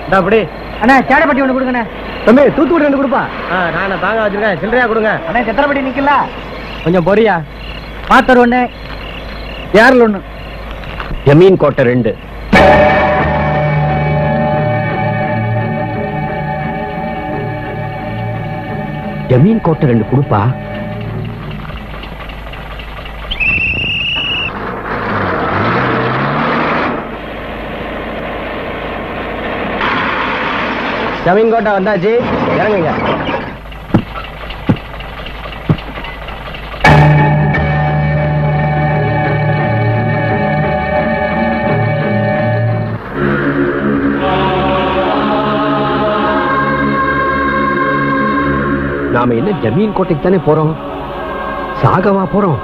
அப்படி அண்ணா சேடப்பட்டி ஒண்ணு கொடுங்கண்ணே தம்பி தூத்துக்குடி ரெண்டு கொடுப்பா நான் தாங்க வச்சிருக்கேன் சில்லறையா கொடுங்க அண்ணா செத்திரப்பட்டி நிக்கல கொஞ்சம் பொரியா பாத்தர் ஒண்ணு ஏர்ல ஒண்ணு ஜமீன் கோட்டை ரெண்டு ஜமீன் கோட்டை ரெண்டு கொடுப்பா ஜமீன் கோட்டை வந்தாச்சு இறங்குங்க நாம என்ன ஜமீன் கோட்டைக்கு தானே போறோம் சாகவா போறோம்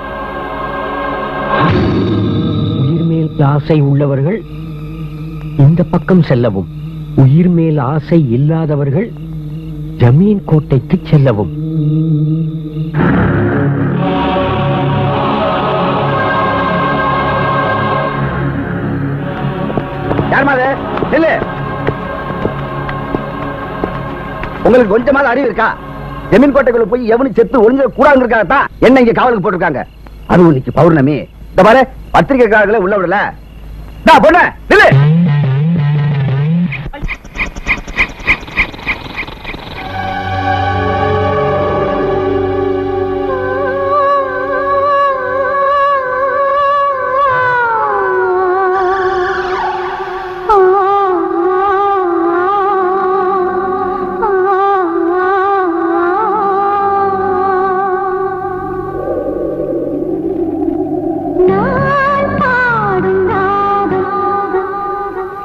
உயிர் மேல் ஆசை உள்ளவர்கள் இந்த பக்கம் செல்லவும் உயிர் மேல் ஆசை இல்லாதவர்கள் ஜமீன் கோட்டைக்கு செல்லவும் யாருமா அது நில்லு உங்களுக்கு கொஞ்சமாவது அறிவு இருக்கா ஜமீன் கோட்டைக்குள்ள போய் எவனு செத்து ஒளிஞ்ச கூடாதுங்கிறதுக்காகத்தான் என்ன இங்க காவலுக்கு போட்டிருக்காங்க அதுவும் இன்னைக்கு பௌர்ணமி இந்த பாரு பத்திரிகைக்காரர்களை உள்ள விடல டா பொண்ணு நில்லு நான் பாடும் ராகம்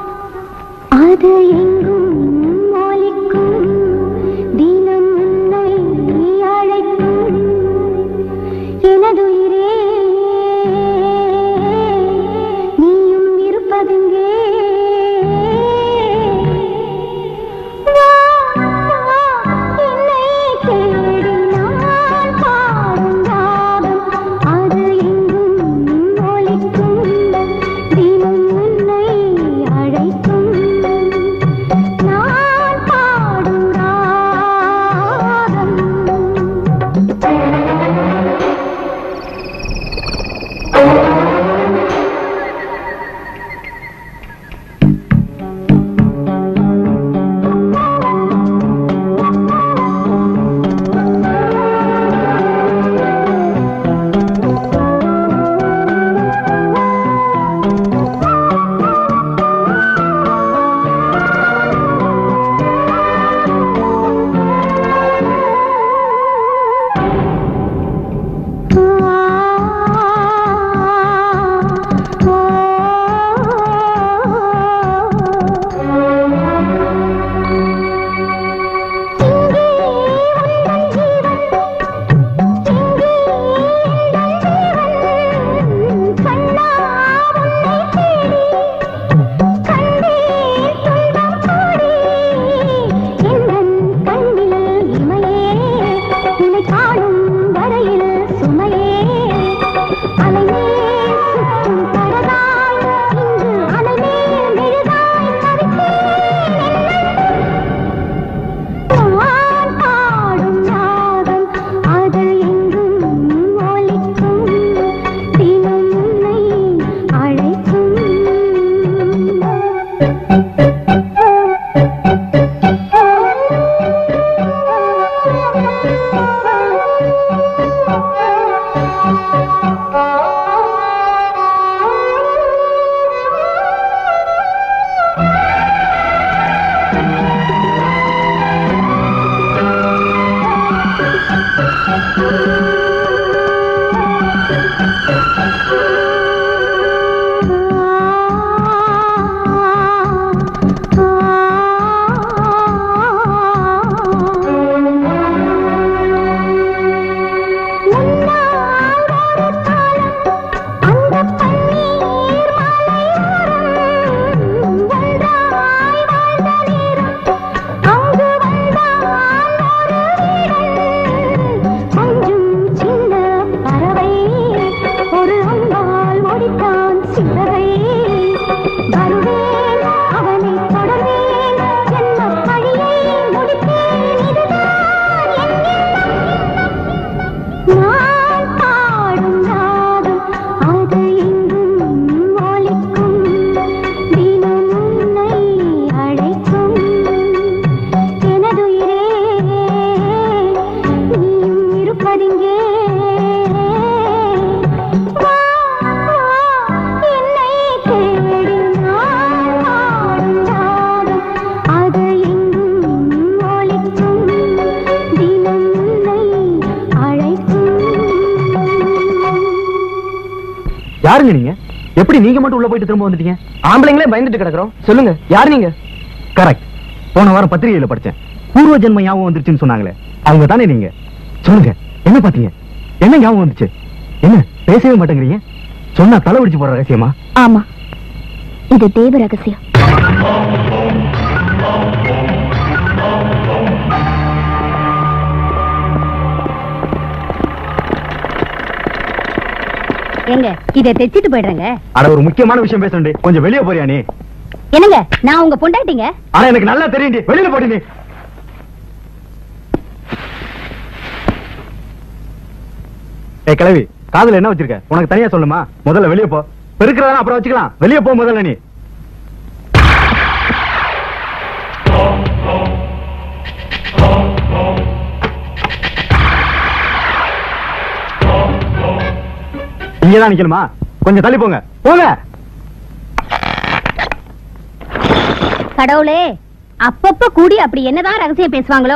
வந்ததிங்கே வா, வா, என்னை தேடி நான் பாடும் ராகம். அது எங்கும் ஒலிக்கும், தினம் உன்னை அழைக்கும் யாருங்க நீங்க எப்படி நீங்க மட்டும் உள்ள போயிட்டு திரும்ப வந்துட்டீங்க ஆம்பளைங்களே பயந்துட்டு கிடக்குறோம் சொல்லுங்க யார் நீங்க கரெக்ட் போன வாரம் பத்திரிகையில படிச்சேன் பூர்வ ஜென்ம ஞாபகம் வந்துருச்சுன்னு சொன்னாங்களே அவங்க தானே நீங்க சொல்லுங்க என்ன பாத்தீங்க என்ன ஞாபகம் வந்துச்சு என்ன பேசவே மாட்டேங்கிறீங்க சொன்னா தலை உடிச்சு போற ரகசியமா ஆமா இது தேவ ரகசியம் ஏங்க இதை தைச்சிட்டு போயிடுறேங்க அட ஒரு முக்கியமான விஷயம் பேசணுண்டி கொஞ்சம் வெளியே போறியா நீ என்னங்க நான் உங்க பொண்டாட்டிங்க ஆனா எனக்கு நல்லா தெரியும்டி வெளியில போடி நீ ஏய் கிளவி காதுல என்ன வச்சிருக்க உனக்கு தனியா சொல்லுமா முதல்ல வெளியே போ பெருக்கிறதா அப்புறம் வச்சுக்கலாம் வெளியே போ முதல்ல நீ இங்கதான் நிக்கணுமா கொஞ்சம் தள்ளி போங்க போங்க கடவுளே அப்பப்ப கூடி அப்படி என்னதான் ரகசியம் பேசுவாங்களோ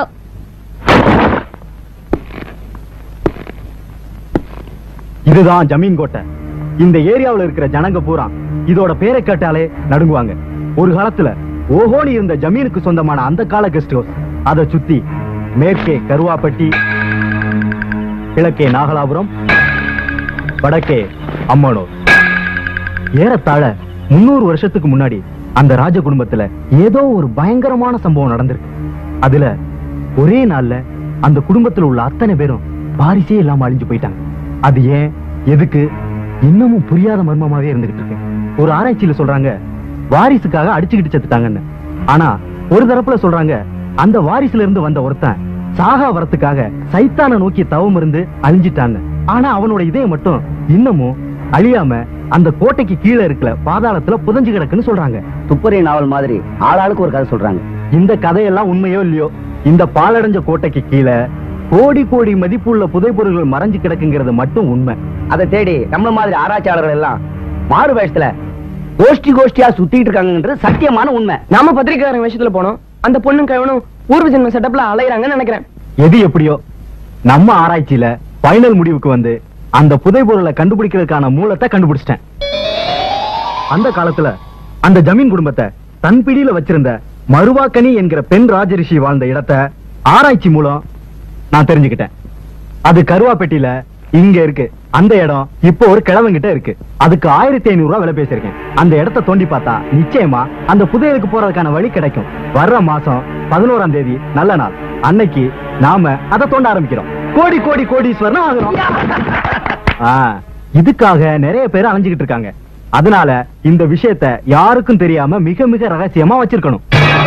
இதுதான் ஜமீன் கோட்டை இந்த ஏரியாவுல இருக்கிற ஜனங்க பூரா இதோட பேரை கேட்டாலே நடுங்குவாங்க ஒரு காலத்துல ஓஹோனி இருந்த ஜமீனுக்கு சொந்தமான அந்த கால கெஸ்ட் ஹவுஸ் அதை சுத்தி மேற்கே கருவாப்பட்டி கிழக்கே நாகலாபுரம் வடக்கே அம்மனூர் ஏறத்தாழ முன்னூறு வருஷத்துக்கு முன்னாடி அந்த ராஜ குடும்பத்துல ஏதோ ஒரு பயங்கரமான சம்பவம் நடந்திருக்கு அதுல ஒரே நாள்ல அந்த குடும்பத்துல உள்ள அத்தனை பேரும் வாரிசே இல்லாம அழிஞ்சு போயிட்டாங்க அது ஏன் எதுக்கு இன்னமும் புரியாத மர்மமாவே இருந்துகிட்டு இருக்கு ஒரு ஆராய்ச்சியில சொல்றாங்க வாரிசுக்காக அடிச்சுக்கிட்டு செத்துட்டாங்கன்னு ஆனா ஒரு தரப்புல சொல்றாங்க அந்த வாரிசுல இருந்து வந்த ஒருத்தன் சாகா வரத்துக்காக சைத்தான நோக்கி தவம் இருந்து அழிஞ்சிட்டான்னு ஆனா அவனோட இதயம் மட்டும் இன்னமும் அழியாம அந்த கோட்டைக்கு கீழே இருக்கல பாதாளத்துல புதஞ்சு கிடக்குன்னு சொல்றாங்க துப்பறி நாவல் மாதிரி ஆளாளுக்கு ஒரு கதை சொல்றாங்க இந்த கதையெல்லாம் உண்மையோ இல்லையோ இந்த பாலடைஞ்ச கோட்டைக்கு கீழே கோடி கோடி மதிப்புள்ள புதைப்பொருள்கள் மறைஞ்சு கிடக்குங்கிறது மட்டும் உண்மை அதை தேடி நம்ம மாதிரி ஆராய்ச்சியாளர்கள் எல்லாம் மாறு வயசுல கோஷ்டி கோஷ்டியா சுத்திட்டு இருக்காங்கன்றது சத்தியமான உண்மை நாம பத்திரிக்கையாரங்க விஷயத்துல போனோம் அந்த பொண்ணும் கவனும் பூர்வ ஜென்ம செட்டப்ல அலையறாங்கன்னு நினைக்கிறேன் எது எப்படியோ நம்ம ஆராய்ச்சியில ஃபைனல் முடிவுக்கு வந்து அந்த புதைபொருளை கண்டுபிடிக்கிறதுக்கான மூலத்தை கண்டுபிடிச்சிட்டேன் அந்த காலத்துல அந்த ஜமீன் குடும்பத்தை தன் பிடியில வச்சிருந்த மருவாக்கனி என்கிற பெண் ராஜரிஷி வாழ்ந்த இடத்தை ஆராய்ச்சி மூலம் நான் தெரிஞ்சுக்கிட்டேன் அது கருவாப்பேட்டியில இங்க இருக்கு அந்த இடம் இப்போ ஒரு கிழவங்கிட்ட இருக்கு அதுக்கு ஆயிரத்தி ஐநூறு ரூபாய் விலை பேசியிருக்கேன் அந்த இடத்த தோண்டி பார்த்தா நிச்சயமா அந்த புதையலுக்கு போறதுக்கான வழி கிடைக்கும் வர்ற மாசம் பதினோராம் தேதி நல்ல நாள் அன்னைக்கு நாம அதை தோண்ட ஆரம்பிக்கிறோம் கோடி கோடி கோடீஸ்வரன் ஆகிறோம் ஆ, இதுக்காக நிறைய பேர் அலைஞ்சுகிட்டு இருக்காங்க அதனால இந்த விஷயத்தை யாருக்கும் தெரியாம மிக மிக ரகசியமா வச்சிருக்கணும்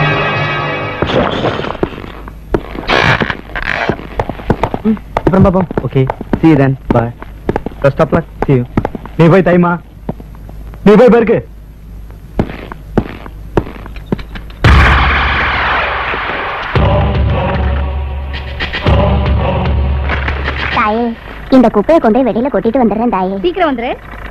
அப்புறம் பாப்போம் okay see you then bye best of luck see you நீ போய் தைமா நீ போய் பெருக்கு தாயே இந்த குப்பையை கொண்டு போய் வெளியில கொட்டிட்டு வந்துடுறேன் தாயே சீக்கிரம் வந்துரு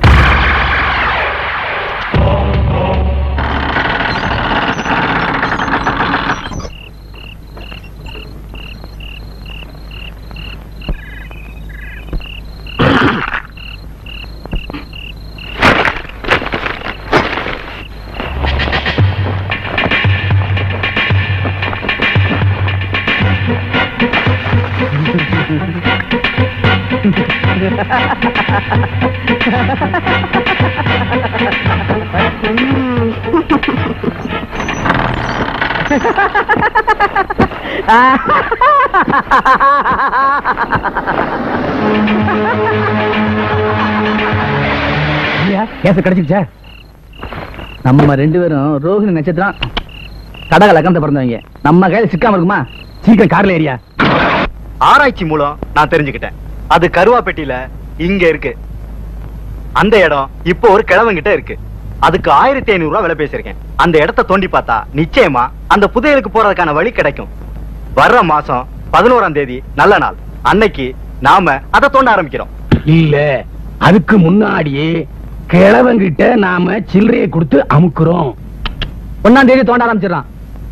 கேச கிடைச்சிருச்சா நம்ம ரெண்டு பேரும் ரோஹிணி நட்சத்திரம் கடக லக்கணத்தை பிறந்தவங்க நம்ம கையில சிக்காம இருக்குமா சீக்கிரம் கார்ல ஏரியா ஆராய்ச்சி மூலம் நான் தெரிஞ்சுக்கிட்டேன் அது கருவாப்பேட்டியில இங்க இருக்கு அந்த இடம் இப்போ ஒரு கிழவங்கிட்ட இருக்கு அதுக்கு ஆயிரத்தி ஐநூறு ரூபாய் விலை பேசியிருக்கேன் அந்த இடத்த தோண்டி பார்த்தா நிச்சயமா அந்த புதையலுக்கு போறதுக்கான வழி கிடைக்கும் வர்ற மாசம் பதினோராம் தேதி நல்ல நாள் அன்னைக்கு நாம அதை தோண்ட ஆரம்பிக்கிறோம் இல்ல அதுக்கு முன்னாடியே கிழவங்கிட்ட நாம சில்லறையை கொடுத்து அமுக்குறோம் ஒன்னாம் தேதி தோண்ட ஆரம்பிச்சிடறான்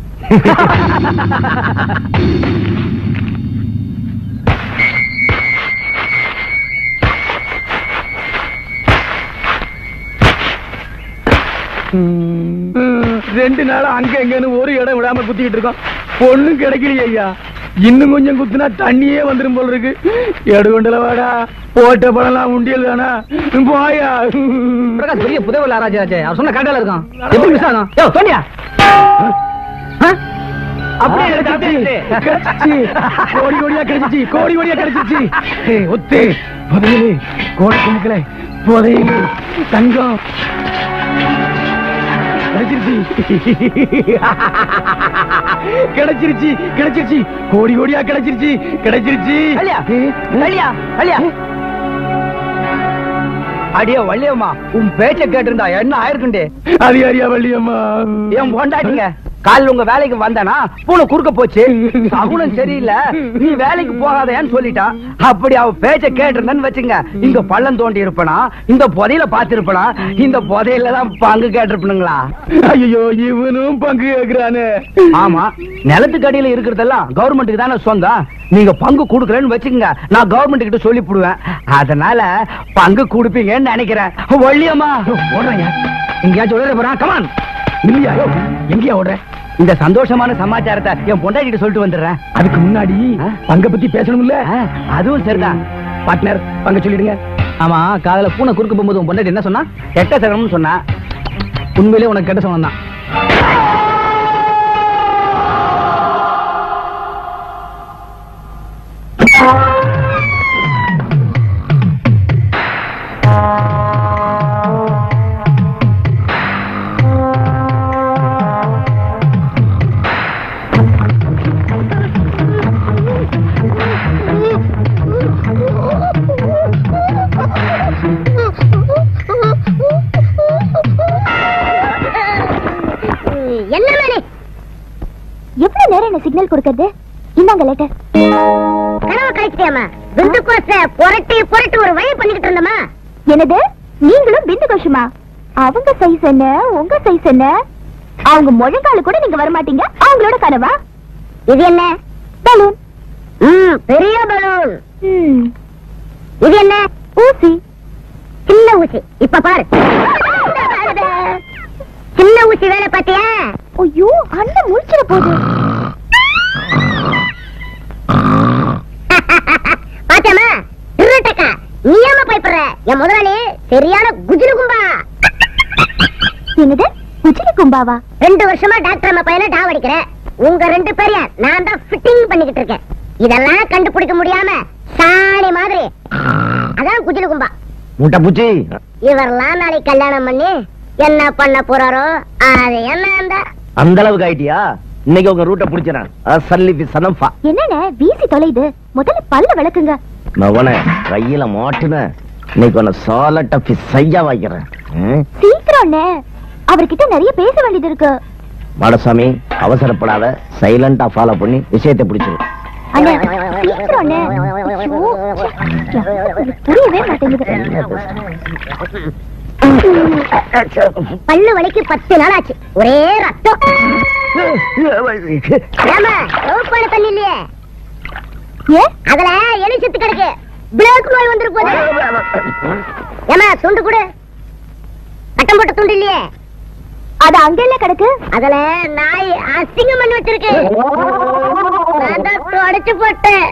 ரெண்டு நாளா அங்க எங்கன்னு ஒரு இடம் விடாம குத்திக்கிட்டு இருக்கோம் பொண்ணும் கிடைக்கலையே ஐயா இன்னும் கொஞ்சம் குத்துனா தண்ணியே வந்துரும் போல இருக்கு எடு கொண்டல வாடா போட்ட படம்லாம் உண்டியல் தானா போயா பிரகாஷ் பெரிய புதவல் ஆராய்ச்சி அவர் சொன்ன கடையில இருக்கான் எப்படி மிஸ் ஆகும் யோ சோனியா அப்படியே கிடைச்சிருச்சு. கிடைச்சிருச்சு. கோடி கோடியா கிடைச்சிச்சு கோடி கோடியா கிடைச்சிருச்சு ஏய், ஒத்து புதையலு கோடி குமுக்கல புதையலு தங்கம் கிடைச்சிருச்சு கிடைச்சிருச்சு கிடைச்சிருச்சு கோடி கோடியா கிடைச்சிருச்சு கிடைச்சிருச்சு கல்யா கல்யா கல்யா அடியே வள்ளியம்மா உன் பேச்ச கேட்டிருந்தா என்ன ஆயிருக்குண்டே அது யாரியா வள்ளியம்மா என் பொண்டாட்டிங்க காலைல உங்க வேலைக்கு வந்தனா பூனை குறுக்க போச்சு சகுனம் சரியில்லை நீ வேலைக்கு போகாதேன்னு சொல்லிட்டா அப்படி அவ பேச்ச கேட்டிருந்தேன்னு வச்சுங்க இங்க பள்ளம் தோண்டி இருப்பனா இந்த புதையில பாத்திருப்பனா இந்த புதையில தான் பங்கு கேட்டிருப்பனுங்களா ஐயோ இவனும் பங்கு கேக்குறானே ஆமா நிலத்துக்கு அடியில இருக்கிறதெல்லாம் கவர்மெண்ட்டுக்கு தானே சொந்தம் நீங்க பங்கு கொடுக்கலன்னு வச்சுக்கோங்க நான் கவர்மெண்ட் கிட்ட சொல்லி போடுவேன் அதனால பங்கு கொடுப்பீங்கன்னு நினைக்கிறேன் வள்ளியம்மா ஓடுறேன் எங்கேயாச்சும் உடனே போறான் கமான் இல்லையா எங்கேயா ஓடுற இந்த சந்தோஷமான சமாச்சாரத்தை என் பொண்டாட்டிட்டு சொல்லிட்டு வந்துடுறேன் அதுக்கு முன்னாடி ஆ? பங்க பத்தி பேசணும்ல ஆ, அதுவும் சரிதான் பார்ட்னர் பங்க சொல்லிடுங்க ஆமா காதல பூனை குறுக்க போகும்போது உன் பொண்டாட்டி என்ன சொன்னா கெட்ட சகனம்னு சொன்னா உண்மையிலே உனக்கு கெட்ட சொன்னா தான் என்ன மேலே எவ்வளவு நேரம் என்ன சிக்னல் கொடுக்கறது இந்தாங்க லெட்டர் கனவு கழிச்சிட்டியாமா பிந்து கோச புரட்டி புரட்டி ஒரு வழி பண்ணிக்கிட்டு இருந்தமா என்னது நீங்களும் பிந்து கோஷமா அவங்க சைஸ் என்ன உங்க சைஸ் என்ன அவங்க முழங்கால கூட நீங்க வர மாட்டீங்க அவங்களோட கனவா இது என்ன பலூன் பெரிய பலூன் இது என்ன ஊசி சின்ன ஊசி இப்ப பாரு சின்ன ஊசி வேலை பாத்தியா ஐயோ அண்ணன் முடிச்சிட போகுது பாத்தியாமா திருட்டக்கா நீ ஏமா பயப்படுற என் முதலாளி சரியான குஜிலு கும்பா என்னது குஜிலு கும்பாவா ரெண்டு வருஷமா டாக்டர் அம்மா பையனை டாவடிக்கிற உங்க ரெண்டு பேரையும் நான் தான் ஃபிட்டிங் பண்ணிக்கிட்டு இருக்கேன் இதெல்லாம் கண்டுபிடிக்க முடியாம சாணி மாதிரி அதான் குஜிலு கும்பா முட்டை பூச்சி இவரெல்லாம் நாளைக்கு கல்யாணம் பண்ணி என்ன பண்ண போறாரோ அது என்ன அந்த அந்த அளவுக்கு ஆயிட்டியா இன்னைக்கு உங்க ரூட்டை பிடிச்சிடறேன் சல்லி சனம்பா என்னண்ணே வீசி தொலைது முதல்ல பல்ல விளக்குங்க மவன கையில மாட்டுன இன்னைக்கு உன்னை சாலட்ட பிசையா வைக்கிறேன் சீக்கிரம்ண்ணே அவர்கிட்ட நிறைய பேச வேண்டியது இருக்கு மாடசாமி அவசரப்படாத சைலண்டா ஃபாலோ பண்ணி விஷயத்தை பிடிச்சிரு அண்ணே சீக்கிரம்ண்ணே ஐயோ, ச்சே, புரியவே மாட்டேங்குது பல்லு வலிக்கு பத்து நாள் ஆச்சு ஒரே ரத்தம் ஏமா லவ் பண்ண தண்ணி இல்லையே ஏ அதுல எலி செத்து கிடக்கு பிளேக் நோய் வந்துரு போகுது ஏமா துண்டு கொடு கட்டம் போட்ட துண்டு இல்லையே அது அங்க இல்ல கிடக்கு அதுல நாய் அசிங்கம் பண்ணி வச்சிருக்கு நான் தான் தொடச்சு போட்டேன்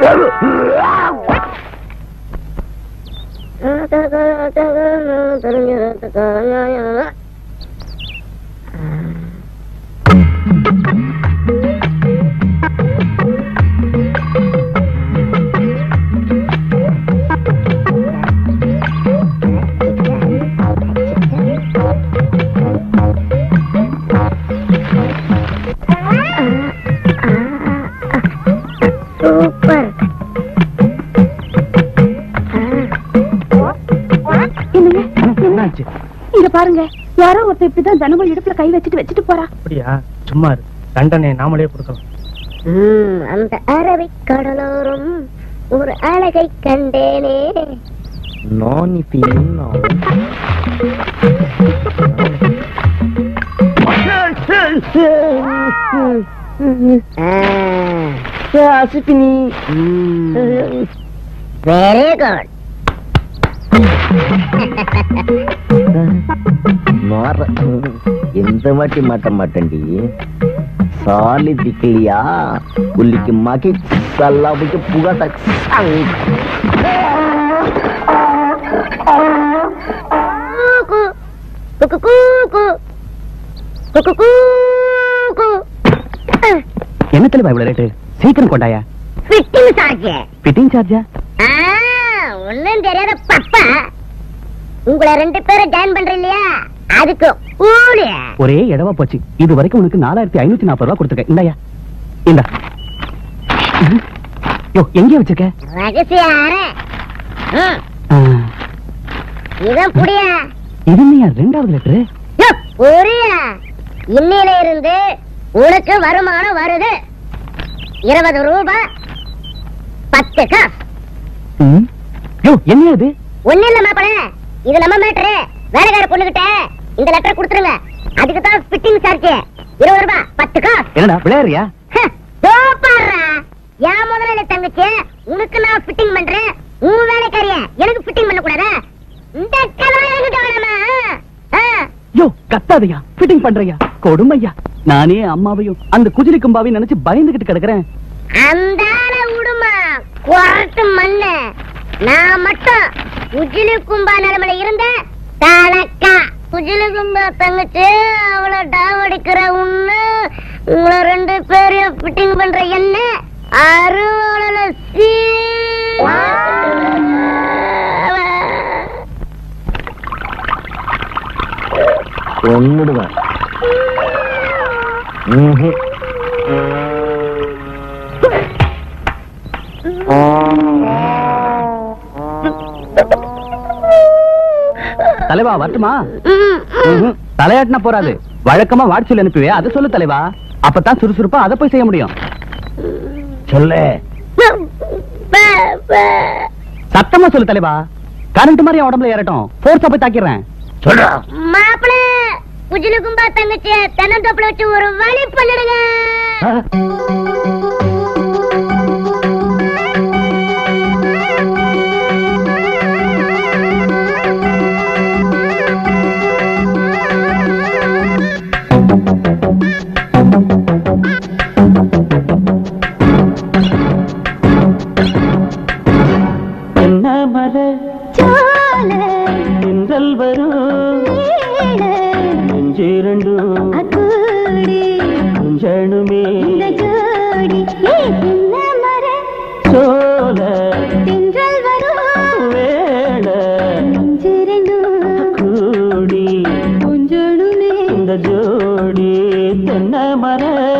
சூப்பர் என்னாச்சு இங்க பாருங்க யாரோ ஒருத்தர் இப்படிதான் ஜனங்கள் இடுப்புல கை வச்சுட்டு வச்சுட்டு போறா அப்படியா சும்மா இரு தண்டனை நாமளே கொடுக்கலாம் அந்த அரபிக் கடலோரம் ஒரு அழகை கண்டேனே நான் இப்ப என்ன அசிப்பினி வெரி குட் மாற எந்த வாட்டி மாட்ட மாட்டேன்டி சாலி திக்கலியா புள்ளிக்கு மாக்கி சல்லாபிக்கு புகாத கூக்கு குக்கு கூக்கு குக்கு கூக்கு என்ன தெளிவா இவ்வளவு ரேட்டு சீக்கிரம் கொண்டாயா ஃபிட்டிங் சார்ஜ் ஃபிட்டிங் சார்ஜா ஆ ஒண்ணும் தெரியாத பப்பா உங்களை ரெண்டு பேரும் ஜாயின் பண்ற இல்லையா அதுக்கு ஊழி ஒரே இடவா போச்சு இது வரைக்கும் உனக்கு நாலாயிரத்தி ஐநூத்தி நாற்பது ரூபா கொடுத்துருக்கேன் இந்தாயா இந்த யோ எங்கே வச்சிருக்க ரகசிய அறை ம், ஆ, இதான் புடியா இது என்னையா ரெண்டாவது லெட்டரு யோ, புரியா இன்னில இருந்து உனக்கு வருமானம் வருது இருபது ரூபாய் பத்து காசு ம். யோ என்னையா இது ஒண்ணு இல்ல மாப்பிள இது நம்ம மேட்ரு வேலைக்கார பொண்ணுகிட்ட இந்த லெட்டர் கொடுத்துருங்க அதுக்கு தான் ஃபிட்டிங் சார்ஜ் இருபது ரூபாய் பத்து காசு என்னடா விளையாடுறியா ஹ, தோ பாருடா. என் முதலாளி தங்கச்சி உனக்கு நான் ஃபிட்டிங் பண்றேன் உன் வேலைக்காரிய எனக்கு ஃபிட்டிங் பண்ண கூடாதா இந்த கதை என்கிட்ட வேணாமா ஆ? யோ கத்தாதையா ஃபிட்டிங் பண்றியா கொடுமையா நானே அம்மாவையும் அந்த குஜிலி கும்பாவையும் நினைச்சு பயந்துகிட்டு கிடக்குறேன் அந்த ஆளை விடுமா குரட்டு மண்ணு நான் மட்டும் குஜிலி கும்பா நிலைமையில இருந்த தலக்கா குஜிலி கும்பா தங்கச்சி அவளை டாவடிக்கிற உன்னு உங்களை ரெண்டு பேரையும் ஃபிட்டிங் பண்ற என்ன அருவாளல சீ கொன்னுடுவேன் ம்ஹும். தலைவா வரட்டுமா ம், ம். ம்ஹும். தலையாட்டினா போறாது வழக்கமா வாட்ஸ்அப் அனுப்புவே அதை சொல்லு தலைவா அப்பதான் சுறுசுறுப்பா அதை போய் செய்ய முடியும் சொல்லு ப- ப- சத்தமா சொல்லு தலைவா கரண்ட் மாதிரி என் உடம்புல ஏறட்டும் போர்ஸா போய் தாக்கிடுறேன் சொல்றா மாப்பிள குஜிலி கும்பா தங்கச்சிய தென்னந்தோப்புல வச்சு ஒரு வழி பண்ணிடுங்க என்ன மர தென்றல் வரும் நெஞ்சிரண்டும் கொஞ்சனுமே சோல வேள கூடி இந்த ஜோடி தென்ன மர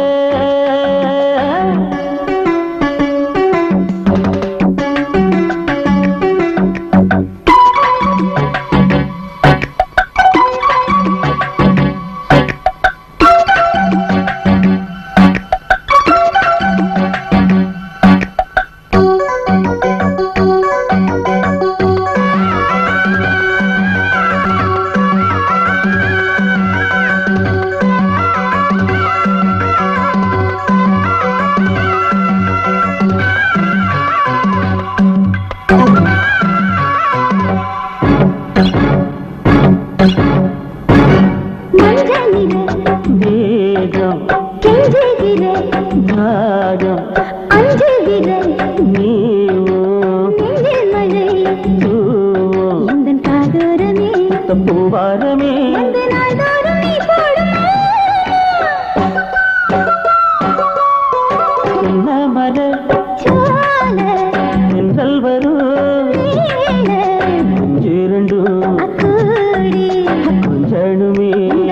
வேகம் தாகம் நீவும் தூவும் பூவாரமே என்ன மலர் தென்றல் வரும் நெஞ்சிரண்டும் கொஞ்சனுமே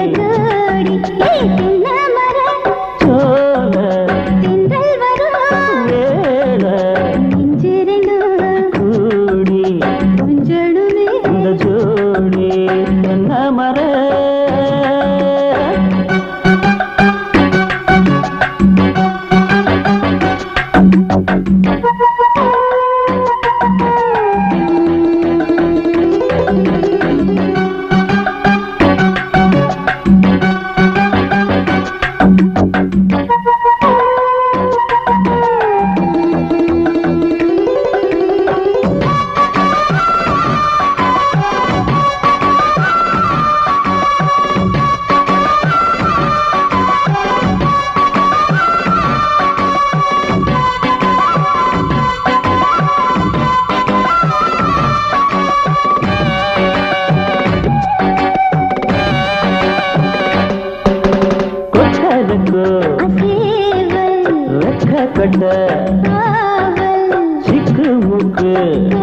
சோல வேள கூடி இந்த ஜோடி என்ன மர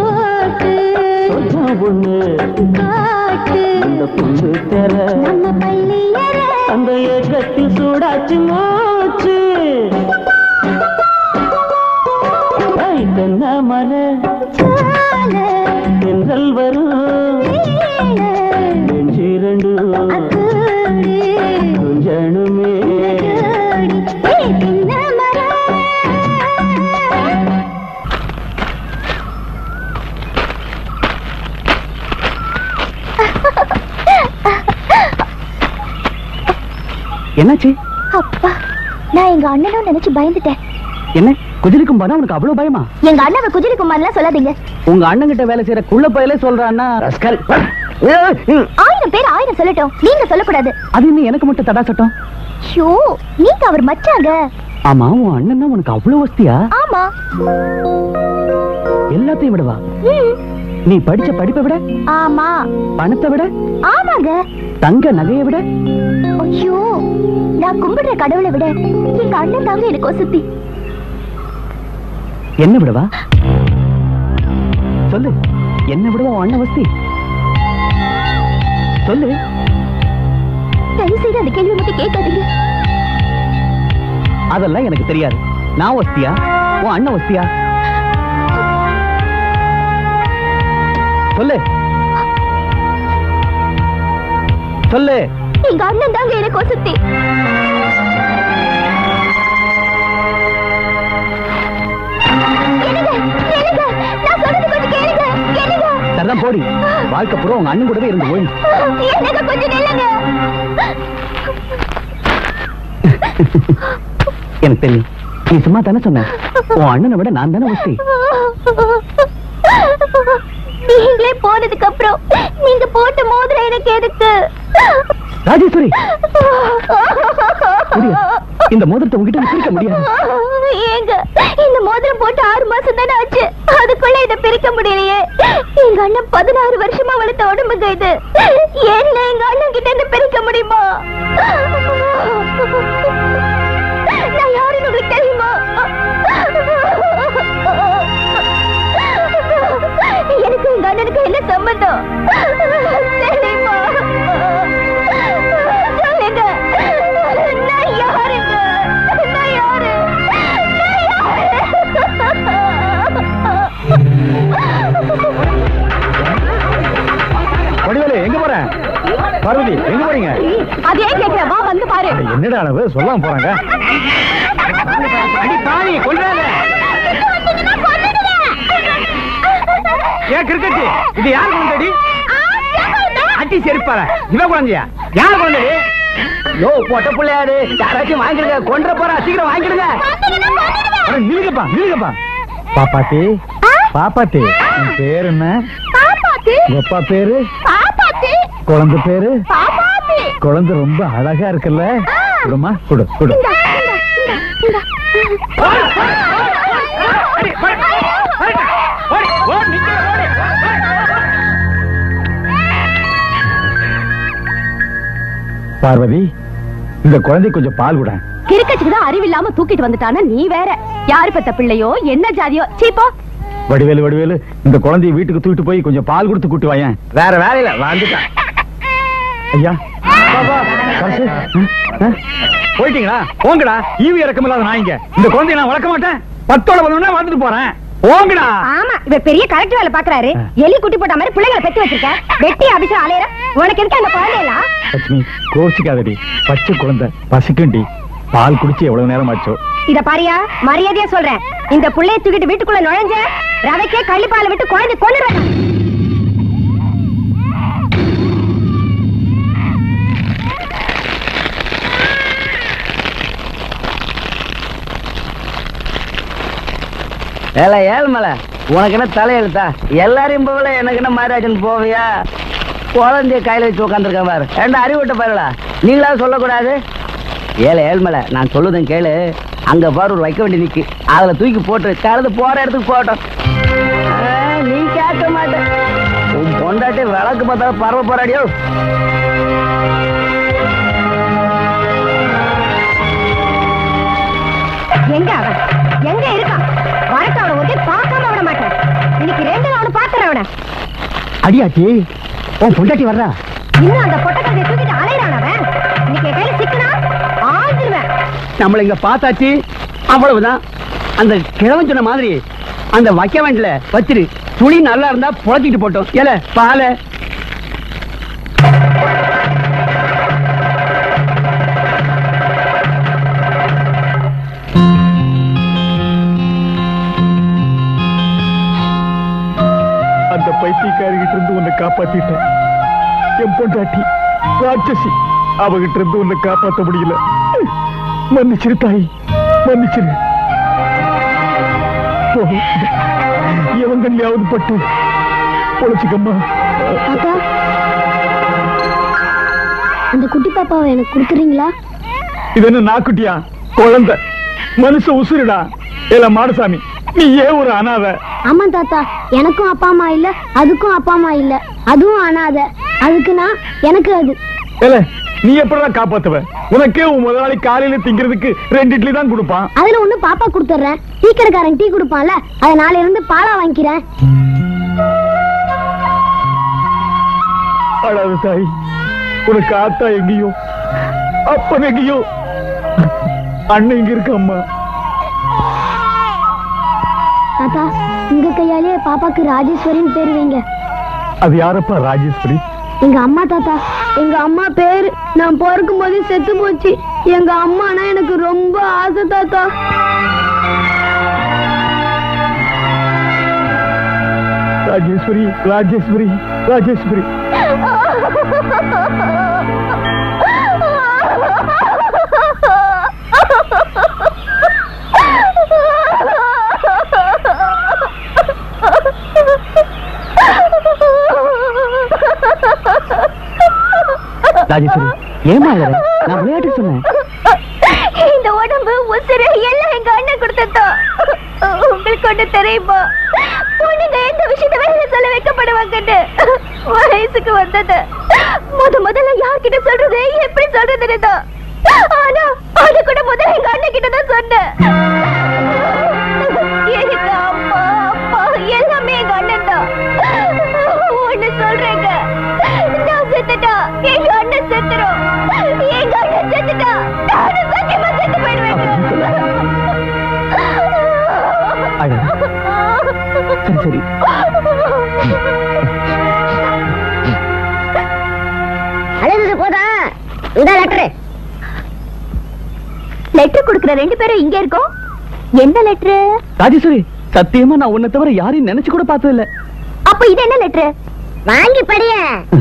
போட்டு கொஞ்சம் ஒண்ணு காட்டு இந்த புண்ணு தெர நம்ம பள்ளியற அந்த ஏக்கத்தில் சூடாச்சு மூச்சு ஐ, தென்ன மலை சால தென்றல் வரும் வீண நெஞ்சிரண்டு அக்கூடி கொஞ்சணுமே கூடி ஏ தின்ன மரம் என்னாச்சு அப்பா நான் எங்க அண்ணனும் நினைச்சு பயந்துட்டேன் என்ன குஜிலிக்கும் போனா உனக்கு அவ்வளவு பயமா எங்க அண்ணாவை குஜிலி குமார்லாம் சொல்லாதீங்க உங்க அண்ணன் கிட்ட வேலை செய்யற குள்ள பயலே சொல்றான்னா ரஸ்கல். ஏய், ம். ஆயிரம் பேர் ஆயிரம் சொல்லட்டும் நீங்க சொல்லக்கூடாது அது இன்னும் எனக்கு மட்டும் தடா சட்டம் ஷோ நீங்க அவர் மச்சாங்க ஆமா உன் அண்ணன் தான் உனக்கு அவ்வளவு வசதியா ஆமா எல்லாத்தையும் விடவா ம், நீ படிச்ச படிப்பை விட ஆமா பணத்தை விட ஆமாங்க தங்க நகையை விட ஐயோ நான் கும்பிடுற கடவுளை விட எங்க அண்ணன் தாங்க எனக்கு வசதி என்ன விடவா சொல்லு என்ன விடவா உன் அண்ணன் வசதி சொல்லு தயவு செய்து அந்த கேள்வி மட்டும் கேட்காதீங்க அதெல்லாம் எனக்கு தெரியாது நான் வசதியா உன் அண்ணன் வசதியா சொல்லு சொல்லு எங்க அண்ணன் தாங்க எனக்கு வசதி என்னங்க, என்னங்க, நான் சொல்றது கொஞ்சம் கேளுங்க, என்னங்க? சரிதான் போடி வாழ்க்கை பூரா உங்க அண்ணன் கூடவே இருந்து போய் என்னங்க, கொஞ்சம் நில்லுங்க. எனக்கு தெரியும் நீ சும்மா தானே சொன்ன உன் அண்ணனை விட நான் தானே வசதி நீங்களே போனதுக்கு அப்புறம் நீங்க போட்ட மோதிரம் எனக்கு எதுக்கு ராஜேஸ்வரி முடியாது. இந்த மோதிரத்தை உங்ககிட்ட நீ பிரிக்க முடியாது ஏங்க இந்த மோதிரம் போட்டு ஆறு மாசம் தானே ஆச்சு அதுக்குள்ள இதை பிரிக்க முடியலையே எங்க அண்ணன் பதினாறு வருஷமா வளர்த்த உடம்புங்க இது என்ன எங்க அண்ணன் கிட்ட இருந்து பிரிக்க முடியுமா நான் யாருன்னு உங்களுக்கு தெரியுமா எனக்கு எங்க அண்ணனுக்கு என்ன சம்பந்தம் தெரியுமா சொல்லுங்க நான் யாருங்க நான் யாரு வடிவேலு எங்க போற பார்வதி எங்க போறீங்க அது ஏன் கேக்குற வா வந்து பாரு என்னடா அளவு சொல்லாம போறாங்க தாலி கொள்றாத ஏன் கிரிக்கெட் இது யார் குழந்தைடி அட்டி செருப்பார இவ குழந்தையா யார் குழந்தைடி யோ பொட்ட பிள்ளையாரு யாராச்சும் வாங்கிடுங்க கொன்ற போறா சீக்கிரம் வாங்கிடுங்க அட, நில்லுங்கப்பா நில்லுங்கப்பா பாப்பாத்தி பாப்பாத்தி உன் பேர் என்ன பாப்பாத்தி உங்க அப்பா பேரு பாப்பாத்தி குழந்தை பேரு பாப்பாத்தி குழந்தை ரொம்ப அழகா இருக்குல்ல குடுமா குடு குடு இந்தா, இந்தா, இந்தா, இந்தா. பார்வதி இந்த குழந்தை கொஞ்சம் பால் விட கிறுக்கச்சுக்கு தான் அறிவில்லாம தூக்கிட்டு வந்துட்டானா நீ வேற யாரு பெத்த பிள்ளையோ என்ன ஜாதியோ சீப்போ வடிவேலு வடிவேலு இந்த குழந்தைய வீட்டுக்கு தூக்கிட்டு போய் கொஞ்சம் பால் கொடுத்து கூட்டி வாயேன் வேற வேலையில வந்துட்டான் ஐயா காசு? ஆ? ஆ? போயிட்டீங்களா போங்கடா ஈவி இறக்கம் இல்லாத நாய்ங்க இந்த குழந்தைய நான் வளர்க்க மாட்டேன் பத்தோட வந்தோடனே வந்துட்டு போறேன் போங்கடா ஆமா இவ பெரிய கலெக்டர் வேலை பாக்குறாரு எலி குட்டி போட்ட மாதிரி பிள்ளைங்களை பெத்து வச்சிருக்க வெட்டி அபிஷம் அலையற உனக்கு எதுக்கு அந்த குழந்தையெல்லாம் லட்சுமி கோச்சிக்காதடி பச்சை குழந்தை பசிக்குண்டி பால் குடிச்சு எவ்வளவு நேரம் ஆச்சோ இத பாரியா மரியாதையா சொல்றேன் இந்த புள்ளைய தூக்கிட்டு வீட்டுக்குள்ள நுழைஞ்ச ரவைக்கே கள்ளிப்பாலை விட்டு குழந்தை கொண்டுடுவேன் ஏல ஏழ்மலை உனக்கு என்ன தலையெழுத்தா எல்லாரையும் போகல எனக்கு என்ன மாராஜன் போவியா குழந்தைய கையில வச்சு உட்காந்துருக்கேன் பாரு ரெண்டு அறிவிட்ட பாருடா நீங்களா சொல்லக்கூடாது ஏழை ஏழ்மலை நான் சொல்லுதேன் கேளு அங்க பாரு ஒரு வைக்க வேண்டி நிக்கு அதுல தூக்கி போட்டு கழுது போற இடத்துக்கு போட்டோம் ஆ, நீ கேட்க மாட்ட உன் பொண்டாட்டி விளக்கு பார்த்தா பரவ போறாடியோ எங்க அவன் எங்க இருக்கான் வரட்டு அவனை ஒருத்தர் பார்க்காம விட மாட்டேன் இன்னைக்கு ரெண்டு நாள் அவன அடியாச்சி உன் பொண்டாட்டி வர்றா இன்னும் அந்த பொட்டக்காரனை தூக்கிட்டு அலையிறான் அவன் இன்னைக்கு என் கையில சிக்கனா ஆழ்ந்துருவேன் நம்மள இங்க பார்த்தாச்சு அவ்வளவுதான் அந்த கிழவன் சொன்ன மாதிரி அந்த வைக்க வேண்டிய வச்சிரு துணி நல்லா இருந்தா புழச்சிட்டு போட்டோம் ஏல பால அந்த பைத்தியக்காரிகிட்ட இருந்து உன்னை காப்பாத்திட்டேன் என் பொண்டாட்டி ராட்சசி அவகிட்ட இருந்து உன்னை காப்பாத்த முடியல மன்னிச்சிரு தாய் மன்னிச்சிரு போ. எவன் கண்ணியாவது பட்டு பொழைச்சுக்கம்மா தாத்தா அந்த குட்டி பாப்பாவை எனக்கு கொடுக்குறீங்களா இது என்ன நாக்குட்டியா குழந்தை மனுஷ உசுருடா ஏல மாடசாமி நீ ஏன் ஒரு அனாதை ஆமா தாத்தா எனக்கும் அப்பா அம்மா இல்ல அதுக்கும் அப்பா அம்மா இல்ல அதுவும் அனாத அதுக்கு நான் எனக்கு அது ஏல நீ எப்படா காப்பாத்துவ உனக்கே உன் முதலாளி காலையில திங்கிறதுக்கு ரெண்டு இட்லி தான் கொடுப்பான் அதுல ஒண்ணு பாப்பா கொடுத்துட்றேன் டீ கடைக்காரன் டீ கொடுப்பான்ல அதை நாளையில இருந்து பாலா வாங்கிக்கிறேன் அழாத தாய் உனக்கு ஆத்தா எங்கேயோ அப்பன் எங்கேயோ அண்ணன் இங்க இருக்கு அம்மா தாத்தா உங்க கையாலே பாப்பாக்கு ராஜேஸ்வரின்னு பேர் வைங்க அது யாரப்பா ராஜேஸ்வரி எங்க அம்மா தாத்தா எங்க அம்மா பேரு நான் பிறக்கும் போது செத்து போச்சு எங்க அம்மானா எனக்கு ரொம்ப ஆசை தாத்தா ராஜேஸ்வரி ராஜேஸ்வரி ராஜேஸ்வரி ராஜேஸ்வரி ஏமா நான் விளையாட்டு சொன்னேன் இந்த உடம்பு உசுறு எல்லாம் எங்க அண்ணன் கொடுத்ததோ உங்களுக்கு ஒண்ணு தெரியுமா பொண்ணுங்க எந்த விஷயத்த வெளியில சொல்ல வைக்கப்படுவாங்கன்னு வயசுக்கு வந்தது முத முதல்ல யார்கிட்ட சொல்றது எப்படி சொல்றதுன்னு தான் ஆனா அது கூட முதல்ல எங்க அண்ணன் கிட்ட தான் சொன்னேன் எனக்கு அம்மா அப்பா எல்லாமே எங்க அண்ணன் தான் ஒண்ணு சொல்றேங்க நான் செத்துட்டா எங்க அண்ணன் செத்துரும் எங்க அண்ணன் செத்துட்டா நானும் சத்தியமா செத்து போயிடுவேன் அழகு. சரி சரி அழுது போதா இந்த லெட்டரு லெட்டர் கொடுக்கிற ரெண்டு பேரும் இங்க இருக்கோம் எந்த லெட்டரு ராஜேஸ்வரி சத்தியமா நான் உன்னை தவிர யாரையும் நினைச்சு கூட பார்த்தது இல்ல அப்ப இது என்ன லெட்டரு வாங்கி படிய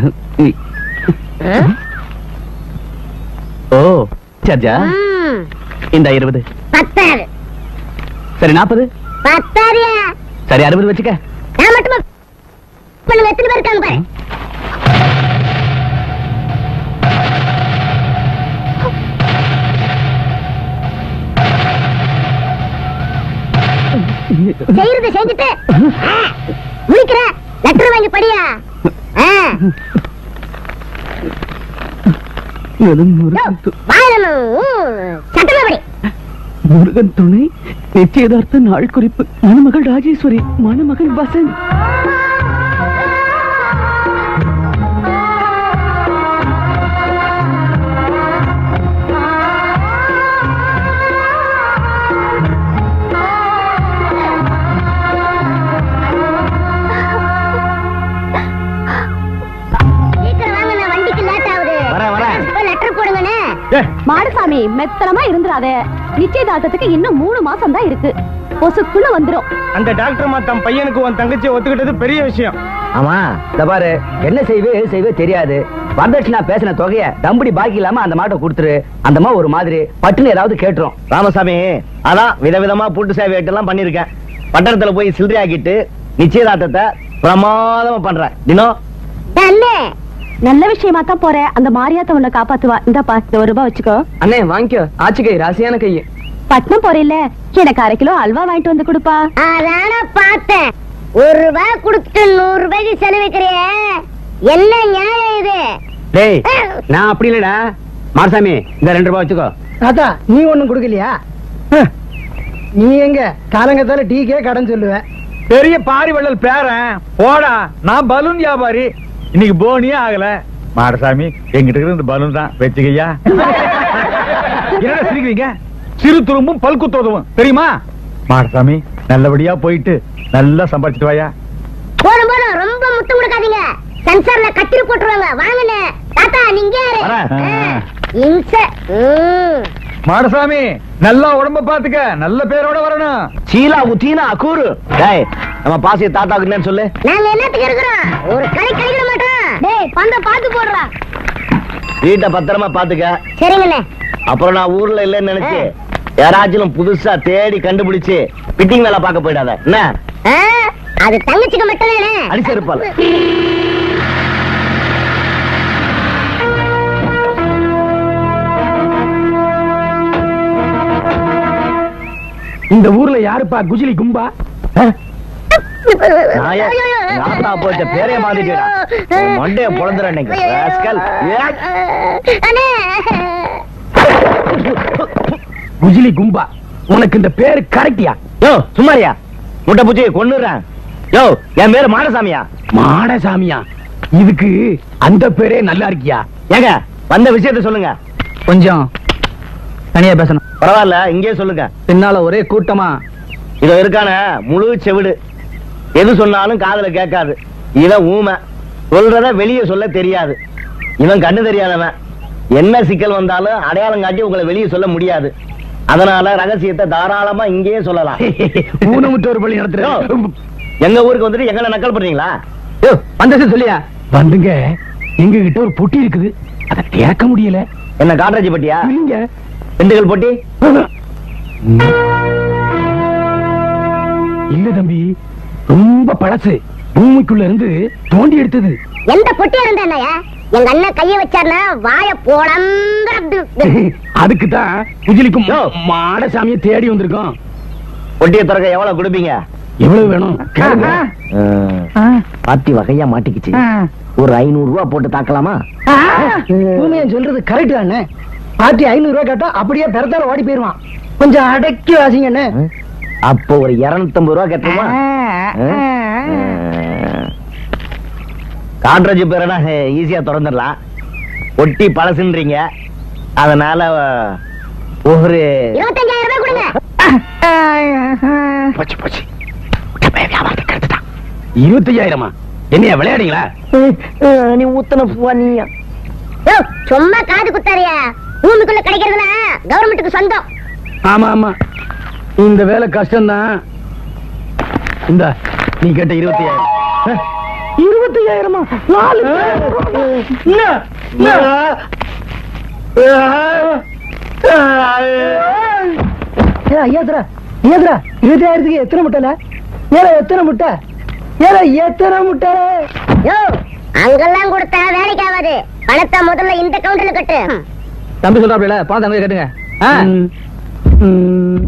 ஓ சர்ஜா இந்த இருபது பத்தாறு சரி நாற்பது பத்தாரியா சரி அறுபது வச்சுக்க நான் மட்டுமா பண்ணுங்க எத்தனை பேர் இருக்காங்க பாரு செய்யறது செஞ்சுட்டு முடிக்கிற லெட்டர் வாங்கி படியா ஆ. யோ, வாயில ம், சட்டமா படி முருகன் துணை நிச்சயதார்த்த நாள் குறிப்பு மணமகள் ராஜேஸ்வரி மணமகன் வசந்த் சீக்கிரம் வாங்க நான் வண்டிக்கு லேட் ஆகுது வரேன், வரேன். லெட்டர் போடுங்கண்ணே மாடசாமி மெத்தனமா இருந்துராத நிச்சயதார்த்தத்துக்கு இன்னும் மூணு மாசம் தான் இருக்கு பொசுக்குள்ள வந்துரும் அந்த டாக்டர் தம் பையனுக்கு உன் தங்கச்சியை ஒத்துக்கிட்டது பெரிய விஷயம் ஆமா இந்த பாரு என்ன செய்வே எது செய்வே தெரியாது வரதட்சணா பேசின தொகைய தம்புடி பாக்கி இல்லாம அந்த மாட்டை கொடுத்துரு அந்த அம்மா ஒரு மாதிரி பட்டுன்னு ஏதாவது கேட்டுரும் ராமசாமி அதான் விதவிதமா பூட்டு சேவை எல்லாம் பண்ணிருக்கேன் பட்டணத்துல போய் சில்லறை ஆக்கிட்டு நிச்சயதார்த்தத்தை பிரமாதமா பண்றேன் தினம் அண்ணே நல்ல விஷயமா தான் போறேன் அந்த மாரியாத்த உன்னை காப்பாத்துவா இந்தாப்பா இந்த ஒரு ரூபாய் வச்சுக்கோ அண்ணே வாங்கிக்கோ ஆச்சு கை ராசியான கை பட்னம் போறேல்ல எனக்கு அரை கிலோ அல்வா வாங்கிட்டு வந்து கொடுப்பா அதான பார்த்தேன் ஒரு ரூபாய் கொடுத்துட்டு நூறு ரூபாய்க்கு செலவிக்கிறியே என்ன நியாயம் இது டேய் நான் அப்படி இல்லடா மாரசாமி இந்த ரெண்டு ரூபாய் வச்சுக்கோ தாத்தா நீ ஒண்ணும் கொடுக்கலையா நீ எங்க காலங்கத்தால டீக்கே கடன் சொல்லுவ பெரிய பாரி வள்ளல் பேரன் போடா நான் பலூன் வியாபாரி இன்னைக்கு போனியே ஆகல மாடசாமி எங்கிட்ட இருக்கிற இந்த பலூன் தான் வச்சுக்கையா என்ன சிரிக்கிறீங்க சிறு துரும்பும் பல்குத்தோதவும் தெரியுமா மாடசாமி நல்லபடியா போயிட்டு நல்லா சம்பாதிச்சிட்டு வாயா போதும் போதும் ரொம்ப முத்து கொடுக்காதீங்க சென்சார்ல கத்திரி போட்டுருவாங்க வாங்கண்ணே தாத்தா நீங்க யாரு வரேன். ஆ, இம்ச ம். மாடசாமி நல்லா உடம்ப பாத்துக்க நல்ல பேரோட வரணும் சீலா உத்தீனா அக்கூரு டேய் நம்ம பாசிய தாத்தாக்கு என்னன்னு சொல்லு நாங்க என்னத்துக்கு இருக்கிறோம் ஒரு கடை கழிக்க மாட்டோம் டேய் பந்த பாத்து போடுறா வீட்டை பத்திரமா பாத்துக்க சரிங்கண்ணே அப்புறம் நான் ஊர்ல இல்லைன்னு நினைச்சு யாராச்சும் புதுசா தேடி கண்டுபிடிச்சு பிட்டிங் வேலை பார்க்க போயிடாத என்ன ஆ, அது தங்கச்சிக்கு மட்டும் தானே அடிச்சு இருப்பாள் இந்த ஊர்ல யாருப்பா குஜிலி கும்பா நாயே, நாத்தா போயிட்ட பேரே மாத்திட்டேடா. உன் மண்டைய பொளந்துறேன் இன்னைக்கு. rascal. ஏய். அண்ணே குஜிலி கும்பா உனக்கு இந்த பேரு கரெக்டியா யோ சும்மாரியா முட்டை பூச்சி கொன்னுறேன் யோ என் பேரு மாடசாமியா மாடசாமியா இதுக்கு அந்த பேரே நல்லா இருக்கியா ஏங்க வந்த விஷயத்த சொல்லுங்க கொஞ்சம் தனியா பேசணும் பரவாயில்ல இங்கே சொல்லுங்க பின்னால ஒரே கூட்டமா இதோ இருக்கான முழு செவிடு எது சொன்னாலும் காதுல கேட்காது இவன் ஊமை சொல்றத வெளியே சொல்ல தெரியாது இவன் கண்ணு தெரியாதவன் என்ன சிக்கல் வந்தாலும் அடையாளம் காட்டி உங்களை வெளியே சொல்ல முடியாது அதனால ரகசியத்தை தாராளமா இங்கேயே சொல்லலாம் ஊனமுற்ற ஒரு பள்ளி நடத்துற யோ, எங்க ஊருக்கு வந்துட்டு எங்களை நக்கல் பண்றீங்களா யோ வந்தது சொல்லியா வந்துங்க எங்க கிட்ட ஒரு பொட்டி இருக்குது அதை திறக்க முடியல என்ன காட்ராஜி பட்டியா இல்லைங்க திண்டுக்கல் பொட்டி இல்ல தம்பி ரொம்ப பழசு பூமிக்குள்ள இருந்து தோண்டி எடுத்தது எந்த பொட்டியா இருந்தா என்னய்யா? எங்க அண்ணன் கைய வச்சாருன்னா வாய போடந்து அதுக்கு தான் குஜிலிக்கும் யோ. மாடசாமியை தேடி வந்திருக்கோம் பொட்டியை திறக்க எவ்வளவு கொடுப்பீங்க எவ்வளவு வேணும் கேளுங்க. பாத்தி வகையா மாட்டிக்கிச்சு ஒரு ஐநூறு ரூபாய் போட்டு தாக்கலாமா பூமியன் சொல்றது கரெக்ட் தானே பாட்டி ஐநூறு ரூபாய் கேட்டா அப்படியே பெறத்தால ஓடி போயிருவான் கொஞ்சம் அடக்கி வாசிங்கண்ணே அப்போ ஒரு இருநூத்தம்பது ரூபாய் கட்டுமா காட்ரேஜ் பேரனா ஈஸியா திறந்துடலாம் ஒட்டி பழசுன்றீங்க அதனால அஹ், ஒரு இருபத்தஞ்சாயிரம் ரூபாய் கொடுங்க போச்சு போச்சு வியாபாரத்தை கெடுத்துட்டான் இருபத்தையாயிரமா என்னையா விளையாடுங்களா நீ ஊத்தன பூவா நீயா யோ, சும்மா காது குத்தாரியா பூமிக்குள்ள கிடைக்கிறதுனா கவர்மெண்ட்டுக்கு சொந்தம் ஆமா ஆமா இந்த வேலை கஷ்டம்தான் இந்த நீ கேட்ட இருபத்தையாயிரம் இருபத்தையாயிரமா நாலு என்ன? என்ன? ஐயாத்திரா ஐயாத்திரா இருபத்தாயிரத்துக்கு எத்தனை முட்டைல ஏல எத்தனை முட்டை ஏல எத்தனை முட்டை யோ அங்கெல்லாம் கொடுத்தா வேலைக்கு ஆகாது பணத்தை முதல்ல இந்த கவுண்டர்ல கட்டு தம்பி சொல்றாப்ல பணம் தம்பி கேட்டுங்க ஆ? ம்.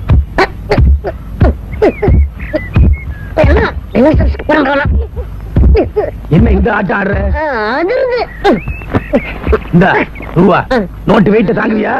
என்ன இந்த ஆட்டம் ஆடுற அதிர்ந்து இந்த ரூபா நோட்டு வெயிட்ட தாங்குவியா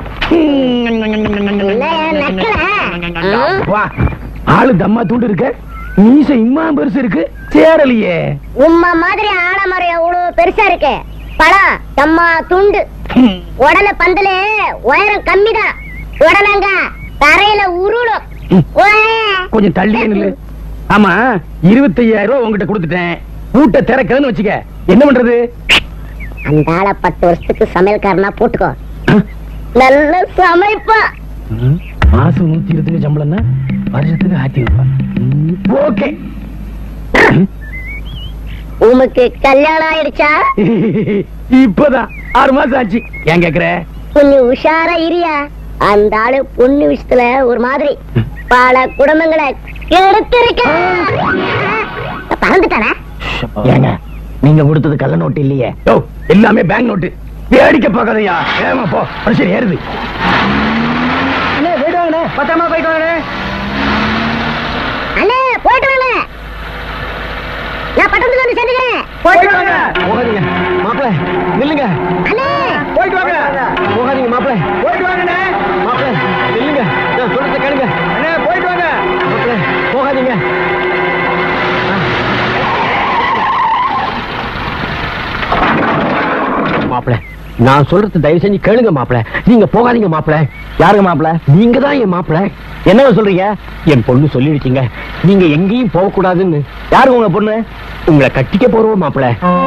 நக்கல வா ஆளு தம்மா தூண்டு இருக்க மீச இம்மா பெருசு இருக்கு சேரலையே உம்மா மாதிரி ஆலமரம் எவ்வளவு பெருசா இருக்கு பழம் தம்மா துண்டு உடனே பந்தல உயரம் கம்மிதான் உடனங்க தரையில உருளும் உவ்வே. கொஞ்சம் தள்ளியே நில்லு ஆமா இருபத்தையாயிரம் ரூபாய் உங்ககிட்ட கொடுத்துட்டேன் பூட்டை திறக்கிறதுன்னு வச்சுக்க என்ன பண்றது அந்த ஆளை பத்து வருஷத்துக்கு சமையல்காரனா போட்டுக்கோ நல்ல சமைப்பா மாசம் நூத்தி இருபத்தஞ்சு சம்பளம்னா வருஷத்துக்கு ஆயிரத்தி ரூபாய் ஓகே உமக்கு கல்யாணம் ஆயிடுச்சா இப்பதான் ஆறு மாசம் ஆச்சு ஏன் கேக்குற கொஞ்சம் உஷாரா இரியா அந்த ஆளு பொண்ணு விஷயத்துல ஒரு மாதிரி பல குடும்பங்களை கெடுத்திருக்க பறந்துட்டானா ஏங்க நீங்க கொடுத்தது கள்ள நோட்டு இல்லையே யோ எல்லாமே பேங்க் நோட்டு வேடிக்கை பார்க்காதயா ஏமா போ மனுஷன் ஏறுது அண்ணே போயிட்டு வாங்கண்ணே பத்திரமா போயிட்டு வாங்கண்ணே அண்ணே போயிட்டு வாங்க நான் பட்டணத்துக்கு வந்து சேர்ந்துக்கிறேன் போயிட்டு வாங்க போகாதீங்க மாப்பிள நில்லுங்க அண்ணே போயிட்டு வாங்க போகாதீங்க மாப்பிள போயிட்டு வாங்கண்ணே மாப்பிள நில்லுங்க நான் சொல்றத கேளுங்க அண்ணே போயிட்டு வாங்க மாப்பிள போகாதீங்க மாப்பிள நான் சொல்றது தயவு செஞ்சு கேளுங்க மாப்பிள நீங்க போகாதீங்க மாப்பிள யாருங்க மாப்பிள நீங்க தான் என் மாப்பிள என்ன சொல்றீங்க என் பொண்ணு சொல்லிடுச்சிங்க நீங்க எங்கேயும் போக கூடாதுன்னு யாருங்க உங்க பொண்ணு உங்களை கட்டிக்க போறோம் மாப்பிள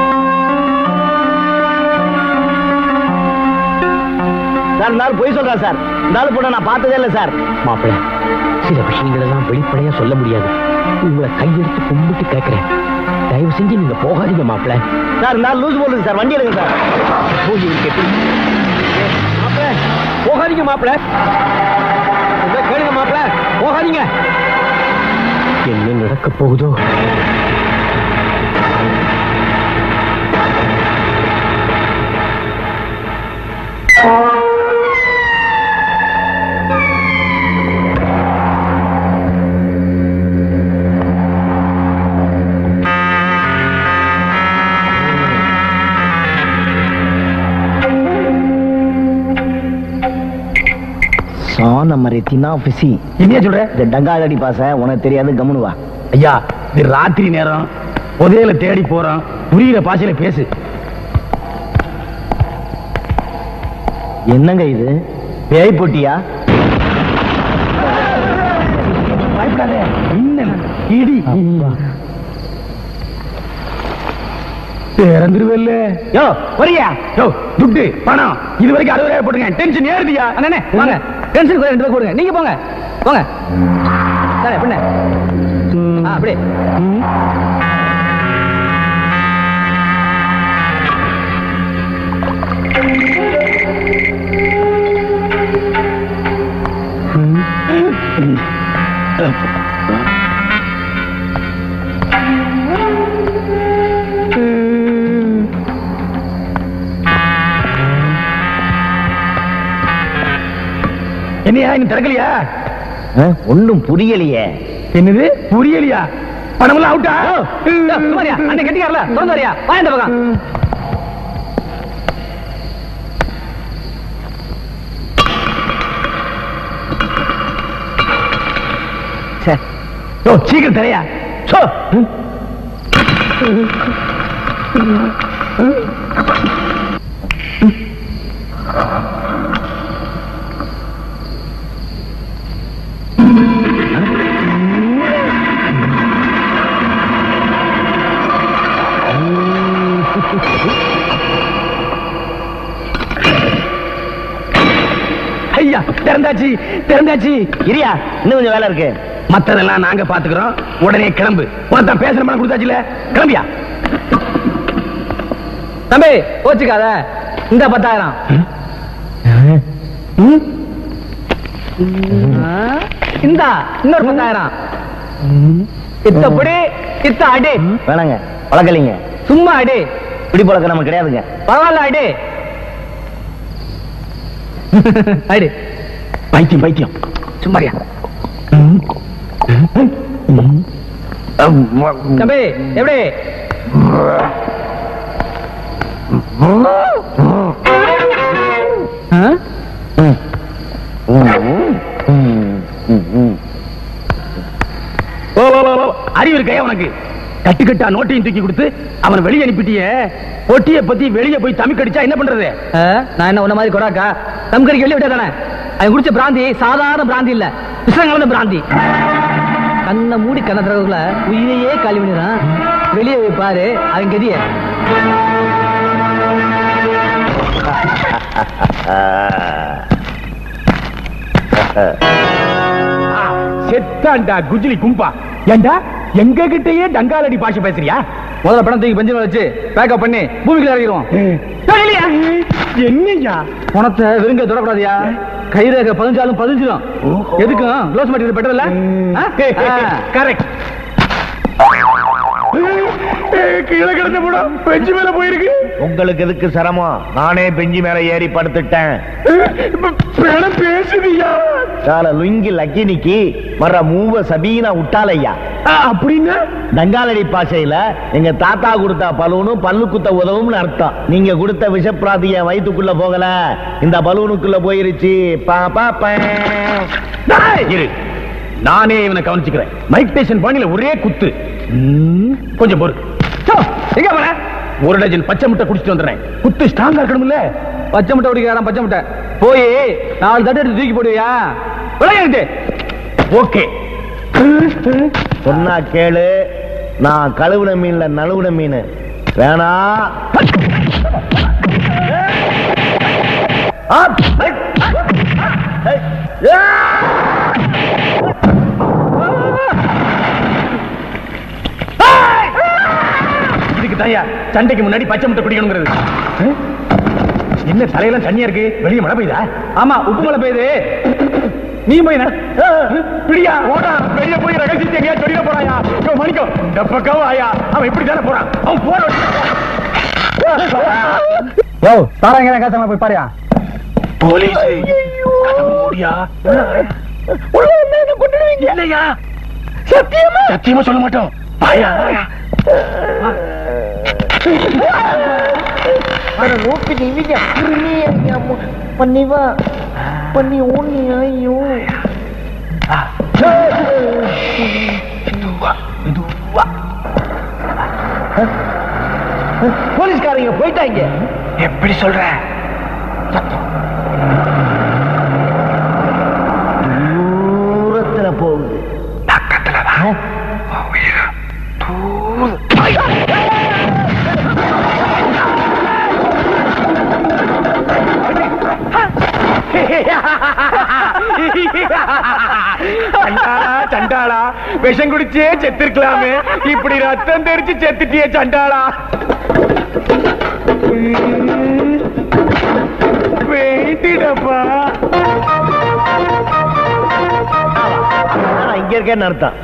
சார் இந்த ஆள் பொய் சொல்றா சார் இந்த ஆள் பொண்ணை நான் பார்த்ததே இல்லை சார் மாப்பிள சில விஷயங்கள் எல்லாம் வெளிப்படையா சொல்ல முடியாது உங்களை கையெடுத்து கும்பிட்டு கேட்கிறேன் தயவு செஞ்சு நீங்க போகாதீங்க மாப்பிள சார் இந்த ஆள் லூஸ் போடுது சார் வண்டி எடுங்க சார் போய் இவருக்கு எப்படி மாப்பிள போகாதீங்க மாப்பிள இதை கேளுங்க மாப்பிள போகாதீங்க என்ன நடக்க போகுதோ சான மறைத்தினா பிசி என்ன சொல்ற இந்த டங்காலடி பாச உனக்கு தெரியாது கம்முனு வா ஐயா இது ராத்திரி நேரம் புதையல தேடி போறோம் புரியுற பாஷையில பேசு என்னங்க இது பேய் போட்டியா பயப்படாதே மின்னல் இடி திறந்துருவல்ல யோ வரியா யோ துட்டு பணம் இது வரைக்கும் அறுபதாயிரம் போட்டுங்க டென்ஷன் ஏறுதியா அண்ணே வாங்க டென்ஷன் ரெண்டு பேர் கொடுங்க நீங்க போங்க போங்க தானே பண்ண ஆ அப்படியே என்னையா இன்னும் திறக்கலையா ஒன்னும் புரியலையே என்னது புரியலையா பணமெல்லாம் அவுட்டா சுமாரியா அண்ணன் கட்டிக்காரல திறந்து வரியா வா இந்த பக்கம் யோ சீக்கிரம் தரையா சோ ஐயா திறந்தாச்சு திறந்தாச்சு இரியா இன்னும் கொஞ்சம் வேலை இருக்கு மத்ததெல்லாம் நாங்க பாத்துக்கிறோம் உடனே கிளம்பு உனக்கு பேசுற மாதிரி கொடுத்தாச்சுல கிளம்பியா தம்பி கோச்சுக்காத இந்த பத்தாயிரம் இந்தா இன்னொரு பத்தாயிரம் இத்தப்படி இத்த அடி வேணாங்க பழக்கலைங்க சும்மா அடி பிடி பழக்கம் நமக்கு கிடையாதுங்க பரவாயில்ல அடி அடி பைத்தியம் பைத்தியம் சும்மாரியா தம்பி எப்படி ஆ? ஓ, ஓ, ஓ, ஓ, அறிவு இருக்கையா உனக்கு கட்டுக்கட்டா நோட்டையும் தூக்கி கொடுத்து அவனை வெளியே அனுப்பிட்டியே பொட்டியை பத்தி வெளியே போய் தமிழ் கடிச்சா என்ன பண்றது ஆ, நான் என்ன உன்ன மாதிரி கொடாக்கா தம் கறிக்கு வெளியே விட்டா தானே அவன் குடிச்ச பிராந்தி சாதாரண பிராந்தி இல்ல விஷங்கலந்த பிராந்தி கண்ணை மூடி கண்ண திறகுல உயிரையே காலி பண்ணிடுறான் வெளியே போய் பாரு அவன் கதிய செத்தாண்டா குஜிலி கும்பா ஏண்டா எங்க கிட்டயே டங்காலடி பாஷை பேசுறியா முதல்ல பணம் தூக்கி பெஞ்சில் வச்சு பேக்கப் பண்ணி பூமிக்குள்ள இறங்கிடுவோம் என்னையா பணத்தை வெறுங்க தொடக்கூடாதியா கைரேகை பதிஞ்சாலும் பதிஞ்சிடும் எதுக்கும் க்ளோஸ் மெட்டீரியல் பெட்டர் இல்ல கரெக்ட் கீழே கிடந்த படம் பெஞ்சு மேல போயிருக்கு உங்களுக்கு எதுக்கு சிரமம் நானே பெஞ்சி மேல ஏறி படுத்துட்டேன் பணம் பேசுதியா கால லுங்கி லக்கினிக்கு வர்ற மூவ சபீனா விட்டாலையா அப்படின்னா டங்காலடி பாஷையில எங்க தாத்தா கொடுத்த பலூனும் பல்லு குத்த உதவும்னு அர்த்தம் நீங்க கொடுத்த விஷப்பிராதி என் வயித்துக்குள்ள போகல இந்த பலூனுக்குள்ள போயிருச்சு பா பா பா. டேய், இரு நானே இவனை கவனிச்சுக்கிறேன் மைக் டேஷன் பாணியில ஒரே குத்து ம், கொஞ்சம் பொறு சோ, எங்க போற ஒரு டஜன் பச்சை முட்டை குடிச்சிட்டு வந்துடுறேன் குத்து ஸ்ட்ராங்கா இருக்கணும்ல பச்சை முட்டை குடிக்கிறான் பச்சை முட்டை போய் நாலு தட்டு எடுத்து தூக்கி போடுவியா விளையாண்டு ஓகே சொன்னா கேளு நான் கழுவுன மீன்ல நழுவுன மீன் வேணா ஆப். இதுக்கு தாயா சண்டைக்கு முன்னாடி பச்சை முட்டை குடிக்கணுங்கிறது ஆ? என்ன தலையெல்லாம் தண்ணியா இருக்கு வெளியே மழை பெய்யுதா ஆமா உப்பு மலை பெய்யுது நீ போய் நட. ஆ, பிடியா ஓடா வெளிய போய் ரகசியத்தை எங்கேயா சொல்லிட போறாயா யோ மணிக்கோ இந்த பக்கம் ஆயா அவன் இப்படி தானே போறான் அவன் போற யோ தாராங்க காசமா போய் பாரியா போலீஸ் ஓடியா இல்லையா சத்தியமா சத்தியமா சொல்ல மாட்டோம் பாயா போலீஸ்காரங்க போயிட்டாங்க எப்படி சொல்ற தூரத்துல போகுது சண்டாளா சண்டாளா விஷம் குடிச்சே செத்துருக்கலாமே இப்படி ரத்தம் தெரிச்சு செத்துட்டியே சண்டாளா வேண்டிடப்பா நான் இங்க இருக்கேன்னு அர்த்தம்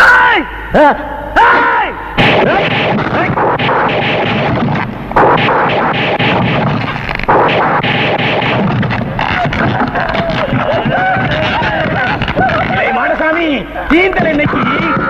ஏய், மாடசாமி தீந்தல் இன்னைக்கு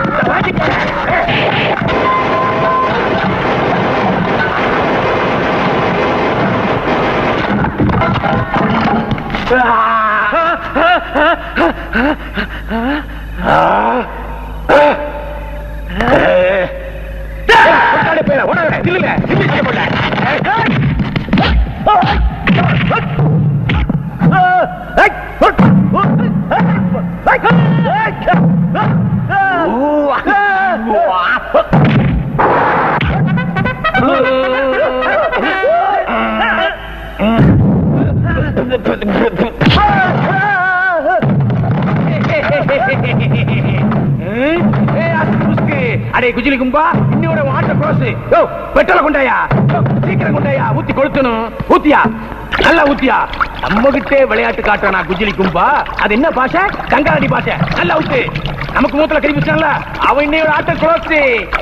அடே குஜிலி கும்பா இன்னோட வாட்ட க்ளோஸ் யோ பெட்ரோல கொண்டாயா யோ, சீக்கிரம் கொண்டாயா ஊத்தி கொளுத்தணும் ஊத்தியா நல்லா ஊத்தியா நம்ம கிட்டே விளையாட்டு காட்டுறானா குஜிலி கும்பா அது என்ன பாஷை கங்காரடி பாஷை நல்லா ஊத்து நமக்கு மூத்துல கறி பிடிச்சான்ல அவன் இன்னையோட ஆட்ட க்ளோஸ்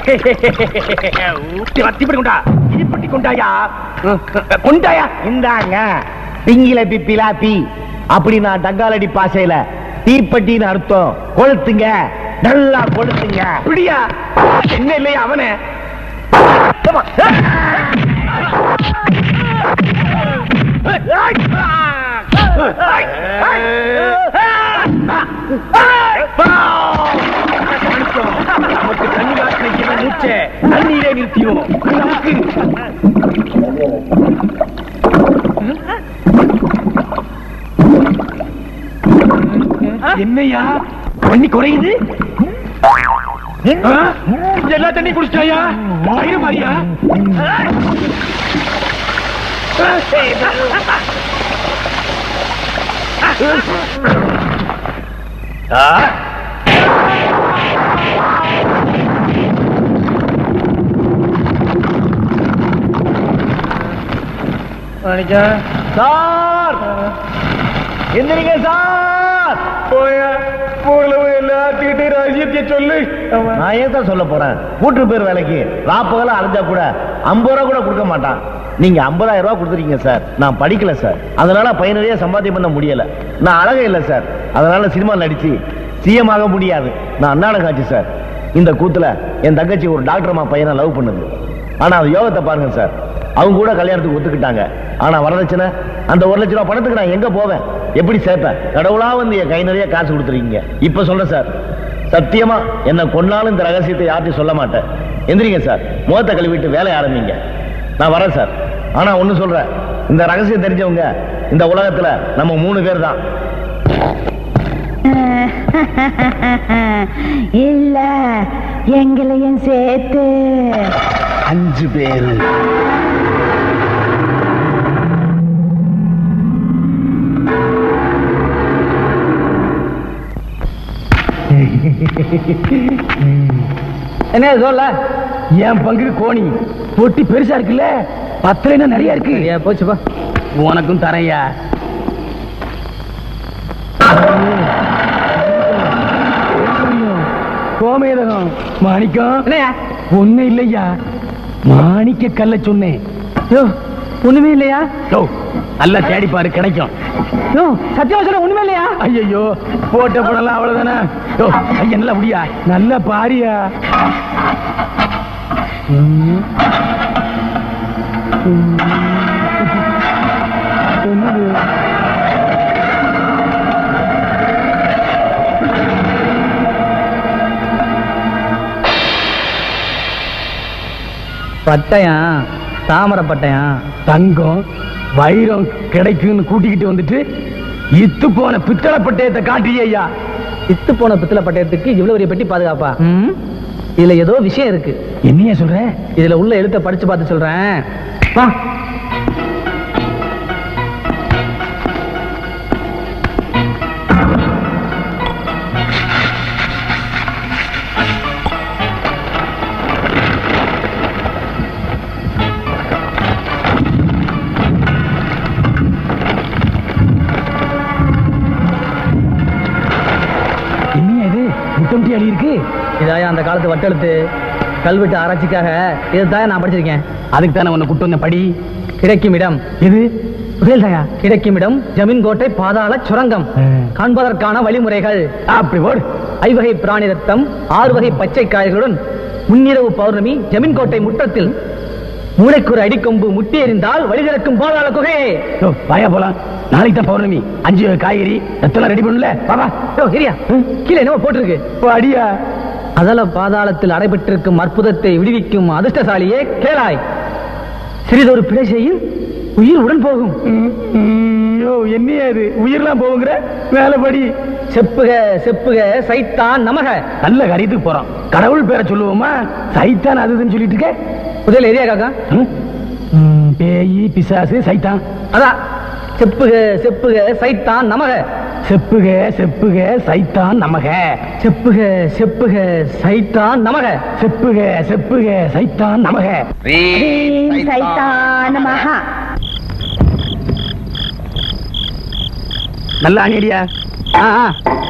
ஊத்தி வத்தி இப்படி கொண்டா இப்படி கொண்டாயா கொண்டாயா இந்தாங்க பிங்கில பிப்பிலா பி அப்படி நான் டங்காலடி பாசையில தீப்பட்டின்னு அர்த்தம் கொளுத்துங்க நல்லா கொளுத்துங்க பிடியா என்ன இல்லையா அவனே நமக்கு தண்ணி காட்டின மூச்சை தண்ணீரே நிறுத்தியும் நமக்கு என்னையா தண்ணி குறையுது ஆ? எல்லா தண்ணி குடிச்சிட்டாயா வயிறு மாதிரியா சார் எந்திரிங்க சார் போயா ஊர்ல போய் எல்லாத்துக்கிட்டையும் ரகசியத்தை சொல்லு நான் ஏன் தான் சொல்ல போறேன் கூட்டு பேர் வேலைக்கு ராப்பகல அரைஞ்சா கூட ஐம்பது ரூபா கூட கொடுக்க மாட்டான் நீங்க ஐம்பதாயிரம் ரூபாய் கொடுத்துருக்கீங்க சார் நான் படிக்கல சார் அதனால பையனடியா சம்பாத்தியம் பண்ண முடியல நான் அழகே இல்லை சார் அதனால சினிமா நடிச்சு சிஎம் ஆக முடியாது நான் அன்னாடம் காட்சி சார் இந்த கூத்துல என் தங்கச்சி ஒரு டாக்டர் அம்மா பையனை லவ் பண்ணுது ஆனா அது யோகத்தை பாருங்க சார் அவங்க கூட கல்யாணத்துக்கு ஒத்துக்கிட்டாங்க ஆனா வரதட்சணை அந்த ஒரு லட்ச ரூபாய் பணத்துக்கு நான் எங்க போவேன் எப்படி சேர்ப்பேன் கடவுளா வந்து என் கை நிறைய காசு கொடுத்துருக்கீங்க இப்ப சொல்றேன் சார் சத்தியமா என்ன கொன்னாலும் இந்த ரகசியத்தை யார்ட்டையும் சொல்ல மாட்டேன் எந்திரிங்க சார் முகத்தை கழுவிட்டு வேலைய ஆரம்பிங்க நான் வரேன் சார் ஆனா ஒண்ணு சொல்றேன் இந்த ரகசியம் தெரிஞ்சவங்க இந்த உலகத்துல நம்ம மூணு பேர் தான் இல்ல எங்களையும் சேர்த்து அஞ்சு பேரு என்ன சொல்ல என் பங்கு கோணி பொட்டி பெருசா இருக்குல்ல பத்துல நிறைய இருக்கு ஏன் போச்சுப்பா உனக்கும் தரையா கோமேதகம் மாணிக்கம் என்னையா ஒண்ணு இல்லையா மாணிக்க கல்ல சொன்னேன் யோ ஒண்ணுமே இல்லையா யோ நல்லா தேடி பாரு கிடைக்கும் யோ சத்தியமா சொல்ல ஒண்ணுமே இல்லையா ஐயோ போட்ட படலாம் அவ்வளவுதானே யோ ஐயா நல்லா முடியா நல்லா பாரியா ம். ம். என்னது பட்டயம் தாமரை பட்டயம் தங்கம் வைரம் கிடைக்குன்னு கூட்டிக்கிட்டு வந்துட்டு இத்து போன பித்தளை பட்டயத்தை காட்டியே ஐயா இத்து போன பித்தளை பட்டயத்துக்கு இவ்வளவு பெரிய பெட்டி பாதுகாப்பா இதுல ஏதோ விஷயம் இருக்கு என்னையா சொல்ற இதுல உள்ள எழுத்தை படிச்சு பார்த்து சொல்றேன் வா என்னையா இது முத்தம்டி அழி இருக்கு இதாயா அந்த காலத்து வட்டெழுத்து கல்வெட்டு ஆராய்ச்சிக்காக இதுதான் நான் படிச்சிருக்கேன் அதுக்கு தானே உன்னை கூட்டு வந்த படி கிடைக்கும் இடம் இது புரியலையா கிடைக்கும் இடம் ஜமீன் கோட்டை பாதாள சுரங்கம் ஆ. காண்பதற்கான வழிமுறைகள் அப்படி போடு ஐவகை பிராணி ரத்தம் ஆறு வகை பச்சை காய்களுடன் முன்னிரவு பௌர்ணமி ஜமீன் கோட்டை முற்றத்தில் மூளைக்கு ஒரு அடிக்கொம்பு முட்டி எறிந்தால் வழி திறக்கும் பாதாள குகை யோ, வாயா போலாம் நாளைக்கு தான் பௌர்ணமி அஞ்சு வகை காய்கறி ரத்தம் ரெடி பண்ணல பாபா யோ, இரியா கீழே என்னவோ போட்டிருக்கு அடியா அதல பாதாளத்தில் அடைபட்டிருக்கும் அற்புதத்தை விடுவிக்கும் அதிர்ஷ்டசாலியே கேளாய் சிறிதொரு பிழை செய்யும் உயிர் உடன் போகும் யோ என்னையா இது உயிர்லாம் போகுங்கிற மேலபடி செப்புக செப்புக சைத்தான் நமக நல்ல காரியத்துக்கு போறோம் கடவுள் பேரை சொல்லுவோமா சைத்தான் அது இதுன்னு சொல்லிட்டு இருக்க முதல்ல எரியா காக்கா ம்? ம், பேயி பிசாசு சைத்தான் அதான் செப்புக செப்புக சைத்தான் நமக செப்புக செப்புக சைத்தான் நமக செப்புக செப்புக சைத்தான் நமக செப்புக செப்புக சைத்தான் நமக ரீம் சைத்தான மகா நல்லா அணியடியா ஆ, ஆ.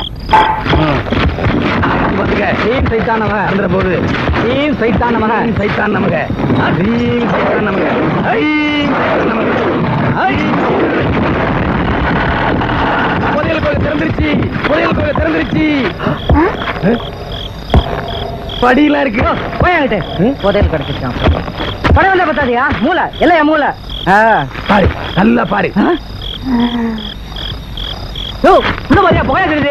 வந்துக்க ரீம் சைத்தான் நமக வந்துற போது ரீம் சைத்தான் நமக ரீம் சைத்தான் நமக ரீம் சைத்தான் நமக ஐம் சைத்தான் நமக ஐம். புதையல் கோயில் திறந்துருச்சு புதையல் கோயில் திறந்துருச்சு அஹ்? படியெல்லாம் இருக்கு போயாங்கிட்டு புதையல் கிடைச்சிருக்கான் படம் வந்தா பத்தாதியா மூளை இல்லையா மூளை பாரு நல்லா பாரு யோ இந்த மாதிரியா புகையா தெரியுது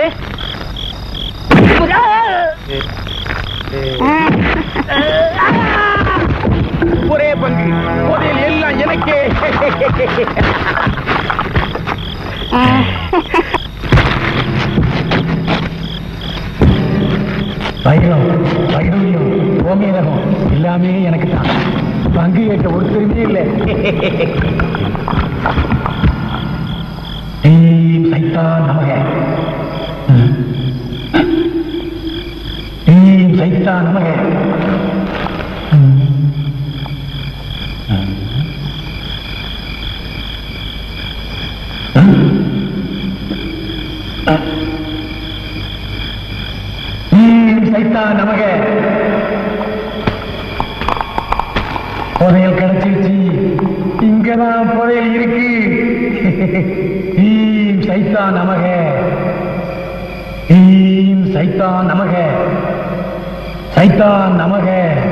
ஒரே பங்கு புதையல் எல்லாம் எனக்கே வைரம் வைடூரியம் கோமேதகம் எல்லாமே எனக்கு தான் பங்கு கேட்க ஒருத்தருமே இல்லை ஏம் சைத்தான் நமக ஏம் சைத்தான் நமக ஈம் சைத்தான் நமக புதையல் கிடைச்சிருச்சு இங்கதான் புதையல் இருக்கு ஈம் சைத்தான் நமக ஈம் சைத்தான் நமக சைத்தான் நமக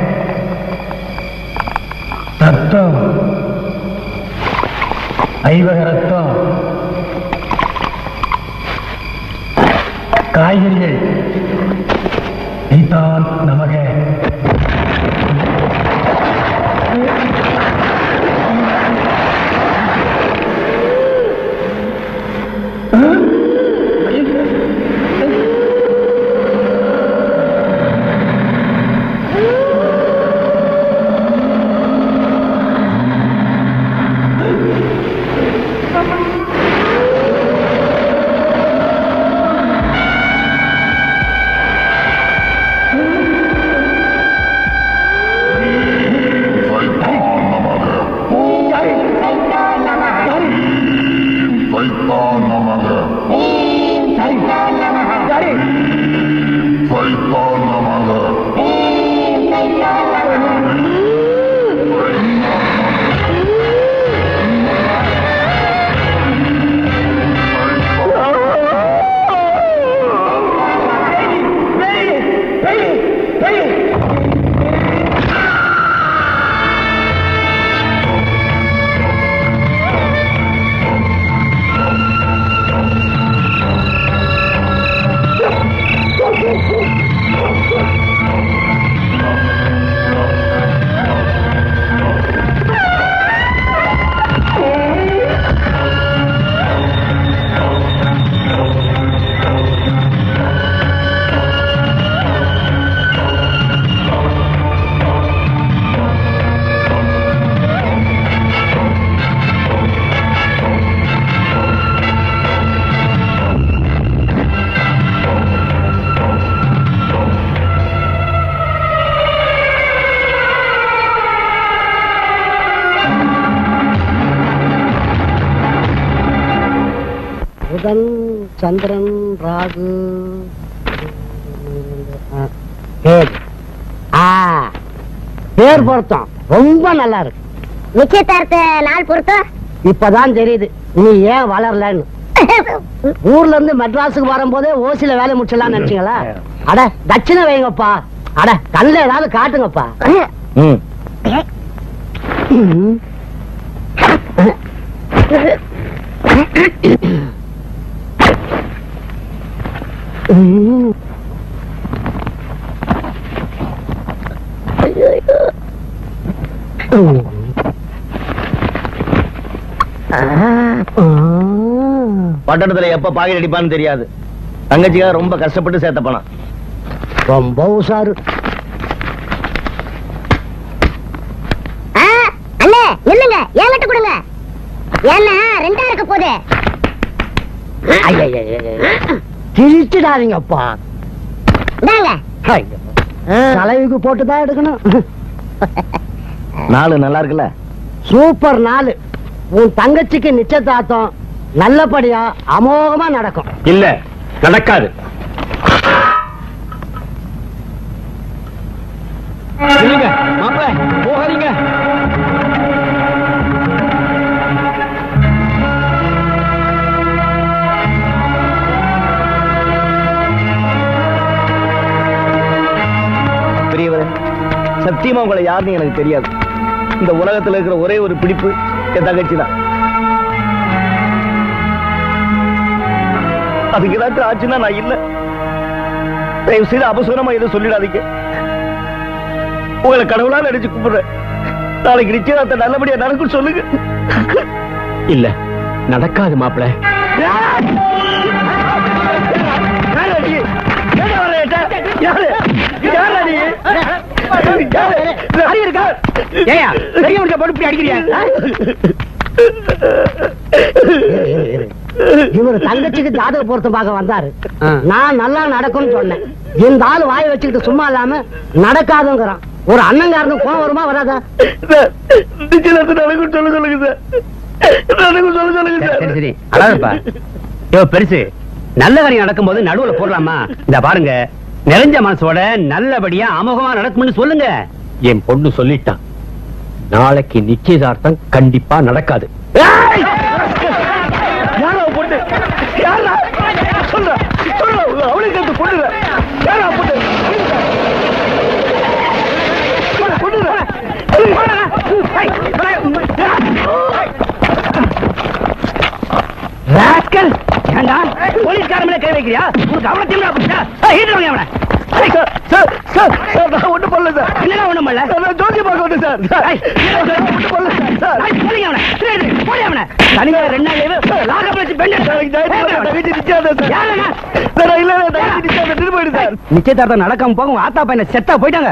ரத்தம் ஐவக ரத்தம் காய்கறிகள் சைத்தான் நமக புதன் சந்திரன் ராகு ஆ, கேது. ஆ, பேர் பொருத்தம் ரொம்ப நல்லா இருக்கு நிச்சயதார்த்த நாள் பொறுத்தம் இப்பதான் தெரியுது நீ ஏன் வளரலன்னு ஊர்ல இருந்து மெட்ராஸுக்கு வரும்போதே ஓசில வேலை முடிச்சலாம்னு நினைச்சீங்களா அட தட்சிணை வைங்கப்பா அட கண்ணுல ஏதாவது காட்டுங்கப்பா ம் ம். ம். பட்டணத்துல எப்ப பாக்கெட் அடிப்பான்னு தெரியாது தங்கச்சிக்காக ரொம்ப கஷ்டப்பட்டு சேர்த்த பணம் ரொம்ப உஷாரு ஆ, அண்ணே நில்லுங்க என்கிட்ட கொடுங்க ஏன்னா ரெண்டா இருக்க போகுது கிழிச்சிடாதீங்கப்பா இந்தாங்க தலைவுக்கு போட்டுதான் எடுக்கணும் நாலு நல்லா இருக்குல்ல சூப்பர் நாலு உன் தங்கச்சிக்கு நிச்சயதார்த்தம் நல்லபடியா அமோகமா நடக்கும் இல்ல நடக்காது இல்லைங்க மாப்பிள போகாதீங்க பெரியவரே சத்தியமா உங்களை யாருன்னு எனக்கு தெரியாது இந்த உலகத்துல இருக்கிற ஒரே ஒரு பிடிப்பு என் தங்கச்சி தான் அதுக்கு ஏதாச்சும் ஆச்சுன்னா நான் இல்ல தயவு செய்து அபசூரமா எதுவும் சொல்லிடாதீங்க உங்களை கடவுளா நினைச்சு கூப்பிடுறேன் நாளைக்கு நிச்சயதார்த்தம் நல்லபடியா நடக்கும் சொல்லுங்க இல்ல நடக்காது மாப்பிள யாரா நீ? ஏன்டா வர என்கிட்ட? யாரு? யாரா நீ? யாரு? அறிவு இருக்கா? ஏயா பெரிய மனுஷன் போட்டு இப்படி அடிக்கிறியா இவர் தங்கச்சிக்கு ஜாதக பொருத்தம் பார்க்க வந்தாரு நான் நல்லா நடக்கும்னு சொன்னேன் இந்த ஆள் வாய் வச்சுக்கிட்டு சும்மா இல்லாம நடக்காதுங்கிறான் ஒரு அண்ணங்காரனுக்கு கோவம் வருமா வராதா சார், நிச்சயதார்த்தம் நடக்கும் சொல்ல சொல்லுங்க சார் நடக்கும் சொல்ல சொல்லுங்க சார் சரி சரி அழகப்பா யோ பெருசு நல்ல காரியம் நடக்கும்போது நடுவுல போடலாமா இந்த பாருங்க நிறைஞ்ச மனசோட நல்லபடியா அமோகமா நடக்கும்னு சொல்லுங்க என் பொண்ணு சொல்லிட்டான் நாளைக்கு நிச்சயதார்த்தம் கண்டிப்பா நடக்காது யாரா பொண்ணு யாரா சொல்ற சொல்ற அவளுக்கு அந்த பொண்ணு யாரா பொண்ணு ராஸ்கல் ஏண்டா போலீஸ்காரன் மேல கை வைக்கிறியா உனக்கு அவனை திமிரா போச்சா ஹீட்டர் அவனை சார் சார் சார் நான் ஒண்ணு பண்ணல சார் என்னடா ஒண்ணும் பண்ணல நான் ஜோதி பார்க்க வந்தேன் சார் சார் ஏய், நான் ஒண்ணு பண்ணல சார் சார் ஏய், போடுங்க அவனை. சரி, சரி, போடு அவனை. தனியா ரெண்டு நாள் leave. லாகப்ல வச்சு பெண்ட் எடுத்து. எனக்கு ஞாயிற்றுக்கிழமை தங்கச்சி நிச்சயதார்த்தம் சார். யாருங்க? சார், நான் இல்ல, நான் தங்கச்சி நிச்சயதார்த்தம் திரும்ப போயிடு சார். நிச்சயதார்த்தம் நடக்காம போக உங்க ஆத்தா பையனை செத்தா போயிட்டாங்க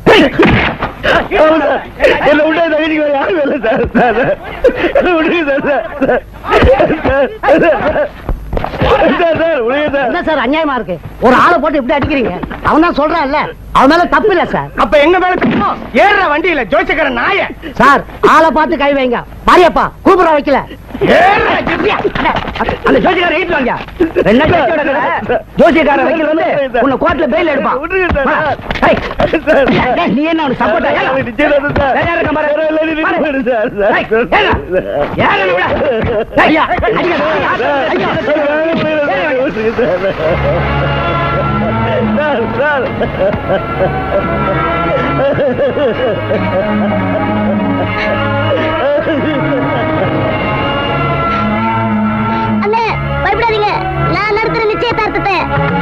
ஆமா சார். என்னை விட்டா என் தங்கச்சிக்கு வேற யாரும் இல்லை சார். Sir, sir. என்னை விட்டுருங்க sir, sir. Sir, sir, sir. Sir, sir, விடுங்க சார். என்ன சார் அநியாயமா இருக்கு ஒரு ஆளை போட்டு இப்படி அடிக்கிறீங்க அவன் தான் சொல்றான்ல அவன் மேல தப்பு இல்ல சார் அப்ப எங்க மேல தப்போம் ஏறுற வண்டியில ஜோசிக்கிற நாய சார் ஆளை பார்த்து கை வைங்க மாரியப்பா கூப்பிட வைக்கல ஏறுற ஜிப்பியா. அந்த ஜோசிக்கார ஏத்து வாங்க ரெண்டு நாள் கழிச்சு நடக்கிற ஜோசியக்கார வைக்கல வந்து உன்னை கோர்ட்ல பெயில் எடுப்பான் விட்டுருங்க சார். வா. ஏய், சார், சார். டேய், நீ என்ன அவனுக்கு சப்போர்ட்டா எனக்கு நிச்சயதார்த்தம் சார். வேற யாரு இருக்கா பாரு. வேற இல்லை, நீ நின்று போயிடு சார், சார். ஏய், ஏறுடா. ஏறுடா, விடா. ஏய், ஐயா, அடிக்காத. ஐயா, சார், சார். அண்ணே பயப்படாதீங்க நான் நடத்துற நிச்சயதார்த்தத்தை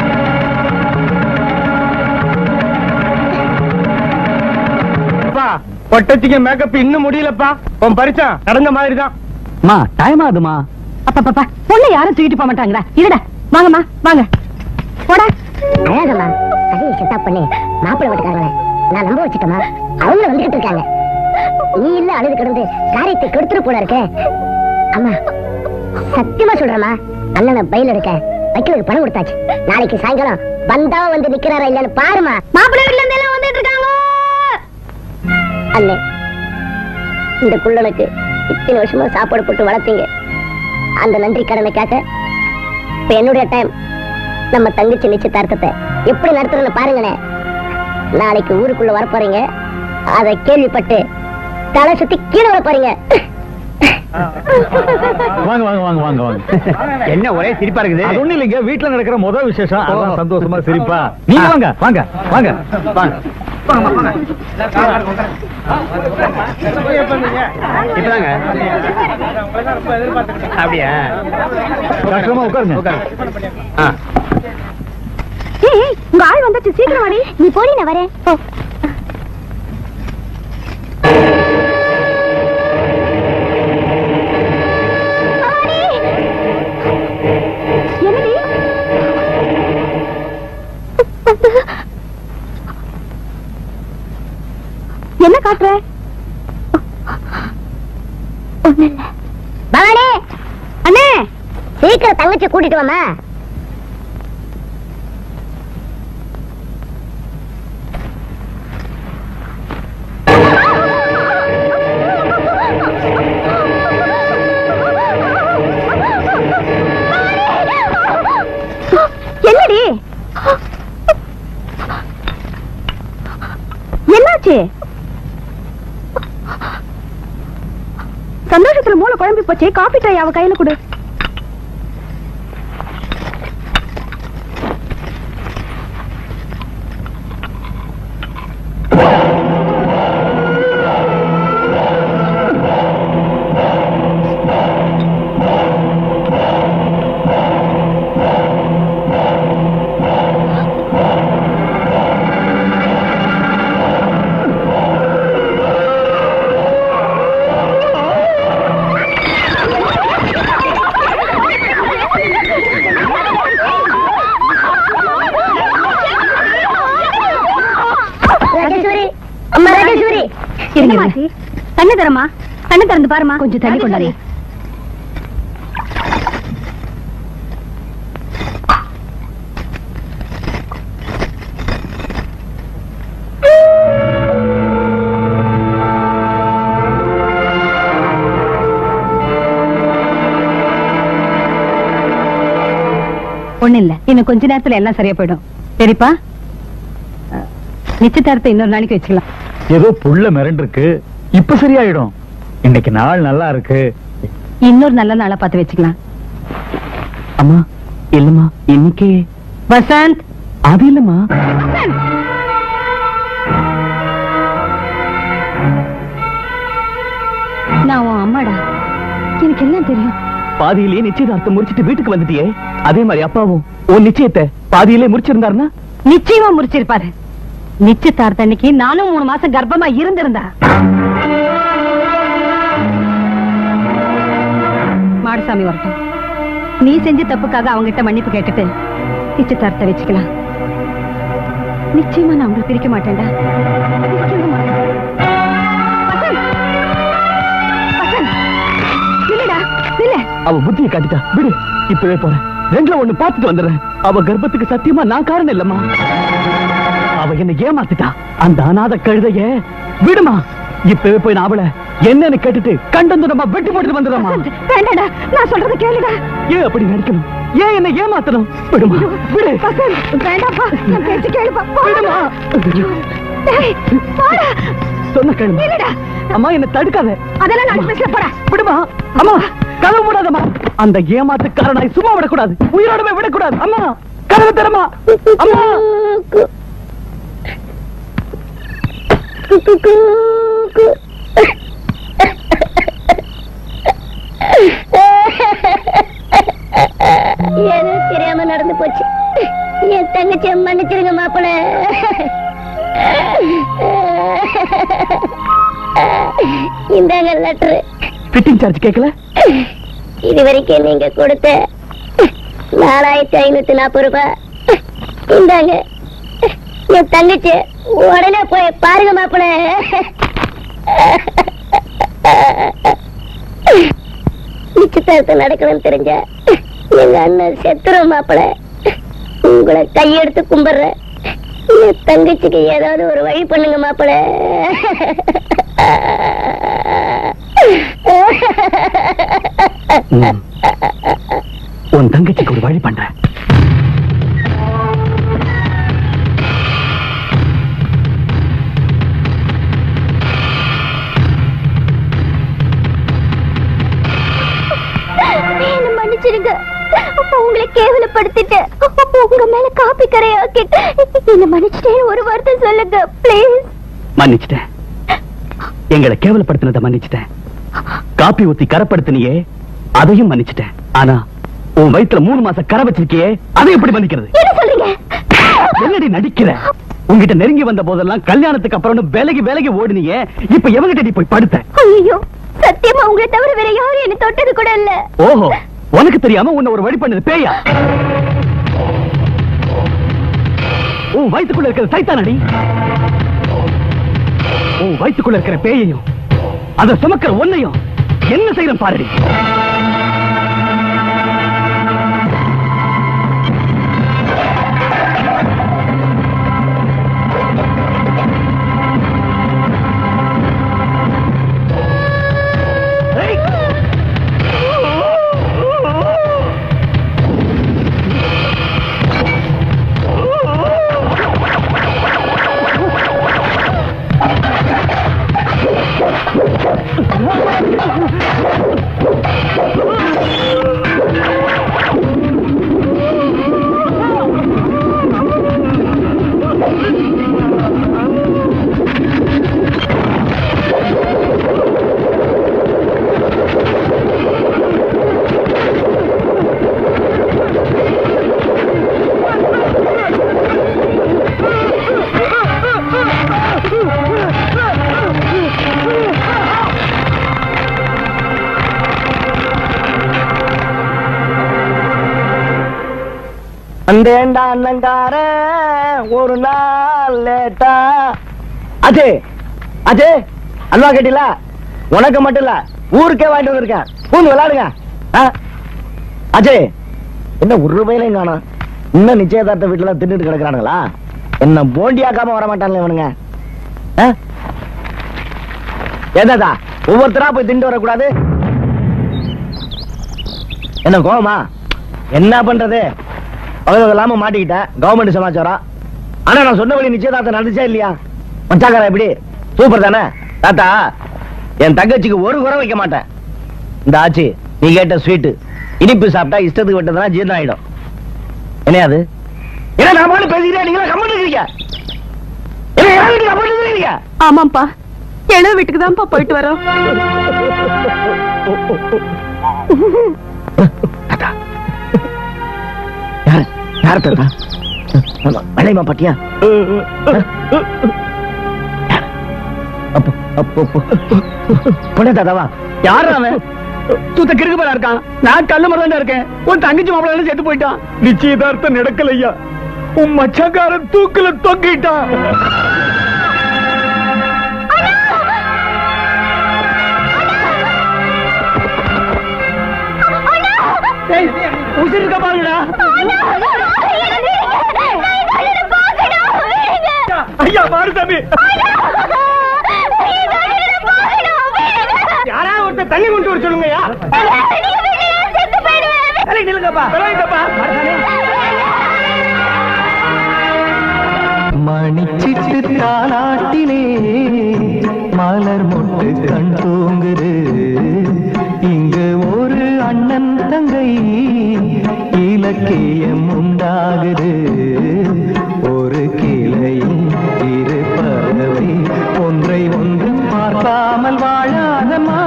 அப்பா, பொட்டச்சிக்கு மேக்கப் இன்னும் முடியலப்பா உன் பரிச்சா நடந்த மாதிரி தான் அம்மா டைம் ஆகுதுமா அப்பா பொண்ணு யாரும் தூக்கிட்டு போக மாட்டாங்கடா இருடா வாங்கம்மா வாங்க போடா அழகம்மா கதையை செட்டப் பண்ணி மாப்பிள்ளை வீட்டுக்காரங்கள நான் நம்ப வச்சுட்டோமா அவங்க வந்துகிட்டு இருக்காங்க நீ இல்ல அழுது கிடந்து காரியத்தை கெடுத்துட்டு போல இருக்க அம்மா சத்தியமா சொல்றேம்மா அண்ணனை பயில் எடுக்க வைக்கிறதுக்கு பணம் கொடுத்தாச்சு நாளைக்கு சாயங்காலம் வந்தா வந்து நிக்கிறாரா இல்லன்னு பாருமா மாப்பிள்ளை வீட்டுல இருந்து எல்லாம் வந்துட்டு இருக்காங்க அண்ணே இந்த குள்ளனுக்கு இத்தனை வருஷமா சாப்பாடு போட்டு வளர்த்தீங்க அந்த நன்றி கடனை கேட்க இப்ப என்னுடைய டைம் நம்ம தங்கச்சி நிச்சயதார்த்தத்தை எப்படி நடத்துறதுன்னு பாருங்களேன் நாளைக்கு ஊருக்குள்ள வர போறீங்க அதை கேள்விப்பட்டு தலை சுத்தி கீழே வர போறீங்க வாங்க வாங்க வாங்க வாங்க வாங்க என்ன ஒரே சிரிப்பா இருக்குது அது ஒண்ணு இல்லைங்க வீட்டுல நடக்கிற முதல் விசேஷம் அதான் சந்தோஷமா சிரிப்பா நீங்க வாங்க வாங்க வாங்க வாங்க இப்பதாங்க அப்படியா கஷ்டமா உட்காருங்க ஆ ஏய், ஏய், உங்க ஆள் வந்தாச்சு சீக்கிரம் வாடி நீ போடி நான் வரேன் போ. பவானி! என்னடி? என்ன காட்டுற ஒண்ணு இல்ல பவானி அண்ணே சீக்கிரம் தங்கச்சி கூட்டிட்டு வாமா என்னடி என்னாச்சு சந்தோஷத்துல மூளை குழம்பி போச்சு காபி ட்ரை அவ கையில கொடு ராஜேஸ்வரி அம்மா ராஜேஸ்வரி என்னமாச்சு கண்ணு தரமா கண்ணு திறந்து பாருமா கொஞ்சம் தண்ணி கொண்டாடி ஒண்ணு இல்ல இன்னும் கொஞ்ச நேரத்துல எல்லாம் சரியா போயிடும் சரிப்பா அஹ், நிச்சயதார்த்தம் இன்னொரு நாளைக்கு வச்சுக்கலாம் ஏதோ புள்ள மிரண்டு இருக்கு இப்ப சரியாயிடும் இன்னைக்கு நாள் நல்லா இருக்கு இன்னொரு நல்ல நாளா பார்த்து வச்சுக்கலாம் அம்மா இல்லம்மா இன்னைக்கு வசந்த் அது இல்லம்மா நான் உன் அம்மாடா எனக்கு எல்லாம் தெரியும் பாதியிலேயே நிச்சயதார்த்தம் முடிச்சிட்டு வீட்டுக்கு வந்துட்டியே அதே மாதிரி அப்பாவும் உன் நிச்சயத்தை பாதியிலே முடிச்சிருந்தாருன்னா நிச்சயமா முடிச்சிருப்பாரு நிச்சயதார்த்த அன்னைக்கு நானும் மூணு மாசம் கர்ப்பமா இருந்திருந்தா மாடசாமி வரட்டும் நீ செஞ்ச தப்புக்காக அவங்கிட்ட மன்னிப்பு கேட்டுட்டு நிச்சயதார்த்த வச்சுக்கலாம் நிச்சயமா நான் உங்களை பிரிக்க மாட்டேன்டா பிரிக்கவே மாட்டேன். வசந்த்! வசந்த்! நில்லுடா, நில்லு. அவ புத்தியை காட்டிட்டா விடு இப்பவே போறேன் ரெண்டுல ஒண்ணு பார்த்துட்டு வந்துடுறேன் அவ கர்ப்பத்துக்கு சத்தியமா நான் காரணம் இல்லம்மா அவ என்ன ஏமாத்திட்டா அந்த அநாத கழுதைய விடுமா இப்பவே போய் நான் அவளை என்னன்னு கேட்டுட்டு கண்டந்துடமா வெட்டி போட்டுட்டு வந்துடுறமா வசந்த், வேண்டாடா நான் சொல்றத கேளுடா ஏன் அப்படி நடிக்கணும் ஏன் என்ன ஏமாத்தணும் விடுமா விடு வசந்த், வேண்டாப்பா என் பேச்சு கேளுப்பா விடுமா டேய், போடா. சொன்ன கேளுமா நில்லுடா. அம்மா என்ன தடுக்காத அதெல்லாம் நான் பேசல போடா விடுமா அம்மா கதவு மூடாதம்மா அந்த ஏமாத்துக்காரனாய் சும்மா விடக்கூடாது உயிரோடவே விடக்கூடாது அம்மா கதவு தரமா அம்மா ஏதோ தெரியாம நடந்து போச்சு என் தங்கச்சி மன்னிச்சிருங்க மாப்பிள இந்தாங்க லெட்டர் ஃபிட்டிங் சார்ஜ் கேட்கல இது வரைக்கும் நீங்க கொடுத்த நாலாயிரத்தி ஐநூத்தி நாற்பது ரூபாய் இந்தாங்க என் தங்கச்சி உடனே போய் பாருங்க மாப்பிள நிச்சயதார்த்தம் நடக்கணும்னு தெரிஞ்ச எங்க அண்ணன் செத்துரும் மாப்பிள உங்களை கையெடுத்து கும்பிடுறேன் என் தங்கச்சிக்கு ஏதாவது ஒரு வழி பண்ணுங்க மாப்பிள உன் தங்கச்சிக்கு ஒரு வழி பண்றேன் என்ன மன்னிச்சிருங்க உங்களை கேவலப்படுத்திட்டு உங்க மேல காப்பி கரையாக்கிட்டு என்ன மன்னிச்சிட்டேன்னு ஒரு வார்த்தை சொல்லுங்க ப்ளீஸ் மன்னிச்சிட்டேன் எங்களை கேவலப்படுத்தினதை மன்னிச்சிட்டேன் காப்பி ஊத்தி கரப்படுத்தினியே அதையும் மன்னிச்சிட்டேன் ஆனா உன் வயித்துல மூணு மாசம் கரை வச்சிருக்கியே அதை எப்படி மன்னிக்கிறது என்ன சொல்றீங்க என்னடி நடிக்கிற உன்கிட்ட நெருங்கி வந்த போதெல்லாம் கல்யாணத்துக்கு அப்புறம் விலகி விலகி ஓடுனியே இப்ப எவங்கிட்ட நீ போய் படுத்த ஐயோ சத்தியமா உங்களை தவிர வேற யாரும் என்ன தொட்டது கூட இல்ல ஓஹோ உனக்கு தெரியாம உன்னை ஒரு வழி பண்ணது பேயா உன் வயித்துக்குள்ள இருக்கிற சைத்தானடி உன் வயித்துக்குள்ள இருக்கிற பேயையும் அதை சுமக்கிற ஒன்னையும் என்ன செய்யறேன் பாருடி அந்தேண்டா அண்ணங்கார ஒரு நாள் லேட்டா அஜே அஜே அல்வா கேட்டில உனக்கு மட்டும் இல்ல ஊருக்கே வாங்கிட்டு வந்திருக்கேன் பூந்து விளையாடுங்க ஆ? அஜய் என்ன ஒரு ரூபாயிலையும் காணும் இன்னும் நிச்சயதார்த்த வீட்டுல தான் தின்னுட்டு கிடக்குறானுங்களா என்ன போண்டியாக்காம வர மாட்டாங்களே இவனுங்க ஆ? ஏதாதா ஒவ்வொருத்தரா போய் திண்டு வரக்கூடாது என்ன கோவமா என்ன பண்றது அவங்க இல்லாம மாட்டிக்கிட்டேன் கவர்மெண்ட் சமாச்சாரம் ஆனா நான் சொன்ன வழி நிச்சயதார்த்தம் நடந்துச்சா இல்லையா மச்சாக்காரா எப்படி சூப்பர் தானே தாத்தா என் தங்கச்சிக்கு ஒரு குறை வைக்க மாட்டேன் இந்த ஆச்சி நீ கேட்ட ஸ்வீட் இனிப்பு சாப்பிட்டா இஷ்டத்துக்கு விட்டதுனா ஜீரணம் ஆயிடும் என்னையாது என்ன நான் பாட்டு பேசிக்கிறேன் நீங்களா கம்மன் இருக்கீங்க என்ன யார் வீட்டுக்கு கம்மன் இருக்கீங்க ஆமாப்பா எழுத வீட்டுக்கு தான்ப்பா போயிட்டு வரோம் தாத்தா யார் யார் தாத்தா ஆமா, மலையம்மா பாட்டியா அப்போ அப்போ பொண்ணே தாத்தாவா யாரு அவன் சுத்த கிறுக்கு போல இருக்கான் நான் கல்லு மரம் இருக்கேன் உன் தங்கச்சி மாப்பிள்ள செத்து போயிட்டான் நிச்சயதார்த்தம் நடக்கலையா உன் மச்சக்காரன் தூக்குல தொங்கிட்டான் ஏய், உசிர் இருக்க பாருங்கடா ஐயா மாறு தம்பி யாரா ஒருத்தர் தண்ணி கொண்டு வர சொல்லுங்கய்யா வேலைக்கு நில்லுங்கப்பா வேலைங்கப்பா மணிச்சிட்டு தாலாட்டிலே மலர் மொட்டு கண் தூங்குது இங்கு ஒரு அண்ணன் தங்கை இலக்கியம் உண்டாகுது ஒரு கிளையும் இரு பறவை ஒன்றை ஒன்று பார்க்காமல் வாழாதமா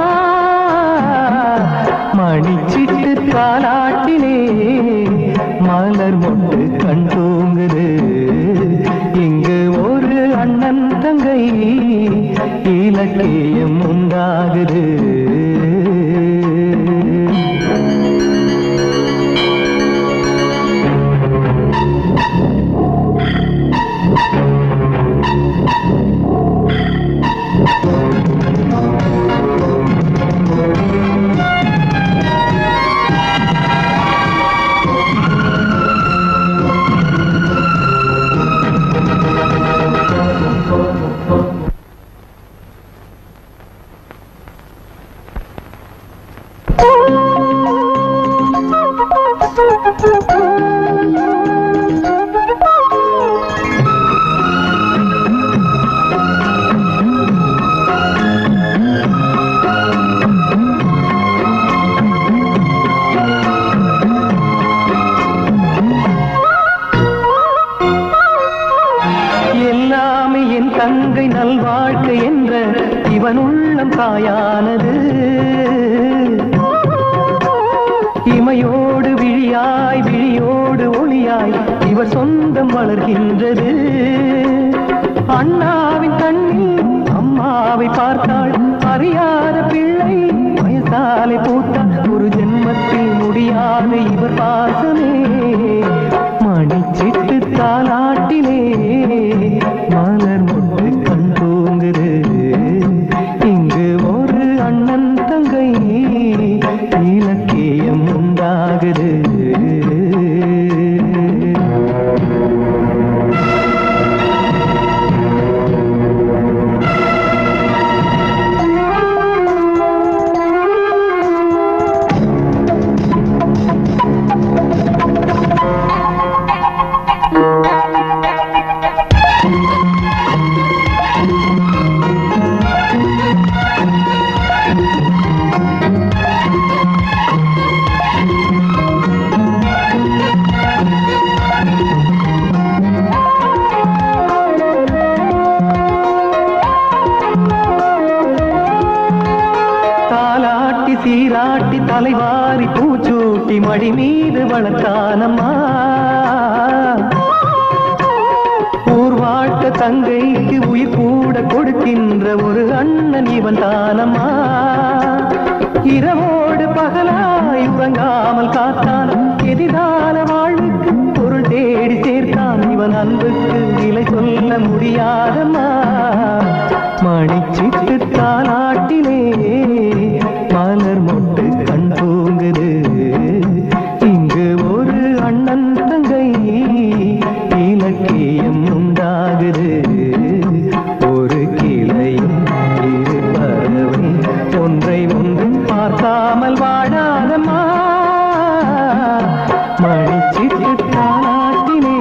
மணிச்சிட்டு தாலாட்டிலே மலர் மொட்டு கண் தூங்குது இங்கு ஒரு அண்ணன் தங்கை இலக்கியம் உண்டாகுது எல்லாமே என் தங்கை நல்வாழ்க்கை என்ற இவன் உள்ளம் தாயானது இமையோடு விழியாய் விழியோடு ஒளியாய் இவர் சொந்தம் வளர்கின்றது அண்ணாவின் கண்ணில் அம்மாவை பார்த்தாள் அறியாத பிள்ளை வயசாலை பூத்தாள் ஒரு ஜென்மத்தில் முடியாத இவர் பாசமே மணிச்சிட்டு தாலாட்டிலே மலர் முட்டு கண் தூங்குது இங்கு ஒரு அண்ணன் தங்கை இலக்கியம் உண்டாகுது தாலாட்டி சீராட்டி தலைவாரி பூச்சூட்டி மடி மீது வளர்த்தானம்மா ஊர் வாழ்க்க தங்கைக்கு உயிர் கூட கொடுக்கின்ற ஒரு அண்ணன் இவன் தானம்மா இரவோடு பகலாய் உறங்காமல் காத்தான் எதிரான வாழ்வுக்கு பொருள் தேடி சேர்த்தான் இவன் அன்புக்கு விலை சொல்ல முடியாதம்மா மணிச்சிட்டு தாலாட்டிலே மலர் மொட்டு கண் தூங்குது இங்கு ஒரு அண்ணன் தங்கை இலக்கியம் உண்டாகுது ஒரு கிளையும் இரு பறவை ஒன்றை ஒன்று பார்க்காமல் வாழாதம்மா மணிச்சிட்டு தாலாட்டிலே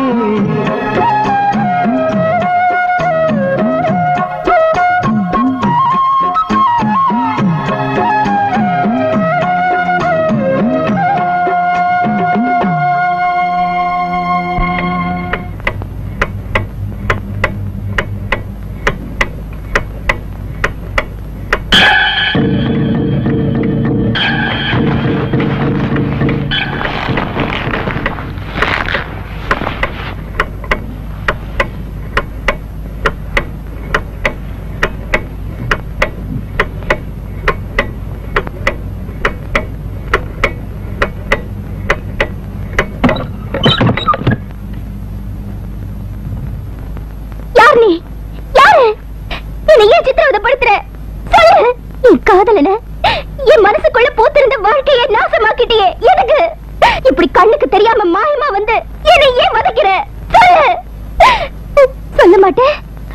யார் நீ யாரு என்னை ஏன் சித்திரவதைப்படுத்துற சொல்லு என் காதலன என் மனசுக்குள்ள பூத்திருந்த வாழ்க்கையை நாசமாக்கிட்டியே எனக்கு இப்படி கண்ணுக்கு தெரியாம மாயமா வந்து என்னை ஏன் வதைக்கிற சொல்லு சொல்ல மாட்டேன்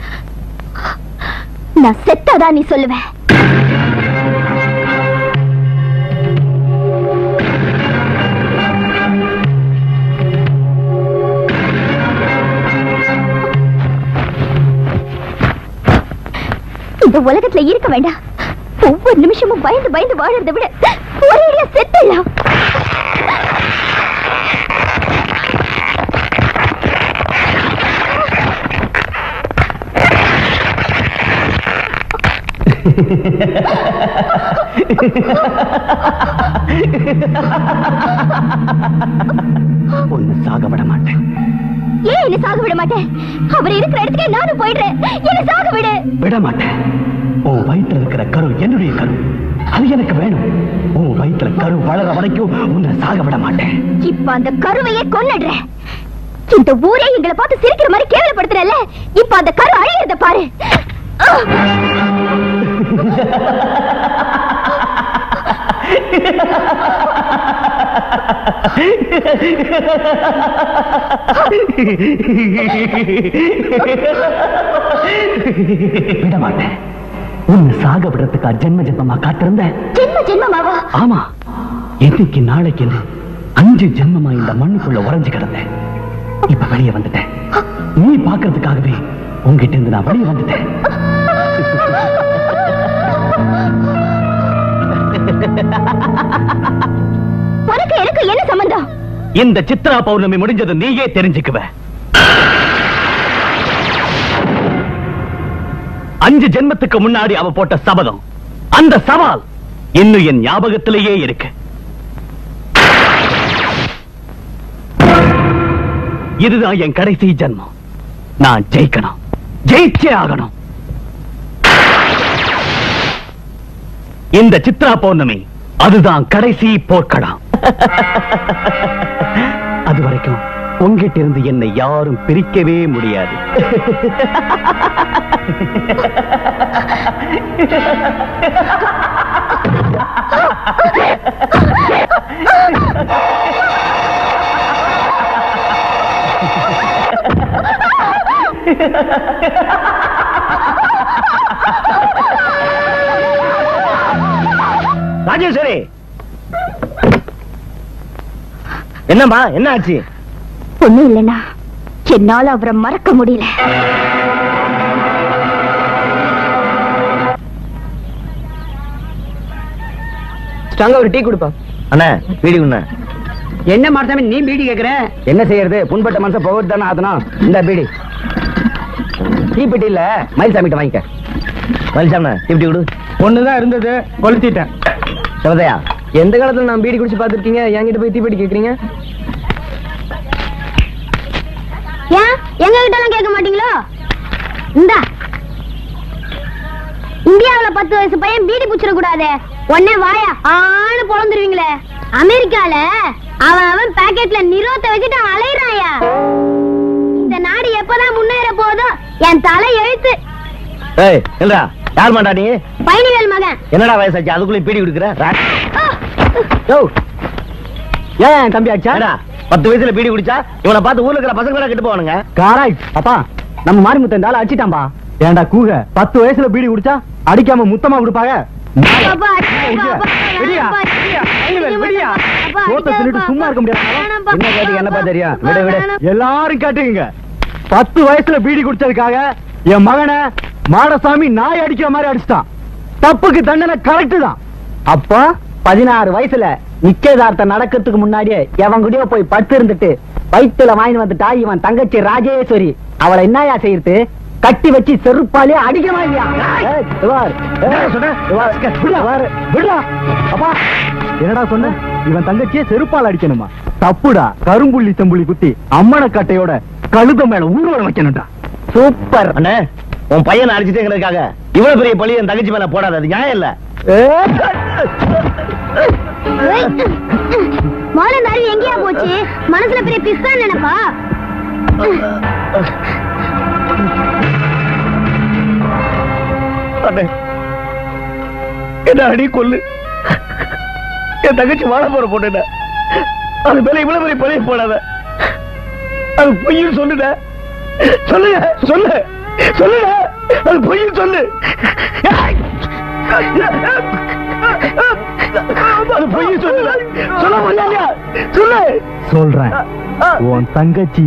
நான் செத்தாதான் நீ சொல்லுவ இந்த உலகத்துல இருக்க வேண்டாம் ஒவ்வொரு நிமிஷமும் பயந்து பயந்து வாழறதை விட ஒரேடியா செத்துடலாம் ஒன்னு சாக விட மாட்டேன் ஏன் என்ன சாக விட மாட்டேன் அவர் இருக்கிற இடத்துக்கே நானும் போயிடுறேன் என்ன சாக விடு விட மாட்டேன் உன் வயிற்றுல இருக்கிற கரு என்னுடைய கரு அது எனக்கு வேணும் உன் வயிற்றுல கரு வளர வரைக்கும் உன்னை சாக விட மாட்டேன் இப்ப அந்த கருவையே கொன்னுடுறேன் இந்த ஊரே எங்களை பார்த்து சிரிக்கிற மாதிரி கேவலப்படுத்துறல இப்ப அந்த கரு அழியறத பாரு விட மாட்டேன் உன்னை சாக விடுறதுக்கா ஜென்ம ஜென்மமா காத்திருந்தேன் ஜென்ம ஜென்மமாவா ஆமா என்னைக்கு நாளைக்கு அஞ்சு ஜென்மமா இந்த மண்ணுக்குள்ள உறைஞ்சு கிடந்தேன் இப்ப வெளியே வந்துட்டேன் நீ பாக்குறதுக்காகவே உங்ககிட்ட இருந்து நான் வெளியே வந்துட்டேன் உனக்கு எனக்கு என்ன சம்பந்தம் இந்த சித்ரா பௌர்ணமி முடிஞ்சது நீயே தெரிஞ்சுக்குவ அஞ்சு ஜென்மத்துக்கு முன்னாடி அவ போட்ட சபதம் அந்த சவால் இன்னும் என் ஞாபகத்திலேயே இருக்கு இதுதான் என் கடைசி ஜென்மம் நான் ஜெயிக்கணும் ஜெயிச்சே ஆகணும் இந்த சித்ரா பௌர்ணமி அதுதான் கடைசி போர்க்களம் அது வரைக்கும் உங்ககிட்ட இருந்து என்னை யாரும் பிரிக்கவே முடியாது ராஜேஸ்வரி என்னம்மா என்ன ஆச்சு ஒண்ணும் இல்லைன்னா என்னால அவரை மறக்க முடியல ஸ்ட்ராங்கா ஒரு டீ கொடுப்பா அண்ணா வீடி உண்ண என்ன மார்சாமி நீ பீடி கேக்குற என்ன செய்யறது புண்பட்ட மனசை புகட்டு தானே ஆதணும் இந்த பீடி தீப்பெட்டி இல்ல மயில்சாமிட்ட வாங்கிக்க மலிசாமண்ணா இப்படி விடு ஒண்ணுதான் இருந்தது கொளுத்திட்டேன் சிவதையா எந்த காலத்துல நான் பீடி குடிச்சு பாத்துருக்கீங்க என்கிட்ட போய் தீப்பெட்டி கேக்குறீங்க ஏன் எங்க கிட்ட எல்லாம் கேட்க மாட்டீங்களோ இந்தா இந்தியாவுல பத்து வயசு பையன் பீடி புச்சிட கூடாது உடனே வாயா ஆன்னு பொழந்துருவீங்களே அமெரிக்கால அவன் அவன் பாக்கெட்ல நிரோத்த வச்சுட்டு அலையறாயா இந்த நாடு எப்பதான் முன்னேற போதோ என் தலை எழுத்து ஏய் இல்லடா யார் மாட்டா நீ பயணிகள் மகன் என்னடா வயசாச்சு அதுக்குள்ளே பீடி கொடுக்குற ஆ! ஏன் தம்பி ஆச்சா ஏடா பத்து வயசுல பீடி குடிச்சா இவனை பார்த்து ஊர்ல இருக்கிற பசங்க கெட்டு போவானுங்க காராய் அப்பா நம்ம மாரிமுத்த இந்த ஆளை அடிச்சிட்டான்பா ஏன்டா கூக பத்து வயசுல பீடி குடிச்சா அடிக்காம முத்தமா கொடுப்பாங்க அப்பா, அப்பா, அப்பா, விடியா, அப்பா, விடியா, அப்பா, விடியா. அப்பா, சோத்தை தின்னுட்டு சும்மா இருக்க முடியாது வேணாம்ப்பா. என்ன கேட்டு என்னப்பா தெரியும் விடு விடு எல்லாரும் கேட்டுங்க பத்து வயசுல பீடி குடிச்சதுக்காக என் மகனை மாடசாமி நாய் அடிக்கிற மாதிரி அடிச்சிட்டான் தப்புக்கு தண்டனை கரெக்ட் தான் அப்பா பதினாறு வயசுல நிச்சயதார்த்தம் நடக்கிறதுக்கு முன்னாடியே எவன் கூடயோ போய் படுத்து இருந்துட்டு வயிற்றுல வாங்கி வந்துட்டா இவன் தங்கச்சி ராஜேஸ்வரி அவளை என்னயா செய்யறது கட்டி வச்சு செருப்பாலே அடிக்கமா இல்லையா ஏய், இவார், ஏய், இவார், இவார், விடுடா. அப்பா என்னடா சொன்ன இவன் தங்கச்சியை செருப்பால் அடிக்கணுமா தப்புடா கரும்புள்ளி செம்புள்ளி குத்தி அம்மன கட்டையோட கழுத மேல ஊர்வலம் வைக்கணும்டா சூப்பர் அண்ணே உன் பையனை அடிச்சுட்டேங்கிறதுக்காக இவ்வளவு பெரிய பழி என் தங்கச்சி மேல போடாது அது நியாயம் இல்ல முதல்ல இந்த அறிவு எங்கேயா போச்சு மனசுல பெரிய பிஸ்தான் நினைப்பா அண்ணே என்ன அடி கொல்லு என் தங்கச்சி வாழ போற பொண்ணுட அது மேல இவ்வளவு பெரிய பழைய போடாத அது பொய்யும் சொல்லுட சொல்லுங்க சொல்லு சொல்லுங்க அது பொய்யும் சொல்லு அது பொய்யும் சொல்லு சொல்ல முடியலையா சொல்லு சொல்றேன் உன் தங்கச்சி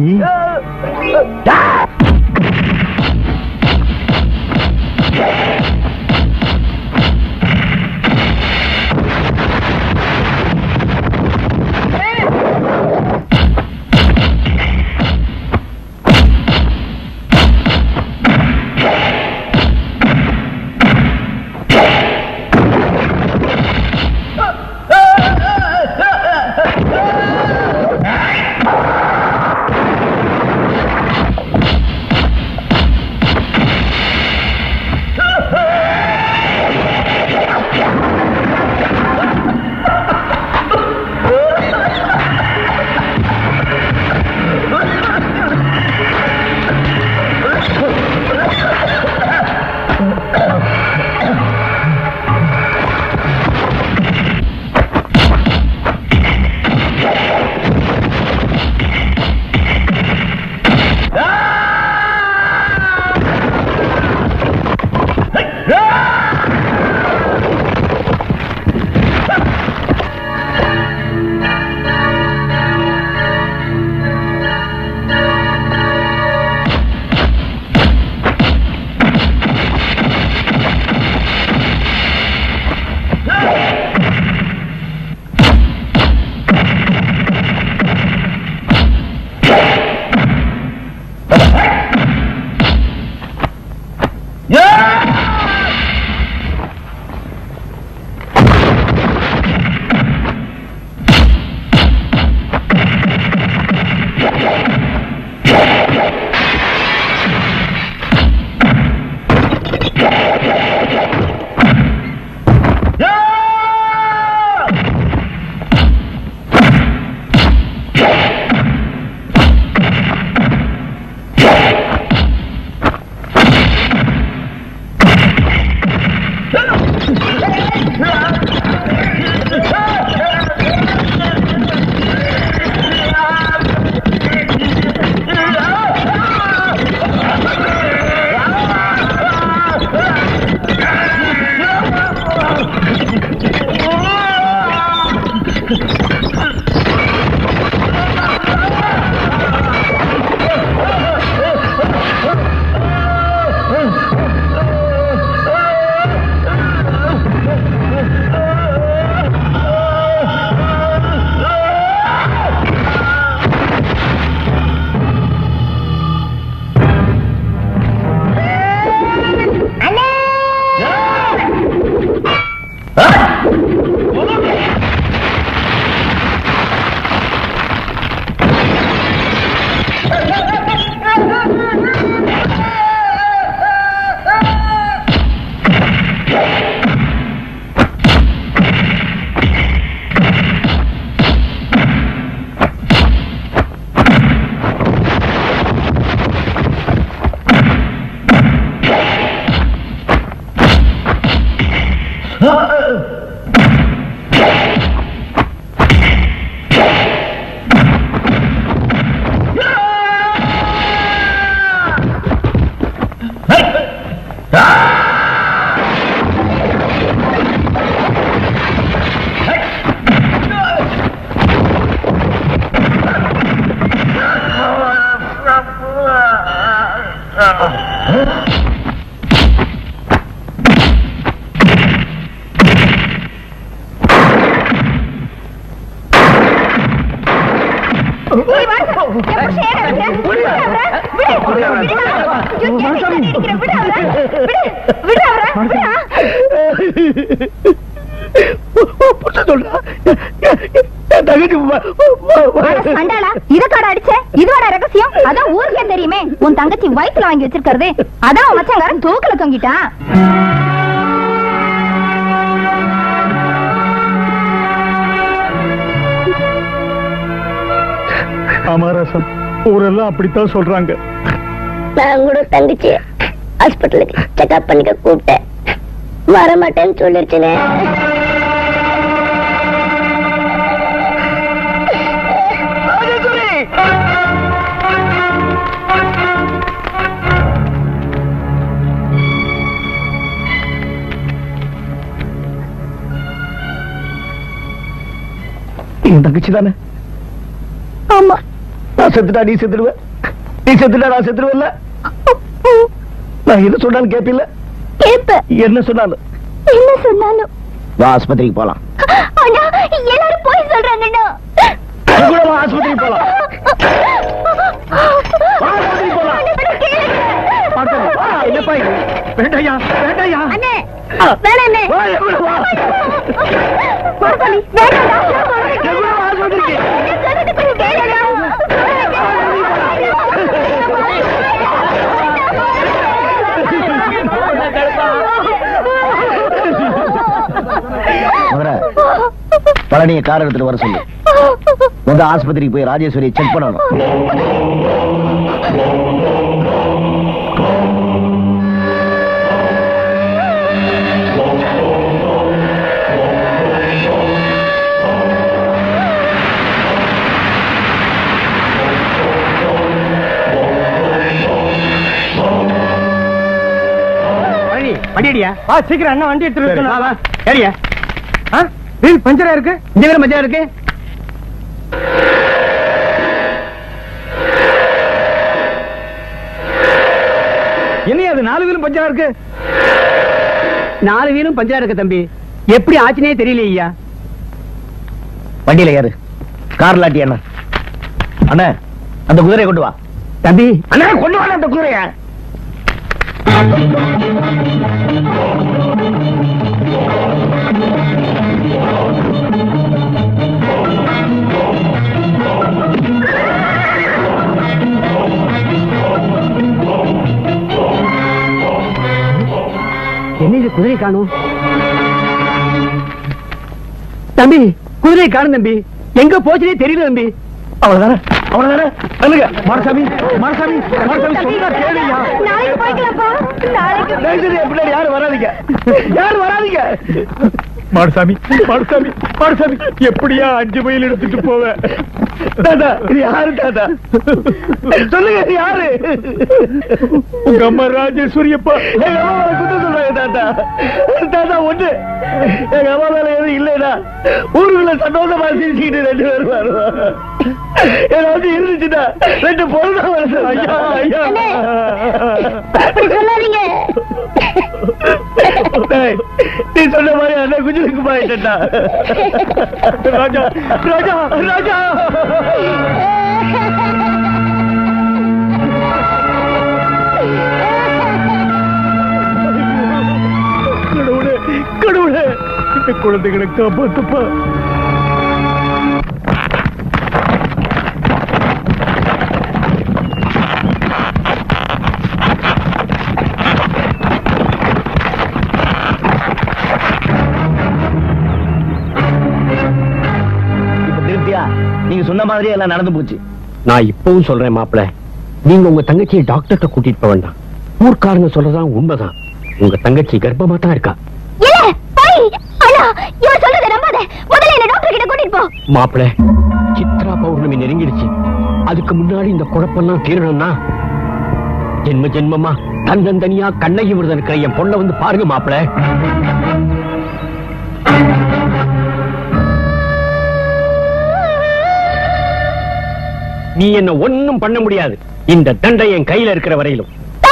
சண்டாளா இதுக்காட அடிச்ச இதுவாட ரகசியம் அதான் ஊருக்கே தெரியுமே உன் தங்கச்சி வயித்துல வாங்கி வச்சிருக்கிறது அதான் உன் மச்சாங்காரன் தூக்குல தொங்கிட்டான் அமராசம் ஊரெல்லாம் அப்படித்தான் சொல்றாங்க நான் கூட தங்கச்சி ஹாஸ்பிட்டலுக்கு செக்அப் பண்ணிக்க கூப்பிட்டேன் வரமாட்டேன்னு சொல்லிருச்சுனே என் தங்கச்சி தானே ஆமா நான் செத்துட்டா நீ செத்துடுவ நீ செத்துட்டா நான் செத்துடுவேன்ல நான் என்ன சொன்னாலும் கேட்பில்ல கேப்ப என்ன சொன்னாலும் என்ன சொன்னாலும் வா ஆஸ்பத்திரிக்கு போலாம் அண்ணா எல்லாரும் போய் சொல்றாங்கண்ணா நீ கூட வா ஆஸ்பத்திரிக்கு போலாம் வா, ஆஸ்பத்திரிக்கு போலாம் வா, என்னப்பா இது? வேண்டாயா வேண்டாயா அண்ணே வேணாம் அண்ணே வா, என் கூட வா. மறுபடி வேண்டாம்டா என் கூட வா ஆஸ்பத்திரிக்கு. முதல்ல பழனிய கார் எடுத்துட்டு வர சொல்லு முத ஆஸ்பத்திரிக்கு போய் ராஜேஸ்வரியை செக் பண்ணணும் வண்டியடியா வா சீக்கிரம் அண்ணா வண்டி எடுத்துட்டு வா வா ஏடியா ஆ வீல் பஞ்சரா இருக்கு இந்த வீல் பஞ்சரா இருக்கு என்னையா அது நாலு வீலும் பஞ்சரா இருக்கு நாலு வீலும் பஞ்சரா இருக்கு தம்பி எப்படி ஆச்சுனே தெரியல ஐயா வண்டியில ஏறு கார்ல ஆட்டி அண்ணா அண்ணா அந்த குதிரையை கொண்டு வா தம்பி அண்ணா கொண்டு வா அந்த குதிரைய என்ன இது குதிரை காணும் தம்பி குதிரை காணும் தம்பி எங்க போச்சுனே தெரியல தம்பி அவ்வளவுதானே அவ்வளவுதானே சொல்லுங்க மரசாமி மரசாமி மரசாமி சொன்னா கேளுயா நாளைக்கு போய்க்கலாம்ப்பா நாளைக்கு தயவுசெய்து என் பின்னாடி யாரும் வராதீங்க யாரும் வராதீங்க மாடசாமி மாடசாமி மாடசாமி எப்படியா அஞ்சு மைல் எடுத்துட்டு போவேன் தாத்தா இது யாரு தாத்தா சொல்லுங்க இது யாரு உங்க அம்மா ராஜேஸ்வரியப்பா எங்க அம்மா மேல குத்தம் சொல்றாங்க தாத்தா தாத்தா ஒண்ணு எங்க அம்மா மேல எதுவும் இல்லைடா ஊருக்குள்ள சந்தோஷமா சிரிச்சுக்கிட்டு ரெண்டு பேரும் வருவாங்க ஏதாவது இருந்துச்சுன்னா ரெண்டு பொருள் தான் வருது ஐயா ஐயா அண்ணே, அப்படி சொல்லாதீங்க டேய், நீ சொன்ன மாதிரி அந்த குஜிலுக்கு போயிட்டா ராஜா ராஜா ராஜா கடவுளே கடவுளே இந்த குழந்தைகளை காப்பாத்துப்பா இப்ப திருப்தியா நீங்க சொன்ன மாதிரியே எல்லாம் நடந்து போச்சு நான் இப்பவும் சொல்றேன் மாப்பிள நீங்க உங்க தங்கச்சியை டாக்டர்கிட்ட கூட்டிட்டு போக வேண்டாம் ஊர்க்காரங்க சொல்றதான் உண்மைதான் உங்க தங்கச்சி கர்ப்பமா தான் இருக்கா இல்ல போய் அண்ணா மாப்பிள சித்ரா பௌர்ணமி நெருங்கிடுச்சு அதுக்கு முன்னாடி இந்த குழப்பம்லாம் தீரணும்னா ஜென்ம ஜென்மமா தன்னந்தனியா கண்ணகி விரதம் இருக்கிற என் பொண்ணை வந்து பாருங்க மாப்பிள நீ என்ன ஒண்ணும் பண்ண முடியாது இந்த தண்டை என் கையில இருக்கிற வரையிலும்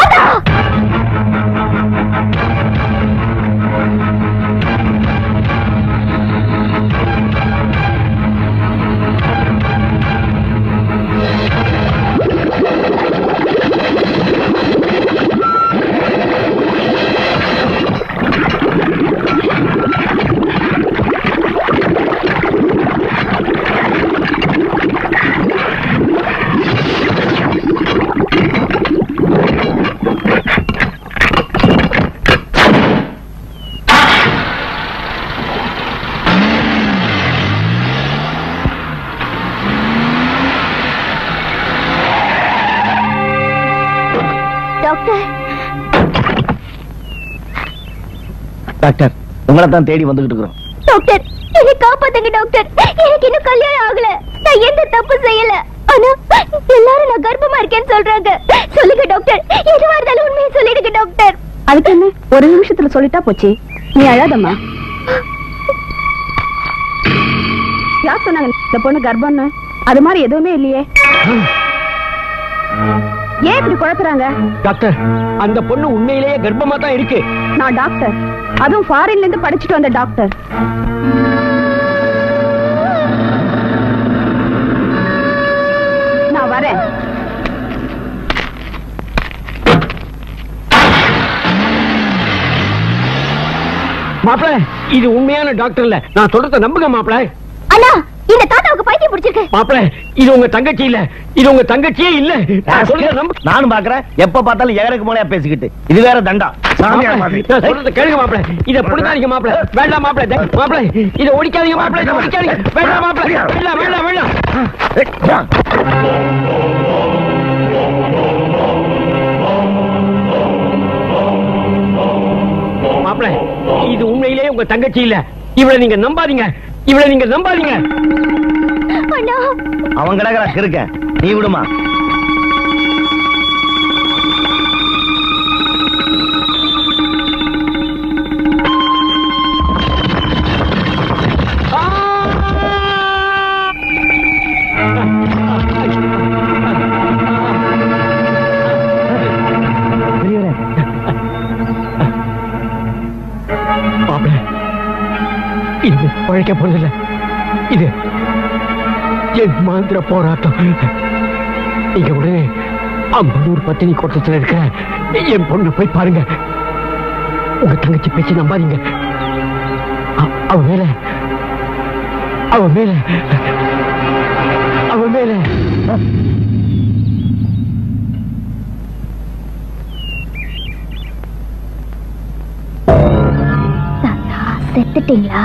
டாக்டர் டாக்டர் உங்களை தான் தேடி வந்துகிட்டு இருக்கிறோம் டாக்டர் என்னை காப்பாத்துங்க டாக்டர் எனக்கு இன்னும் கல்யாணம் ஆகல நான் எந்த தப்பு செய்யல ஆனா எல்லாரும் நான் கர்ப்பமா இருக்கேன்னு சொல்றாங்க சொல்லுங்க டாக்டர் எதுவா இருந்தாலும் உண்மையை சொல்லிடுங்க டாக்டர் அதுக்கு என்ன ஒரு நிமிஷத்துல சொல்லிட்டா போச்சு நீ அழாதம்மா யார் சொன்னாங்க இந்த பொண்ணு கர்ப்பம்னு அது மாதிரி எதுவுமே இல்லையே ஏன் இப்படி குழப்புறாங்க டாக்டர் அந்த பொண்ணு உண்மையிலேயே கர்ப்பமா தான் இருக்கு நான் டாக்டர் அதுவும் ஃபாரின்ல இருந்து படிச்சுட்டு வந்த டாக்டர் நான் வரேன் மாப்பிள இது உண்மையான டாக்டர் இல்ல நான் சொல்றத நம்புங்க மாப்பிள அண்ணா இந்த தாத்தாவுக்கு பைத்தியம் பிடிச்சிருக்கு மாப்பிள இது உங்க தங்கச்சி இல்ல இது உங்க தங்கச்சியே இல்ல நான் சொல்றத நம்பு நானும் பாக்குறேன் எப்ப பார்த்தாலும் எகருக்கு மூலையா பேசிக்கிட்டு இது வேற தண்டா சாமியார் மாப்பிள, மாதிரி. நான் சொல்றத கேளுங்க மாப்பிள இத புடிக்காதீங்க மாப்பிள வேண்டாம் மாப்பிள டேய், மாப்பிள இத ஒடிக்காதீங்க மாப்பிள இத ஒடிக்காதீங்க வேண்டாம் மாப்பிள வேண்டாம் வேண்டாம் வேண்டாம் மாப்பிள இது உண்மையிலேயே உங்க தங்கச்சி இல்ல இவளை நீங்க நம்பாதீங்க இவளை நீங்க நம்பாதீங்க அண்ணா அவன் கிடக்குறா கிறுக்க நீ விடுமா மாப்பிள இது பழைக்க போறதில்ல இது என் மாந்திர போராட்டம் நீங்க உடனே அம்பனூர் பத்தினி கோட்டத்தில் இருக்கிற என் பொண்ணு போய் பாருங்க உங்க தங்கச்சி பேச்சு நம்பாதீங்க அ- அவ மேல அவ மேல அவ மேல தாத்தா செத்துட்டீங்களா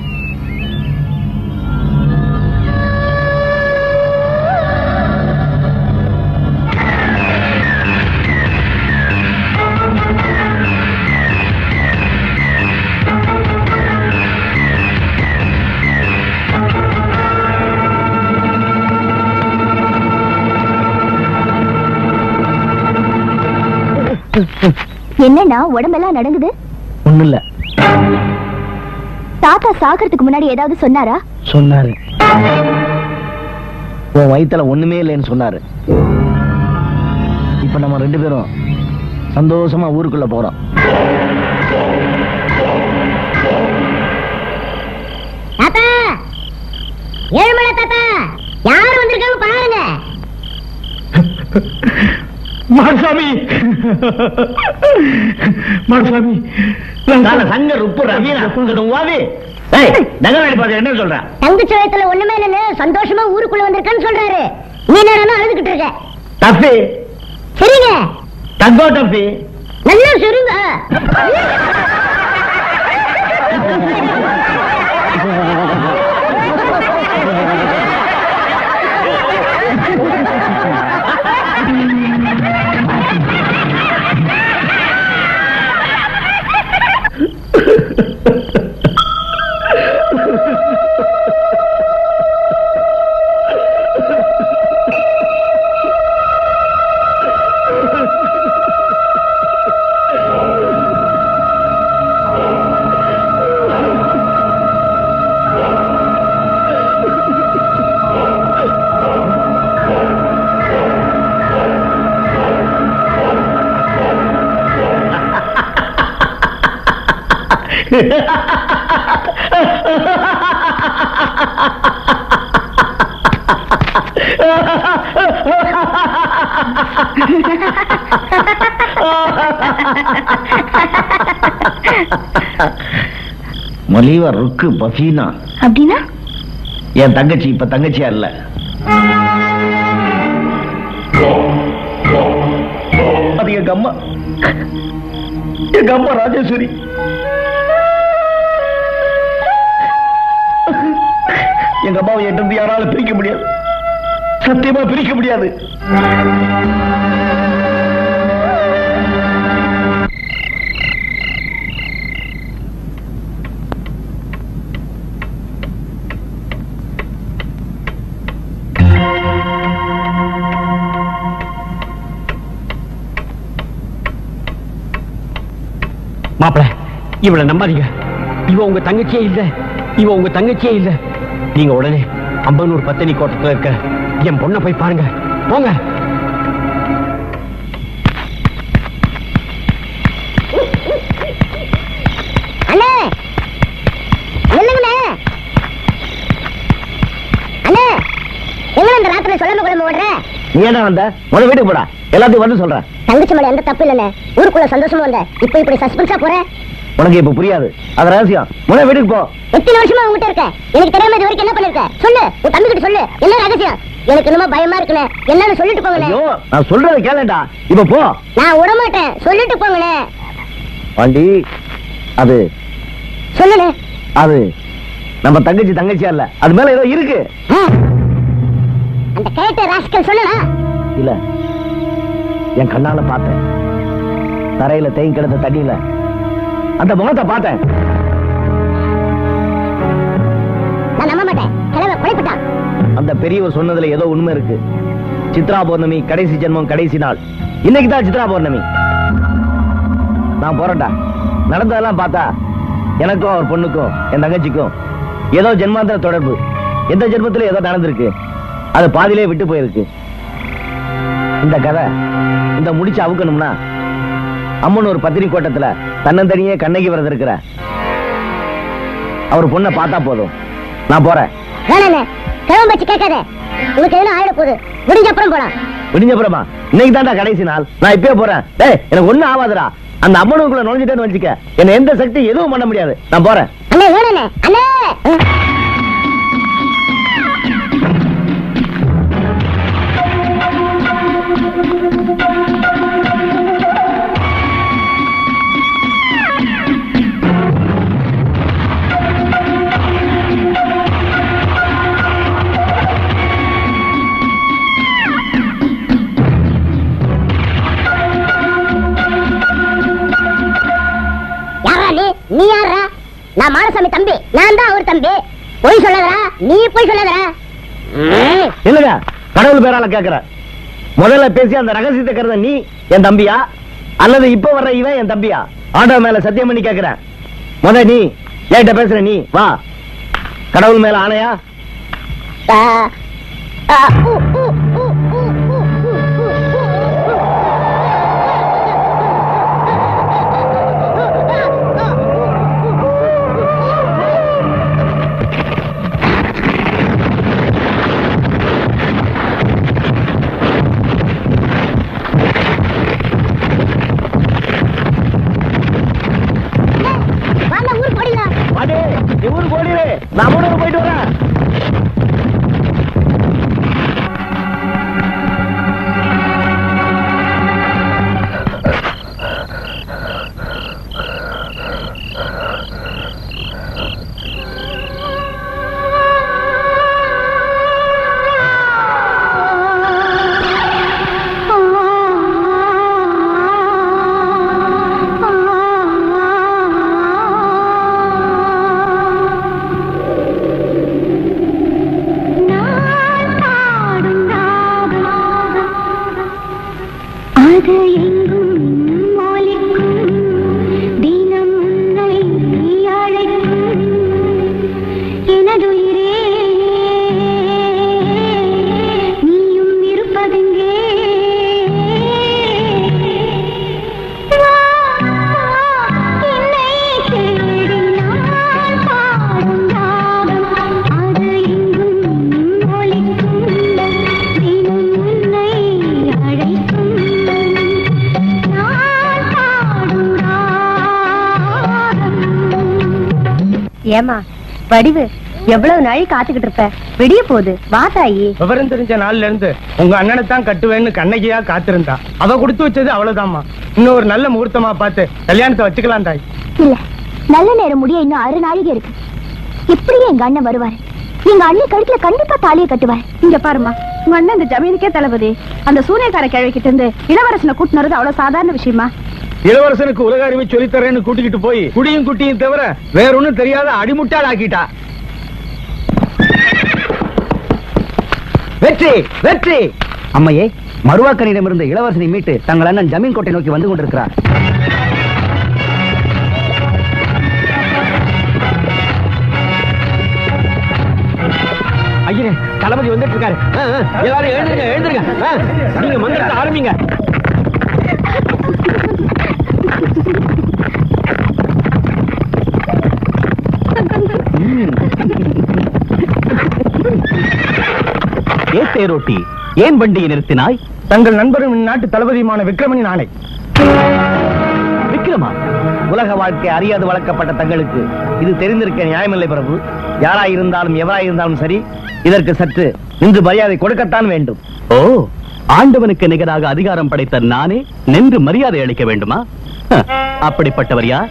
என்னண்ணா உடம்பெல்லாம் நடங்குது ஒண்ணு இல்ல தாத்தா சாகிறதுக்கு முன்னாடி ஏதாவது சொன்னாரா சொன்னாரு உன் வயித்துல ஒண்ணுமே இல்லைன்னு சொன்னாரு இப்ப நம்ம ரெண்டு பேரும் சந்தோஷமா ஊருக்குள்ள போறோம் தாத்தா ஏழுமலை தாத்தா யார் வந்திருக்காங்க பாருங்க மாசாமி மாசாமி சங்க ருப்பு ரவீனா வாவி ஏய் நகராடி பாத்து என்ன சொல்ற தங்கச்சி வயத்துல ஒண்ணுமே இல்லைன்னு சந்தோஷமா ஊருக்குள்ள வந்திருக்கேன்னு சொல்றாரு நீ நேரம் அழுதுகிட்டு இருக்க தப்பி சரிங்க தங்கோ தப்பி நல்லா சொல்லுங்க மலிவா ருக்கு பசீனா அப்படின்னா என் தங்கச்சி இப்ப தங்கச்சியா இல்ல அது எங்க அம்மா எங்க அம்மா ராஜேஸ்வரி எங்க அம்மாவை என்கிட்ட இருந்து யாராலும் பிரிக்க முடியாது சத்தியமா பிரிக்க முடியாது மாப்பிள இவளை நம்பாதீங்க இவ உங்க தங்கச்சியே இல்ல இவ உங்க தங்கச்சியே இல்ல நீங்க உடனே அம்பனூர் பத்தனி கோட்டத்துல இருக்க என் பொண்ணை போய் பாருங்க போங்க அண்ணே இல்லைங்கண்ணே அண்ணே எங்க இந்த ராத்திரி சொல்லாம குழம்பு ஓடுற நீ என்ன வந்த முத வீட்டுக்கு போடா எல்லாத்தையும் வந்து சொல்றேன் தங்கச்சி மேல எந்த தப்பு இல்லைண்ணே ஊருக்குள்ள சந்தோஷமா வந்த இப்ப இப்படி சஸ்பென்ஸா போற உனக்கு இப்ப புரியாது அது ரகசியம் முத வீட்டுக்கு போ எத்தனை வருஷமா உங்ககிட்ட இருக்க எனக்கு தெரியாம இது வரைக்கும் என்ன பண்ணிருக்க சொல்லு உன் தம்பி கிட்ட சொல்லு என்ன ரகசியம் எனக்கு என்னமோ பயமா இருக்குண்ணே என்னன்னு சொல்லிட்டு போங்கண்ணே ஐயோ நான் சொல்றதை கேளேன்டா இப்ப போ நான் விட மாட்டேன் சொல்லிட்டு போங்கண்ணே பாண்டி அது சொல்லுண்ணே அது நம்ம தங்கச்சி தங்கச்சியா இல்ல அது மேல ஏதோ இருக்கு அந்த கேட்ட ராஸ்கல் சொல்லுண்ணா இல்ல என் கண்ணால பார்த்தேன் தரையில தேங்கி கிடந்த தண்ணியில அந்த முகத்தை பார்த்தேன் நான் நம்ப மாட்டேன் கிழமை குழைப்பிட்டான் அந்த பெரியவர் சொன்னதுல ஏதோ உண்மை இருக்கு சித்ரா பௌர்ணமி கடைசி ஜென்மம் கடைசி நாள் இன்னைக்கு தான் சித்ரா பௌர்ணமி நான் போறேன்டா நடந்ததெல்லாம் பார்த்தா எனக்கும் அவர் பொண்ணுக்கும் என் தங்கச்சிக்கும் ஏதோ ஜென்மாந்திர தொடர்பு எந்த ஜென்மத்துல ஏதோ நடந்திருக்கு அது பாதியிலே விட்டு போயிருக்கு இந்த கதை இந்த முடிச்சு அவுக்கணும்னா அம்மன் ஒரு பத்திரி கோட்டத்துல தன்னந்தனியே கண்ணகி வரது இருக்கிற அவர் பொண்ணை பார்த்தா போதும் நான் போறேன் வேணாண்ணே கிழமை வச்சு கேட்காத உனக்கு எதுவும் ஆயிட போகுது முடிஞ்ச அப்புறம் போலாம் விடிஞ்சப்புறமா இன்னைக்கு தான்டா கடைசி நாள் நான் இப்பயே போறேன் டேய் எனக்கு ஒண்ணும் ஆகாதுடா அந்த அம்மனுக்குள்ள நுழைஞ்சிட்டேன்னு வச்சுக்க என்ன எந்த சக்தி எதுவும் பண்ண முடியாது நான் போறேன் அண்ணே வேணாண்ணே அண்ணே யாரா நீ நீ யாரா நான் மாரசாமி தம்பி நான் தான் அவர் தம்பி பொய் சொல்லாதடா நீ பொய் சொல்லாதடா ம். இல்லங்க கடவுள் பேரால கேக்குற முதல்ல பேசி அந்த ரகசியத்தை கருத நீ என் தம்பியா அல்லது இப்ப வர்ற இவன் என் தம்பியா ஆண்டவன் மேல சத்தியம் பண்ணி கேக்குறேன் முத நீ என்கிட்ட பேசுற நீ வா கடவுள் மேல ஆணையா ஆ, ஆ, ஊ, ஊ, ஊ, ஊ, ஊ, ஊ, ஊ, வாங்க ஊருக்கு ஓடிடலாம் பாட்டி நீ ஊருக்கு ஓடிடு நான் ஊருக்கு போயிட்டு வரேன் ஆ ஏமா வடிவு எவ்வளவு நாளை காத்துக்கிட்டு இருப்ப விடிய போகுது வா தாயி விவரம் தெரிஞ்ச நாள்ல இருந்து உங்க அண்ணனை தான் கட்டுவேன்னு கண்ணகியா காத்திருந்தா அவ கொடுத்து வச்சது அவ்வளவுதாம்மா இன்னும் ஒரு நல்ல முகூர்த்தமா பார்த்து கல்யாணத்தை வச்சுக்கலாம் தாய் இல்ல நல்ல நேரம் முடிய இன்னும் அரை நாழிகை இருக்கு எப்படியும் எங்க அண்ணன் வருவாரு எங்க அண்ணன் கழுத்துல கண்டிப்பா தாலியை கட்டுவாரு இங்க பாருமா உங்க அண்ணன் இந்த ஜமீனுக்கே தளபதி அந்த சூனியக்கார கிழவிக்கிட்ட இருந்து இளவரசனை கூட்டினது அவ்வளவு சாதாரண விஷயமா இளவரசனுக்கு உலக அறிவை சொல்லித்தரேன்னு கூட்டிக்கிட்டு போய் குடியும் குட்டியும் தவிர வேற ஒண்ணும் தெரியாத அடிமுட்டாள் ஆக்கிட்டா வெற்றி வெற்றி அம்மையே மருவாக்கனிடமிருந்த இளவரசனை மீட்டு தங்கள் அண்ணன் ஜமீன் கோட்டை நோக்கி வந்து கொண்டிருக்கிறார் ஐயரே தளபதி வந்துட்டு இருக்காரு ஆ, ஆ, எல்லாரும் எழுந்துருங்க எழுந்துருங்க ஆ, நீங்க மந்திரத்தை ஆரம்பிங்க ஏ தேரோட்டி ஏன் வண்டியை நிறுத்தினாய் தங்கள் நண்பரும் நாட்டு தளபதியுமான விக்ரமனின் ஆணை விக்ரமா உலக வாழ்க்கை அறியாது வளர்க்கப்பட்ட தங்களுக்கு இது தெரிந்திருக்க நியாயமில்லை பிரபு யாராயிருந்தாலும் எவராயிருந்தாலும் சரி இதற்கு சற்று நின்று மரியாதை கொடுக்கத்தான் வேண்டும் ஓ ஆண்டவனுக்கு நிகராக அதிகாரம் படைத்த நானே நின்று மரியாதை அளிக்க வேண்டுமா ஹ, அப்படிப்பட்டவர் யார்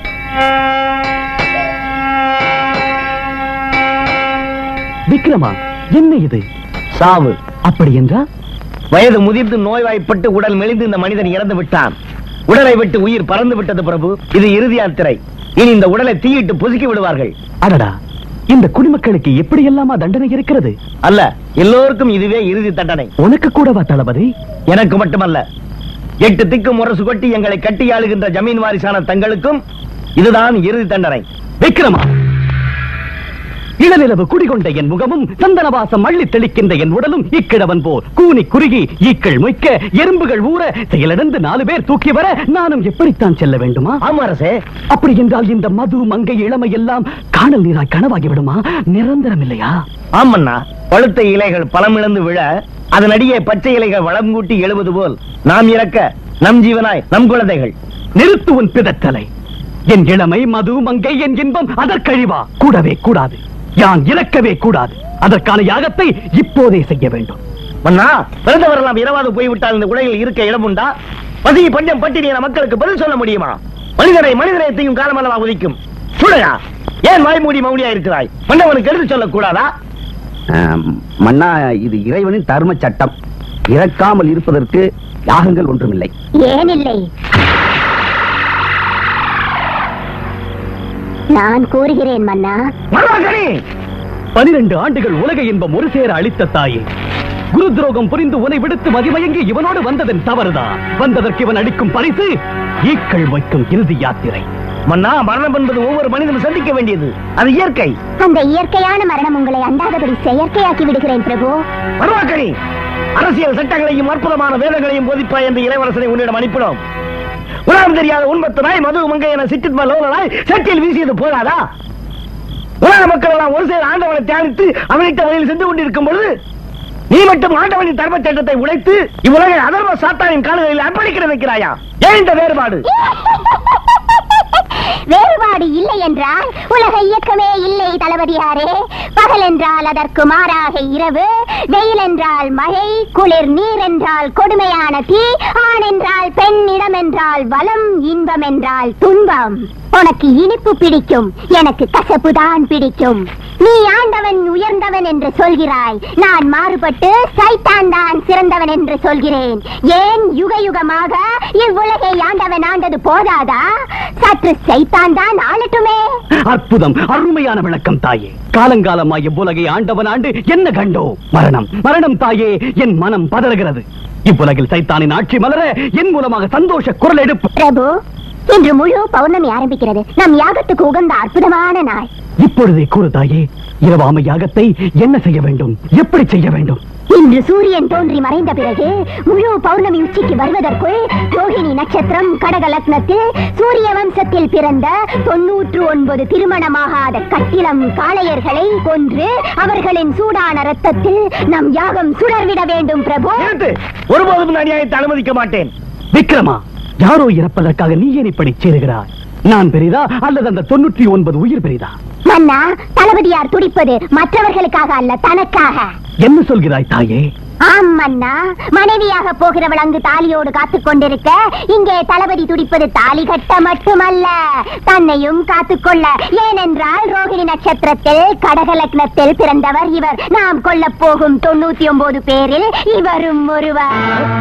விக்ரமா என்ன இது சாவு அப்படி என்றால் வயது முதிர்ந்து நோய்வாய்ப்பட்டு உடல் மெலிந்து இந்த மனிதன் இறந்து விட்டான் உடலை விட்டு உயிர் பறந்து விட்டது பிரபு இது இறுதி யாத்திரை இனி இந்த உடலை தீயிட்டு பொசுக்கி விடுவார்கள் அடடா இந்த குடிமக்களுக்கு எப்படி எல்லாமா தண்டனை இருக்கிறது அல்ல எல்லோருக்கும் இதுவே இறுதி தண்டனை உனக்கு கூடவா தளபதி எனக்கு மட்டுமல்ல எட்டு திக்கு முரசு கொட்டி எங்களை கட்டி ஆளுகின்ற ஜமீன் வாரிசான தங்களுக்கும் இதுதான் இறுதி தண்டனை விக்ரமா இளநிலவு குடிகொண்ட என் முகமும் சந்தனவாசம் அள்ளி தெளிக்கின்ற என் உடலும் இக்கிழவன் போர் கூனி குறுகி ஈக்கள் மொய்க்க எறும்புகள் ஊற செயலிழந்து நாலு பேர் தூக்கி வர நானும் எப்படித்தான் செல்ல வேண்டுமா ஆமா அரசே அப்படி என்றால் இந்த மது மங்கை இளமை எல்லாம் காணல் நீராய் கனவாகி விடுமா நிரந்தரம் இல்லையா ஆமண்ணா பழுத்த இலைகள் பழமிழந்து விழ அதனடியே பச்சை இலைகள் வளம் கூட்டி எழுவது போல் நாம் இறக்க நம் ஜீவனாய் நம் குழந்தைகள் நிறுத்து உன் பிதற்றலை என் இளமை மது மங்கை என் இன்பம் அதற்கழிவா கூடவே கூடாது யான் இறக்கவே கூடாது அதற்கான யாகத்தை இப்போதே செய்ய வேண்டும் மன்னா பிறந்தவரெல்லாம் இரவாது போய்விட்டால் இந்த உலகில் இருக்க இடம் உண்டா பசி பஞ்சம் பட்டினியான மக்களுக்கு பதில் சொல்ல முடியுமா மனிதனை மனிதனையத்தையும் காலமல்லவா உதிக்கும் சுடையா ஏன் வாய்மூடி மௌனியா இருக்கிறாய் மன்னவனுக்கு எடுத்து சொல்லக்கூடாதா ஆம், மன்னா இது இறைவனின் தர்ம சட்டம் இறக்காமல் இருப்பதற்கு யாகங்கள் ஒன்றுமில்லை ஏன் இல்லை நான் கூறுகிறேன் மன்னா மன்னவர்களே பனிரெண்டு ஆண்டுகள் உலக இன்பம் ஒரு சேர அளித்த தாயே குரு துரோகம் புரிந்து உனை விடுத்து மதிமயங்கி இவனோடு வந்ததன் தவறுதான் வந்ததற்கு இவன் அளிக்கும் பரிசு ஈக்கள் வைக்கும் இறுதி யாத்திரை மன்னா மரணம் என்பது ஒவ்வொரு மனிதனும் சந்திக்க வேண்டியது அது இயற்கை அந்த இயற்கையான மரணம் உங்களை அண்டாதபடி செயற்கையாக்கி விடுகிறேன் பிரபு மருவாக்கணி அரசியல் சட்டங்களையும் அற்புதமான வேதங்களையும் போதிப்பாய் என்று இளவரசனை உன்னிடம் அனுப்பினோம் உலகம் தெரியாத உண்பத்து நாய் மது மங்கை என சிற்றித்ம லோலனாய் சட்டியில் வீசியது போதாதா உலக மக்கள் எல்லாம் ஒரு சேர ஆண்டவனை தியானித்து அவனிட்ட வழியில் சென்று கொண்டிருக்கும் பொழுது நீ மட்டும் ஆண்டவனின் தர்ம சட்டத்தை உடைத்து இவ்வுலகை அதர்ம சாத்தானின் கால்களில் அர்ப்பணிக்கிற வைக்கிறாயா ஏன் இந்த வேறுபாடு வேறுபாடு இல்லை என்றால் உலக இயக்கமே இல்லை தளபதியாரே பகல் என்றால் அதற்கு மாறாக இரவு வெயில் என்றால் மழை குளிர் நீர் என்றால் கொடுமையான தீ ஆண் என்றால் பெண் இடம் என்றால் வளம் இன்பம் என்றால் துன்பம் உனக்கு இனிப்பு பிடிக்கும் எனக்கு கசப்பு தான் பிடிக்கும் நீ ஆண்டவன் உயர்ந்தவன் என்று சொல்கிறாய் நான் மாறுபட்டு சைத்தான் தான் சிறந்தவன் என்று சொல்கிறேன் ஏன் யுக யுகமாக இவ்வுலகை ஆண்டவன் ஆண்டது போதாதா சற்று சைத்தான் தான் ஆளட்டுமே அற்புதம் அருமையான விளக்கம் தாயே காலங்காலமாய் இவ்வுலகை ஆண்டவன் ஆண்டு என்ன கண்டோ மரணம் மரணம் தாயே என் மனம் பதறுகிறது இவ்வுலகில் சைத்தானின் ஆட்சி மலர என் மூலமாக சந்தோஷ குரல் எடுப்பு பிரபு இன்று முழு பௌர்ணமி ஆரம்பிக்கிறது நம் யாகத்துக்கு உகந்த அற்புதமான நாள் இப்பொழுதே கூறு தாயே இரவாமை யாகத்தை என்ன செய்ய வேண்டும் எப்படி செய்ய வேண்டும் இன்று சூரியன் தோன்றி மறைந்த பிறகு முழு பௌர்ணமி உச்சிக்கு வருவதற்குள் ரோஹிணி நட்சத்திரம் கடக லக்னத்தில் சூரிய வம்சத்தில் பிறந்த தொன்னூற்று ஒன்பது திருமணமாகாத கட்டிலம் காளையர்களை கொன்று அவர்களின் சூடான ரத்தத்தில் நம் யாகம் சுடர்விட வேண்டும் பிரபு நிறுத்து ஒருபோதும் நான் நியாயத்தை அனுமதிக்க மாட்டேன் விக்ரமா யாரோ இறப்பதற்காக நீ ஏன் இப்படி சேருகிறாய் நான் பெரிதா அல்லது அந்த தொண்ணூற்றி ஒன்பது உயிர் பெரிதா மன்னா தளபதியார் துடிப்பது மற்றவர்களுக்காக அல்ல தனக்காக என்ன சொல்கிறாய் தாயே ஆம் மன்னா மனைவியாக போகிறவள் அங்கு தாலியோடு காத்துக் கொண்டிருக்க இங்கே தளபதி துடிப்பது தாலி கட்ட மட்டுமல்ல தன்னையும் காத்துக்கொள்ள ஏனென்றால் ரோகிணி நட்சத்திரத்தில் கடக லக்னத்தில் பிறந்தவர் இவர் நாம் கொல்லப் போகும் தொண்ணூத்தி ஒன்பது பேரில் இவரும் ஒருவர்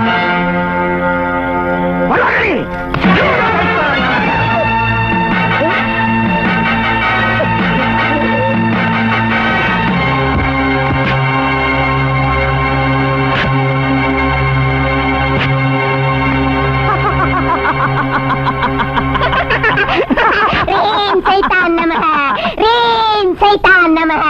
ரீம் சைத்தான் நமக ரீம் சைத்தான் நமக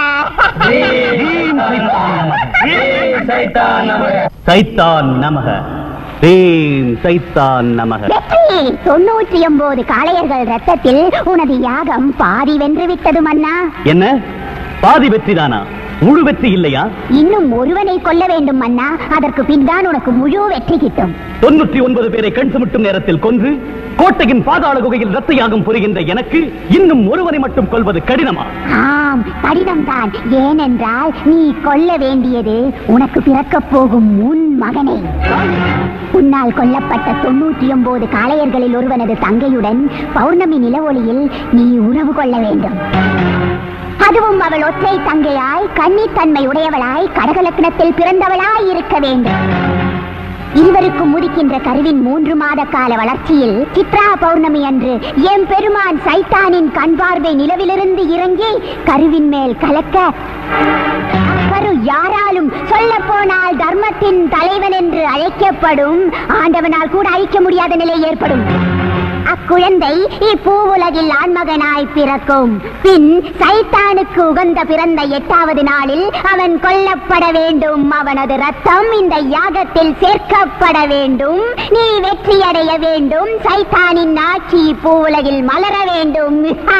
சைத்தான் நமக ரீம் சைத்தான் நமக வெற்றி தொண்ணூற்றி ஒன்பது காளையர்கள் ரத்தத்தில் உனது யாகம் பாதி வென்று விட்டது மன்னா என்ன பாதி வெற்றிதானா முழு வெற்றி இல்லையா இன்னும் ஒருவனை கொல்ல வேண்டும் மன்னா அதற்கு பின்தான் உனக்கு முழு வெற்றி கிட்டும் தொண்ணூற்றி ஒன்பது பேரை கண் சுமிட்டும் நேரத்தில் கொன்று கோட்டையின் பாதாள குகையில் ரத்த யாகம் புரிகின்ற எனக்கு இன்னும் ஒருவனை மட்டும் கொல்வது கடினமா ஆம் கடினம்தான் ஏனென்றால் நீ கொல்ல வேண்டியது உனக்கு பிறக்கப் போகும் உன் மகனை உன்னால் கொல்லப்பட்ட தொண்ணூற்றி ஒன்பது காளையர்களில் ஒருவனது தங்கையுடன் பௌர்ணமி நிலவொளியில் நீ உறவு கொள்ள வேண்டும் அதுவும் அவள் ஒற்றை தங்கையாய் கன்னித்தன்மை உடையவளாய் கடகலக்னத்தில் பிறந்தவளாய் இருக்க வேண்டும் இருவருக்கும் முதிக்கின்ற கருவின் மூன்று மாத கால வளர்ச்சியில் சித்ரா பௌர்ணமி அன்று எம் பெருமான் சைத்தானின் கண் பார்வை நிலவிலிருந்து இறங்கி கருவின் மேல் கலக்க கரு யாராலும் சொல்ல போனால் தர்மத்தின் தலைவன் என்று அழைக்கப்படும் ஆண்டவனால் கூட அழிக்க முடியாத நிலை ஏற்படும் அக்குழந்தை இப்பூவுலகில் ஆண்மகனாய் பிறக்கும் பின் சைத்தானுக்கு உகந்த பிறந்த எட்டாவது நாளில் அவன் கொல்லப்பட வேண்டும் அவனது ரத்தம் இந்த யாகத்தில் சேர்க்கப்பட வேண்டும் நீ வெற்றியடைய வேண்டும் சைத்தானின் ஆட்சி இப்பூவுலகில் மலர வேண்டும்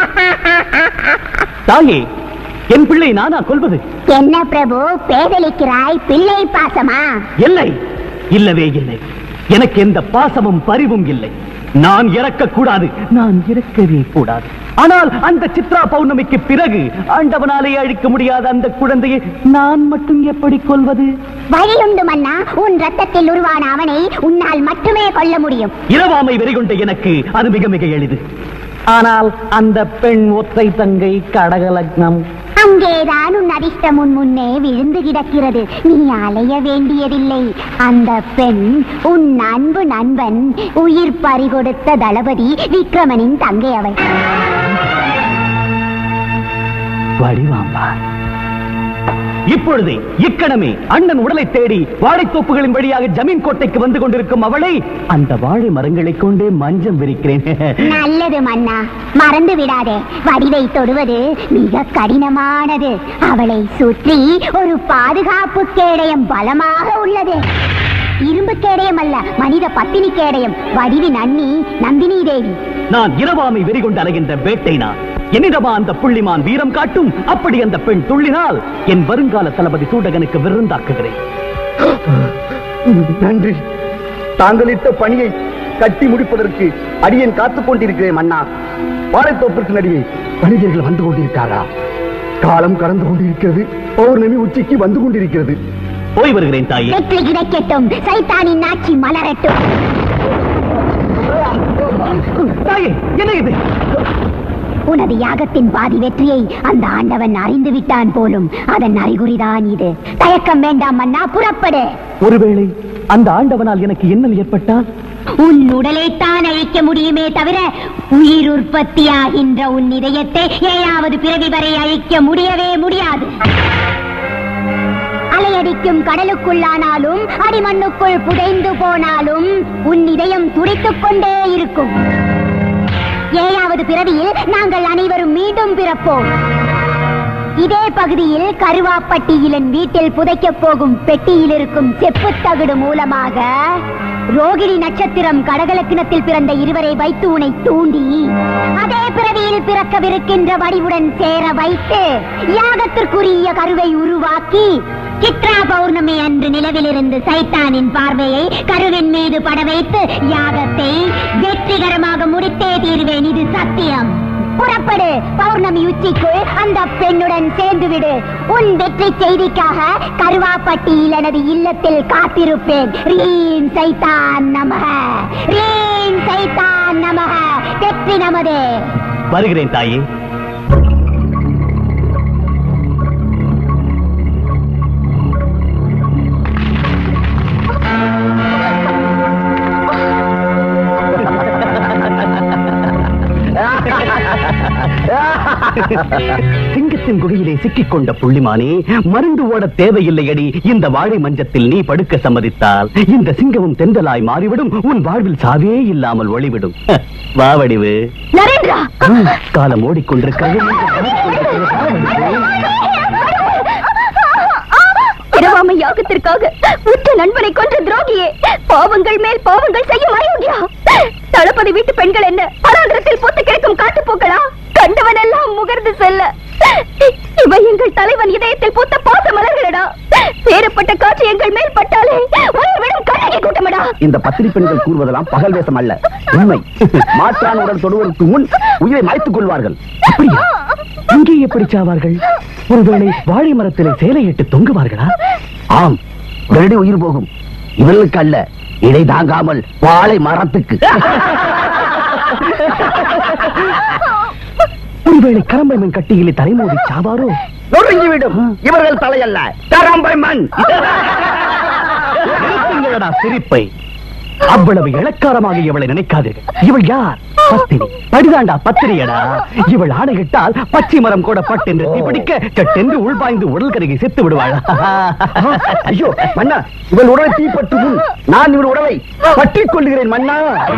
தாயே என் பிள்ளை நானா கொல்வது என்ன பிரபு பேதலிக்கிறாய் பிள்ளை பாசமா இல்லை இல்லவே இல்லை எனக்கு எந்த பாசமும் பரிவும் இல்லை நான் இறக்க கூடாது நான் இறக்கவே கூடாது ஆனால் அந்த சித்ரா பௌர்ணமிக்கு பிறகு ஆண்டவனாலே அழிக்க முடியாத அந்த குழந்தையை நான் மட்டும் எப்படி கொல்வது வழியுண்டு மன்னா உன் ரத்தத்தில் உருவான அவனை உன்னால் மட்டுமே கொல்ல முடியும் இரவாமை வெறிகொண்ட எனக்கு அது மிக மிக எளிது ஆனால் அந்த பெண் ஒற்றை தங்கை கடகலக்னம் அங்கேதான் உன் அதிர்ஷ்டம் உன் முன்னே விழுந்து கிடக்கிறது நீ அலைய வேண்டியதில்லை அந்த பெண் உன் அன்பு நண்பன் உயிர் பறிகொடுத்த தளபதி விக்ரமனின் தங்கை அவள் வடிவாம்பா இப்பொழுதே இக்கணமே அண்ணன் உடலை தேடி வாழைத்தோப்புகளின் வழியாக ஜமீன் கோட்டைக்கு வந்து கொண்டிருக்கும் அவளை அந்த வாழை மரங்களை கொண்டே மஞ்சம் விரிக்கிறேன் நல்லது மன்னா மறந்து விடாதே வடிவை தொடுவது மிக கடினமானது அவளை சுற்றி ஒரு பாதுகாப்பு கேடயம் பலமாக உள்ளது இரும்பு கேடயம் அல்ல மனித பத்தினி கேடயம் வடிவின் அண்ணி நந்தினி தேவி நான் இரவாமை வெறிகொண்டு அலைகின்ற வேட்டை நான் என்னிடமா அந்த புள்ளிமான் வீரம் காட்டும் அப்படி அந்த பெண் துள்ளினால் என் வருங்கால தளபதி சூடகனுக்கு விருந்தாக்குகிறேன் நன்றி தாங்களிட்ட பணியை கட்டி முடிப்பதற்கு அடியேன் காத்துக் கொண்டிருக்கிறேன் மன்னா வாழைத்தோப்பிற்கு நடிகை வணிகர்கள் வந்து கொண்டிருக்காரா காலம் கடந்து கொண்டிருக்கிறது பௌர்ணமி உச்சிக்கு வந்து கொண்டிருக்கிறது போய் வருகிறேன் தாயே வெற்றி கிடைக்கட்டும் சைத்தானின் ஆட்சி மலரட்டும் தாயே என்ன இது உனது யாகத்தின் பாதி வெற்றியை அந்த ஆண்டவன் அறிந்து விட்டான் போலும் அதன் அறிகுறிதான் இது தயக்கம் வேண்டாம் மன்னா புறப்படு ஒருவேளை அந்த ஆண்டவனால் எனக்கு இன்னல் ஏற்பட்டால் உன் உடலைத்தான் அழிக்க முடியுமே தவிர உயிர் உற்பத்தியாகின்ற உன் இதயத்தை ஏழாவது பிறவி வரை அழிக்க முடியவே முடியாது அலையடிக்கும் கடலுக்குள்ளானாலும் அடிமண்ணுக்குள் புதைந்து போனாலும் உன் இதயம் துடித்துக் கொண்டே இருக்கும் ஏழாவது பிறவியில் நாங்கள் அனைவரும் மீண்டும் பிறப்போம் இதே பகுதியில் கருவாப்பட்டியில் என் வீட்டில் புதைக்கப் போகும் பெட்டியில் இருக்கும் செப்புத் தகடு மூலமாக ரோகிணி நட்சத்திரம் கடகலக்கினத்தில் பிறந்த இருவரை வைத்து உன்னை தூண்டி அதே பிறவியில் பிறக்கவிருக்கின்ற வடிவுடன் சேர வைத்து யாகத்திற்குரிய கருவை உருவாக்கி சித்ரா பௌர்ணமி அன்று நிலவிலிருந்து சைத்தானின் பார்வையை கருவின் மீது பட வைத்து யாகத்தை வெற்றிகரமாக முடித்தே தீர்வேன் இது சத்தியம் புறப்படு பௌர்ணமி உச்சிக்குள் அந்த பெண்ணுடன் சேர்ந்து விடு உன் வெற்றி செய்திக்காக கருவாப்பட்டியில் எனது இல்லத்தில் காத்திருப்பேன் ரீம் சைத்தான் நமக ரீம் சைத்தான் நமக வெற்றி நமதே வருகிறேன் தாயே சிங்கத்தின் குகையிலே சிக்கிக் கொண்ட புள்ளிமானே மருந்து ஓட தேவையில்லையடி இந்த வாழை மஞ்சத்தில் நீ படுக்க சம்மதித்தால் இந்த சிங்கமும் தென்றலாய் மாறிவிடும் உன் வாழ்வில் சாவே இல்லாமல் ஒளிவிடும் வா வடிவு நரேந்திரா காலம் ஓடிக்கொண்டிருக்கிறது இரவாமை யாகத்திற்காக உற்ற நண்பனை கொன்ற துரோகியே பாவங்கள் மேல் பாவங்கள் செய்யும் அயோக்கியா தளபதி வீட்டு பெண்கள் என்ன பராந்திரத்தில் பூத்து கிடக்கும் காட்டுப்பூக்களா கண்டவன் எல்லாம் முகர்ந்து செல்ல இவை எங்கள் தலைவன் இதயத்தில் பூத்த பாச மலர்களடா வேறுபட்ட காற்று எங்கள் மேல் பட்டாலே உயிர் விடும் கண்ணகி கூட்டமடா இந்த பத்திரி பெண்கள் கூறுவதெல்லாம் பகல் வேஷம் அல்ல உண்மை மாற்றானுடன் தொடுவதற்கு முன் உயிரை மாய்த்துக் கொள்வார்கள் அப்படியா இங்கே எப்படி சாவார்கள் ஒருவேளை வாழை மரத்திலே சேலையிட்டு தொங்குவார்களா ஆம் உடனடி உயிர் போகும் இவர்களுக்கு அல்ல இடை தாங்காமல் வாழை மரத்துக்கு ஒருவேளை கரம்பை மண் கட்டியிலே தலைமோதி சாவாரோ நொறுங்கிவிடும் இவர்கள் தலையல்ல கரம்பை மண் நிறுத்துங்களடா சிரிப்பை அவ்வளவு இளக்காரமாக இவளை நினைக்காதீர்கள் இவள் யார் பத்தினி படிதாண்டா பத்திரியடா இவள் ஆணையிட்டால் பச்சை மரம் கூட பட்டென்று தீப்பிடிக்க கட்டென்று உள்பாய்ந்து உடல் கருகி செத்து விடுவாள் ஐயோ மன்னா இவள் உடலை தீப்பற்று முன் நான் இவள் உடலை பற்றிக் கொள்கிறேன் மன்னா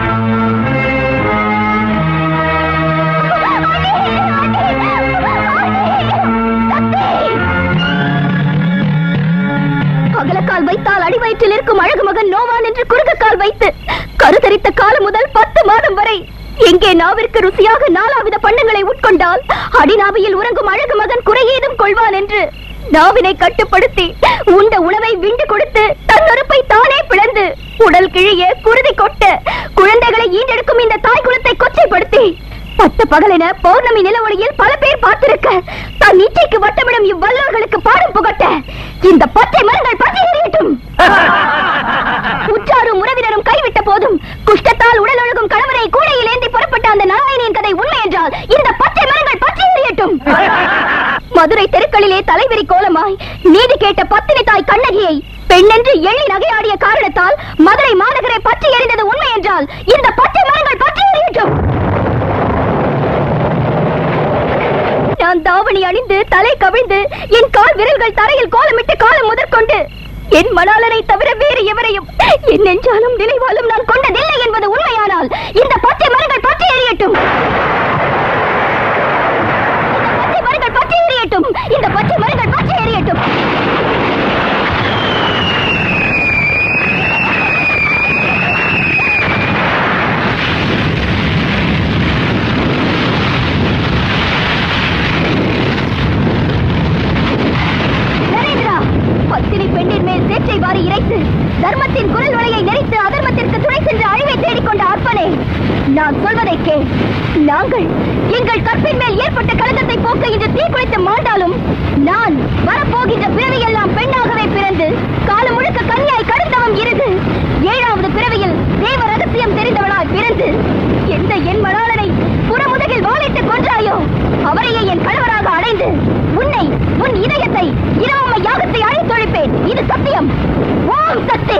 அகலக்கால் வைத்தால் அடிவயிற்றில் இருக்கும் அழகு மகன் நோவான் என்று குறுகக்கால் வைத்து கருத்தரித்த காலம் முதல் பத்து மாதம் வரை எங்கே நாவிற்கு ருசியாக நாலாவித பண்டங்களை உட்கொண்டால் அடிநாவியில் உறங்கும் அழகு மகன் குறையேதும் கொள்வான் என்று நாவினை கட்டுப்படுத்தி உண்ட உணவை விண்டு கொடுத்து தன் உறுப்பை தானே பிளந்து உடல் கிழிய குருதி கொட்ட குழந்தைகளை ஈண்டெடுக்கும் இந்த தாய் குலத்தை கொச்சைப்படுத்தி பட்ட பகலென பௌர்ணமி நிலவொளியில் பல பேர் பார்த்திருக்க தன் இச்சைக்கு வட்டமிடும் இவ்வல்லோர்களுக்கு பாடம் புகட்ட இந்த பச்சை மரங்கள் பற்றி எறியட்டும் உற்றாரும் உறவினரும் கைவிட்ட போதும் குஷ்டத்தால் உடல் ஒழுகும் கணவரை கூடையில் ஏந்தி புறப்பட்ட அந்த நாராயணியின் கதை உண்மை என்றால் இந்த பச்சை மரங்கள் பற்றி எறியட்டும் மதுரை தெருக்களிலே தலைவிரி கோலமாய் நீதி கேட்ட பத்தினி தாய் கண்ணகியை பெண்ணென்று எள்ளி நகையாடிய காரணத்தால் மதுரை மாநகரை பற்றி எறிந்தது உண்மை என்றால் இந்த பச்சை மரங்கள் பற்றி எறியட்டும் நான் தாவணி அணிந்து தலை கவிழ்ந்து என் கால் விரல்கள் தரையில் கோலமிட்டு காலம் முதற்கொண்டு என் மணாளனை தவிர வேறு எவரையும் என் நெஞ்சாலும் நினைவாலும் நான் கொண்டதில்லை என்பது உண்மையானால் இந்த பச்சை மரங்கள் பற்றி எறியட்டும் இந்த பச்சை மரங்கள் பற்றி எறியட்டும் இந்த பச்சை மரங்கள் பற்றி எறியட்டும் நரேந்திரா பத்தினி பெண்ணின் மேல் சேற்றை வாரி இறைத்து தர்மத்தின் குரல் வலையை நெறித்து அதர்மத்திற்கு துணை சென்று அழிவை தேடிக்கொண்ட அற்பனே நான் சொல்வதை கேள் நாங்கள் எங்கள் கற்பின் மேல் ஏற்பட்ட கலக்கத்தை போக்க இன்று தீக்குளித்து மாண்டாலும் நான் வரப்போகின்ற பிறவியெல்லாம் பெண்ணாகவே பிறந்து காலம் முழுக்க கன்னியாய் கடுத்தவம் இருந்து ஏழாவது பிறவியில் தேவ ரகசியம் தெரிந்தவளாய் பிறந்து எந்த என் மணாளனை புறமுதுகில் வாழிட்டு கொன்றாயோ அவரையே என் கணவராக அடைந்து உன்னை உன் இதயத்தை இரவமை யாகத்தை அழித்தொழிப்பேன் இது சத்தியம் ஓம் சக்தி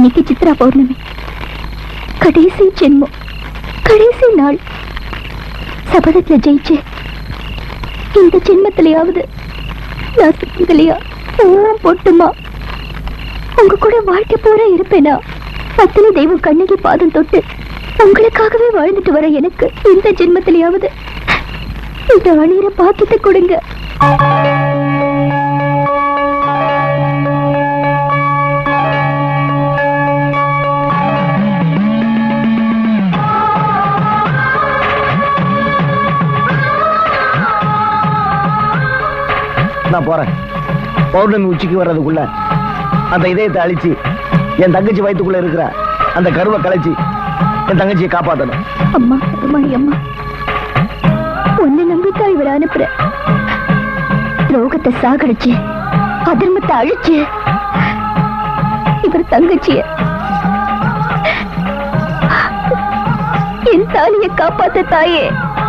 இன்னைக்கு சித்ரா பௌர்ணமி கடைசி ஜென்மம் கடைசி நாள் சபதத்துல ஜெயிச்சு இந்த ஜென்மத்திலேயாவது நான் சித்திகளையா பூவும் பொட்டுமா உங்க கூட வாழ்க்கை பூரா இருப்பேனா பத்தினி தெய்வம் கண்ணகி பாதம் தொட்டு உங்களுக்காகவே வாழ்ந்துட்டு வர எனக்கு இந்த ஜென்மத்திலேயாவது இந்த அணியிற பாக்கியத்தை கொடுங்க நான் போறேன் பௌர்ணமி உச்சிக்கு வர்றதுக்குள்ள அந்த இதயத்தை அழிச்சு என் தங்கச்சி வயித்துக்குள்ள இருக்கிற அந்த கருவை கலைச்சு என் தங்கச்சியை காப்பாத்தணும் அம்மா பெருமாளி அம்மா உன்னை நம்பித்தான் இவரை அனுப்புற ரோகத்தை சாகடிச்சு அதர்மத்தை அழிச்சு இவர் தங்கச்சிய என் தாலிய காப்பாத்த தாயே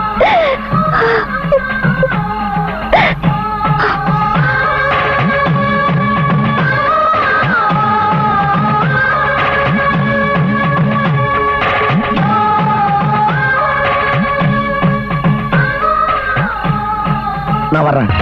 நான் வர்றேன்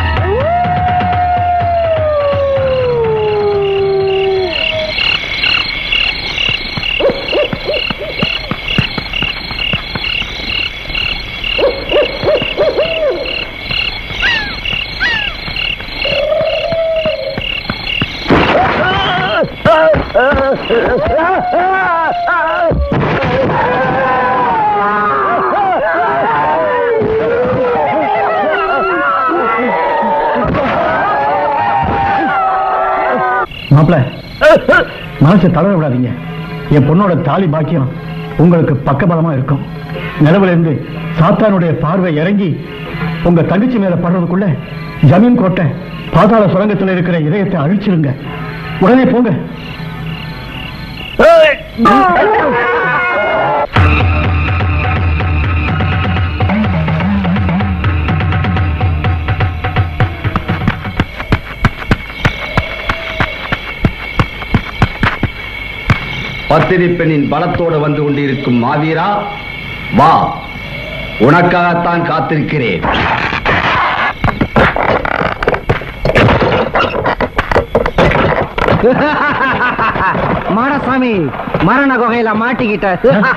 மாப்பிள மனசை தளர விடாதீங்க என் பொண்ணோட தாலி பாக்கியம் உங்களுக்கு பக்கபலமா இருக்கும் நிலவுல இருந்து சாத்தானுடைய பார்வை இறங்கி உங்க தங்கச்சி மேல படுறதுக்குள்ள ஜமீன் கோட்டை பாதாள சுரங்கத்துல இருக்கிற இதயத்தை அழிச்சிருங்க உடனே போங்க பத்தினி பெண்ணின் பலத்தோடு வந்து கொண்டிருக்கும் மாவீரா வா உனக்காகத்தான் காத்திருக்கிறேன் மாடசாமி மரண குகையில மாட்டிக்கிட்ட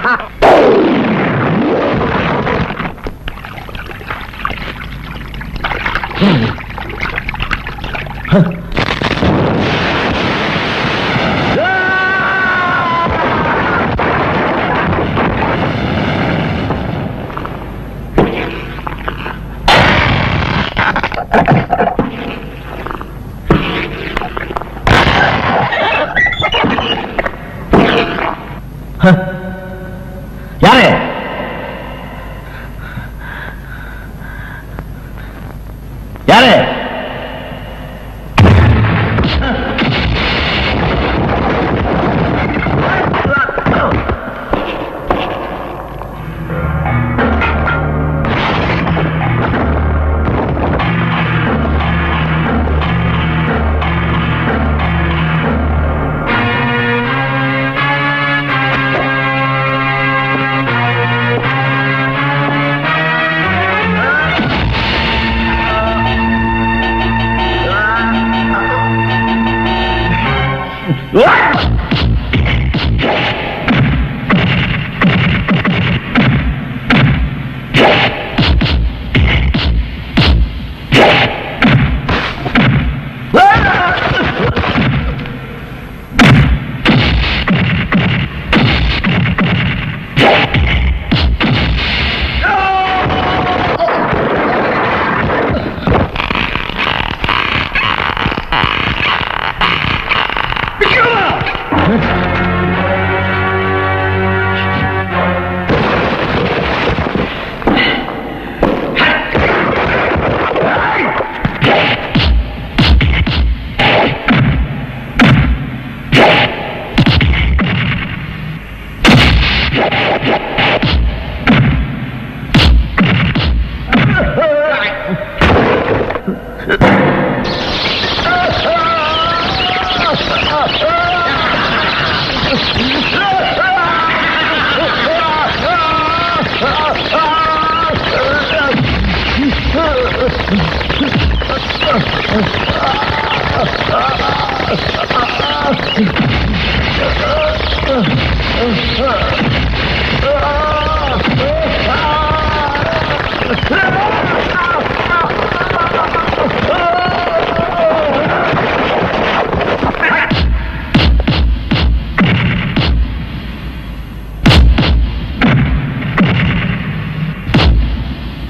யாரு யாரு Come on!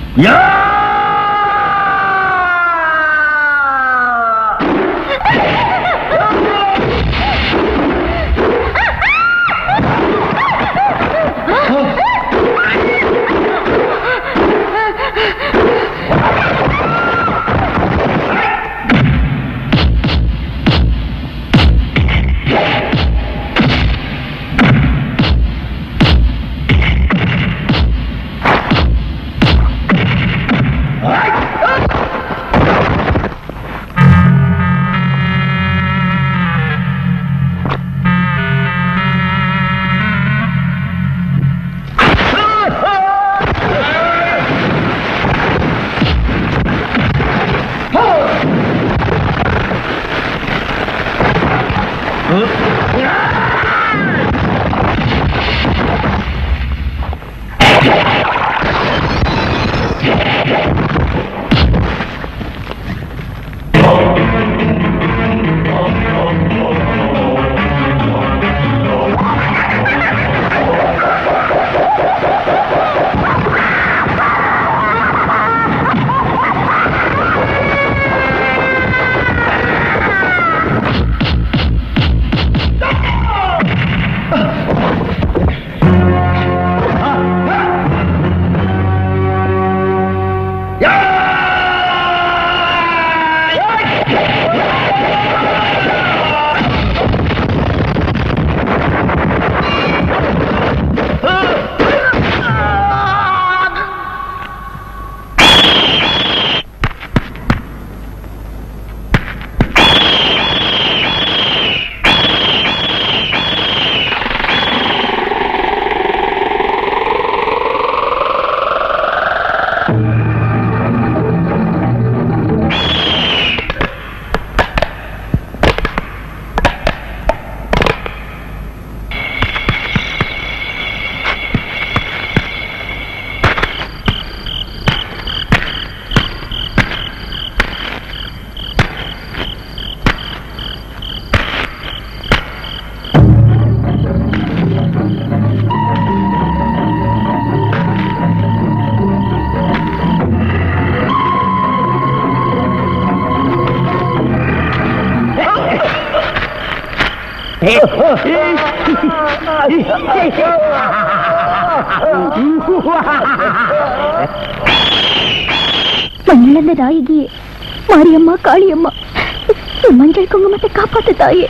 மண்ணிழந்த நாயகியே மாரியம்மா காளியம்மா என் மஞ்சள் குங்குமத்தை காப்பாத்து தாயே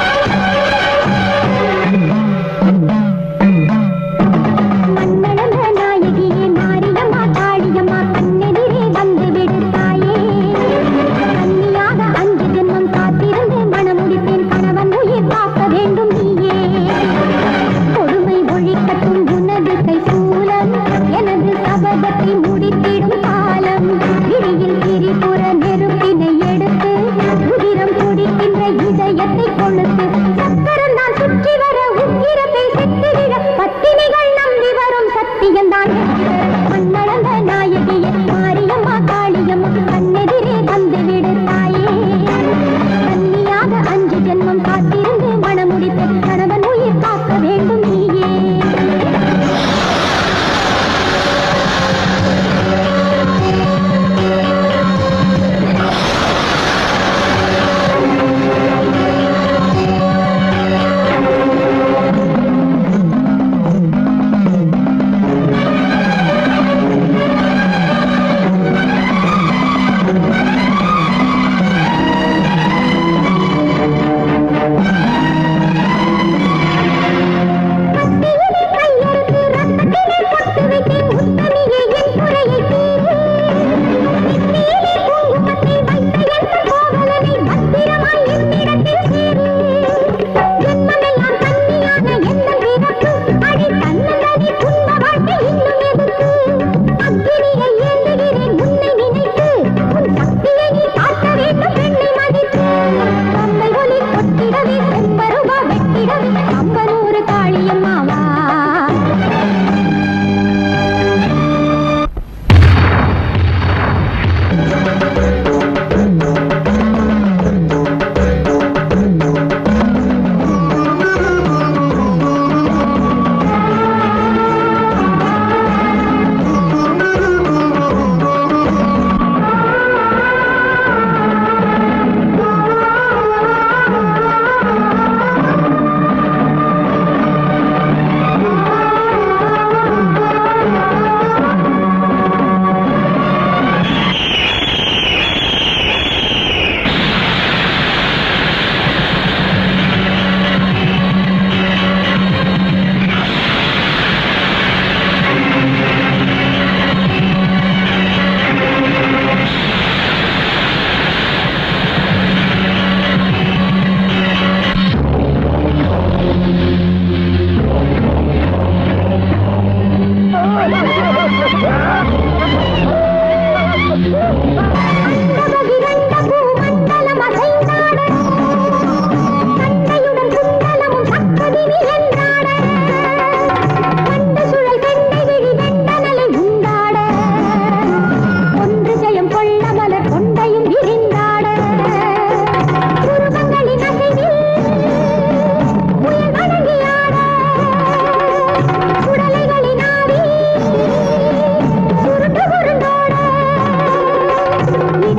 மண்ணிழந்த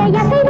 எசை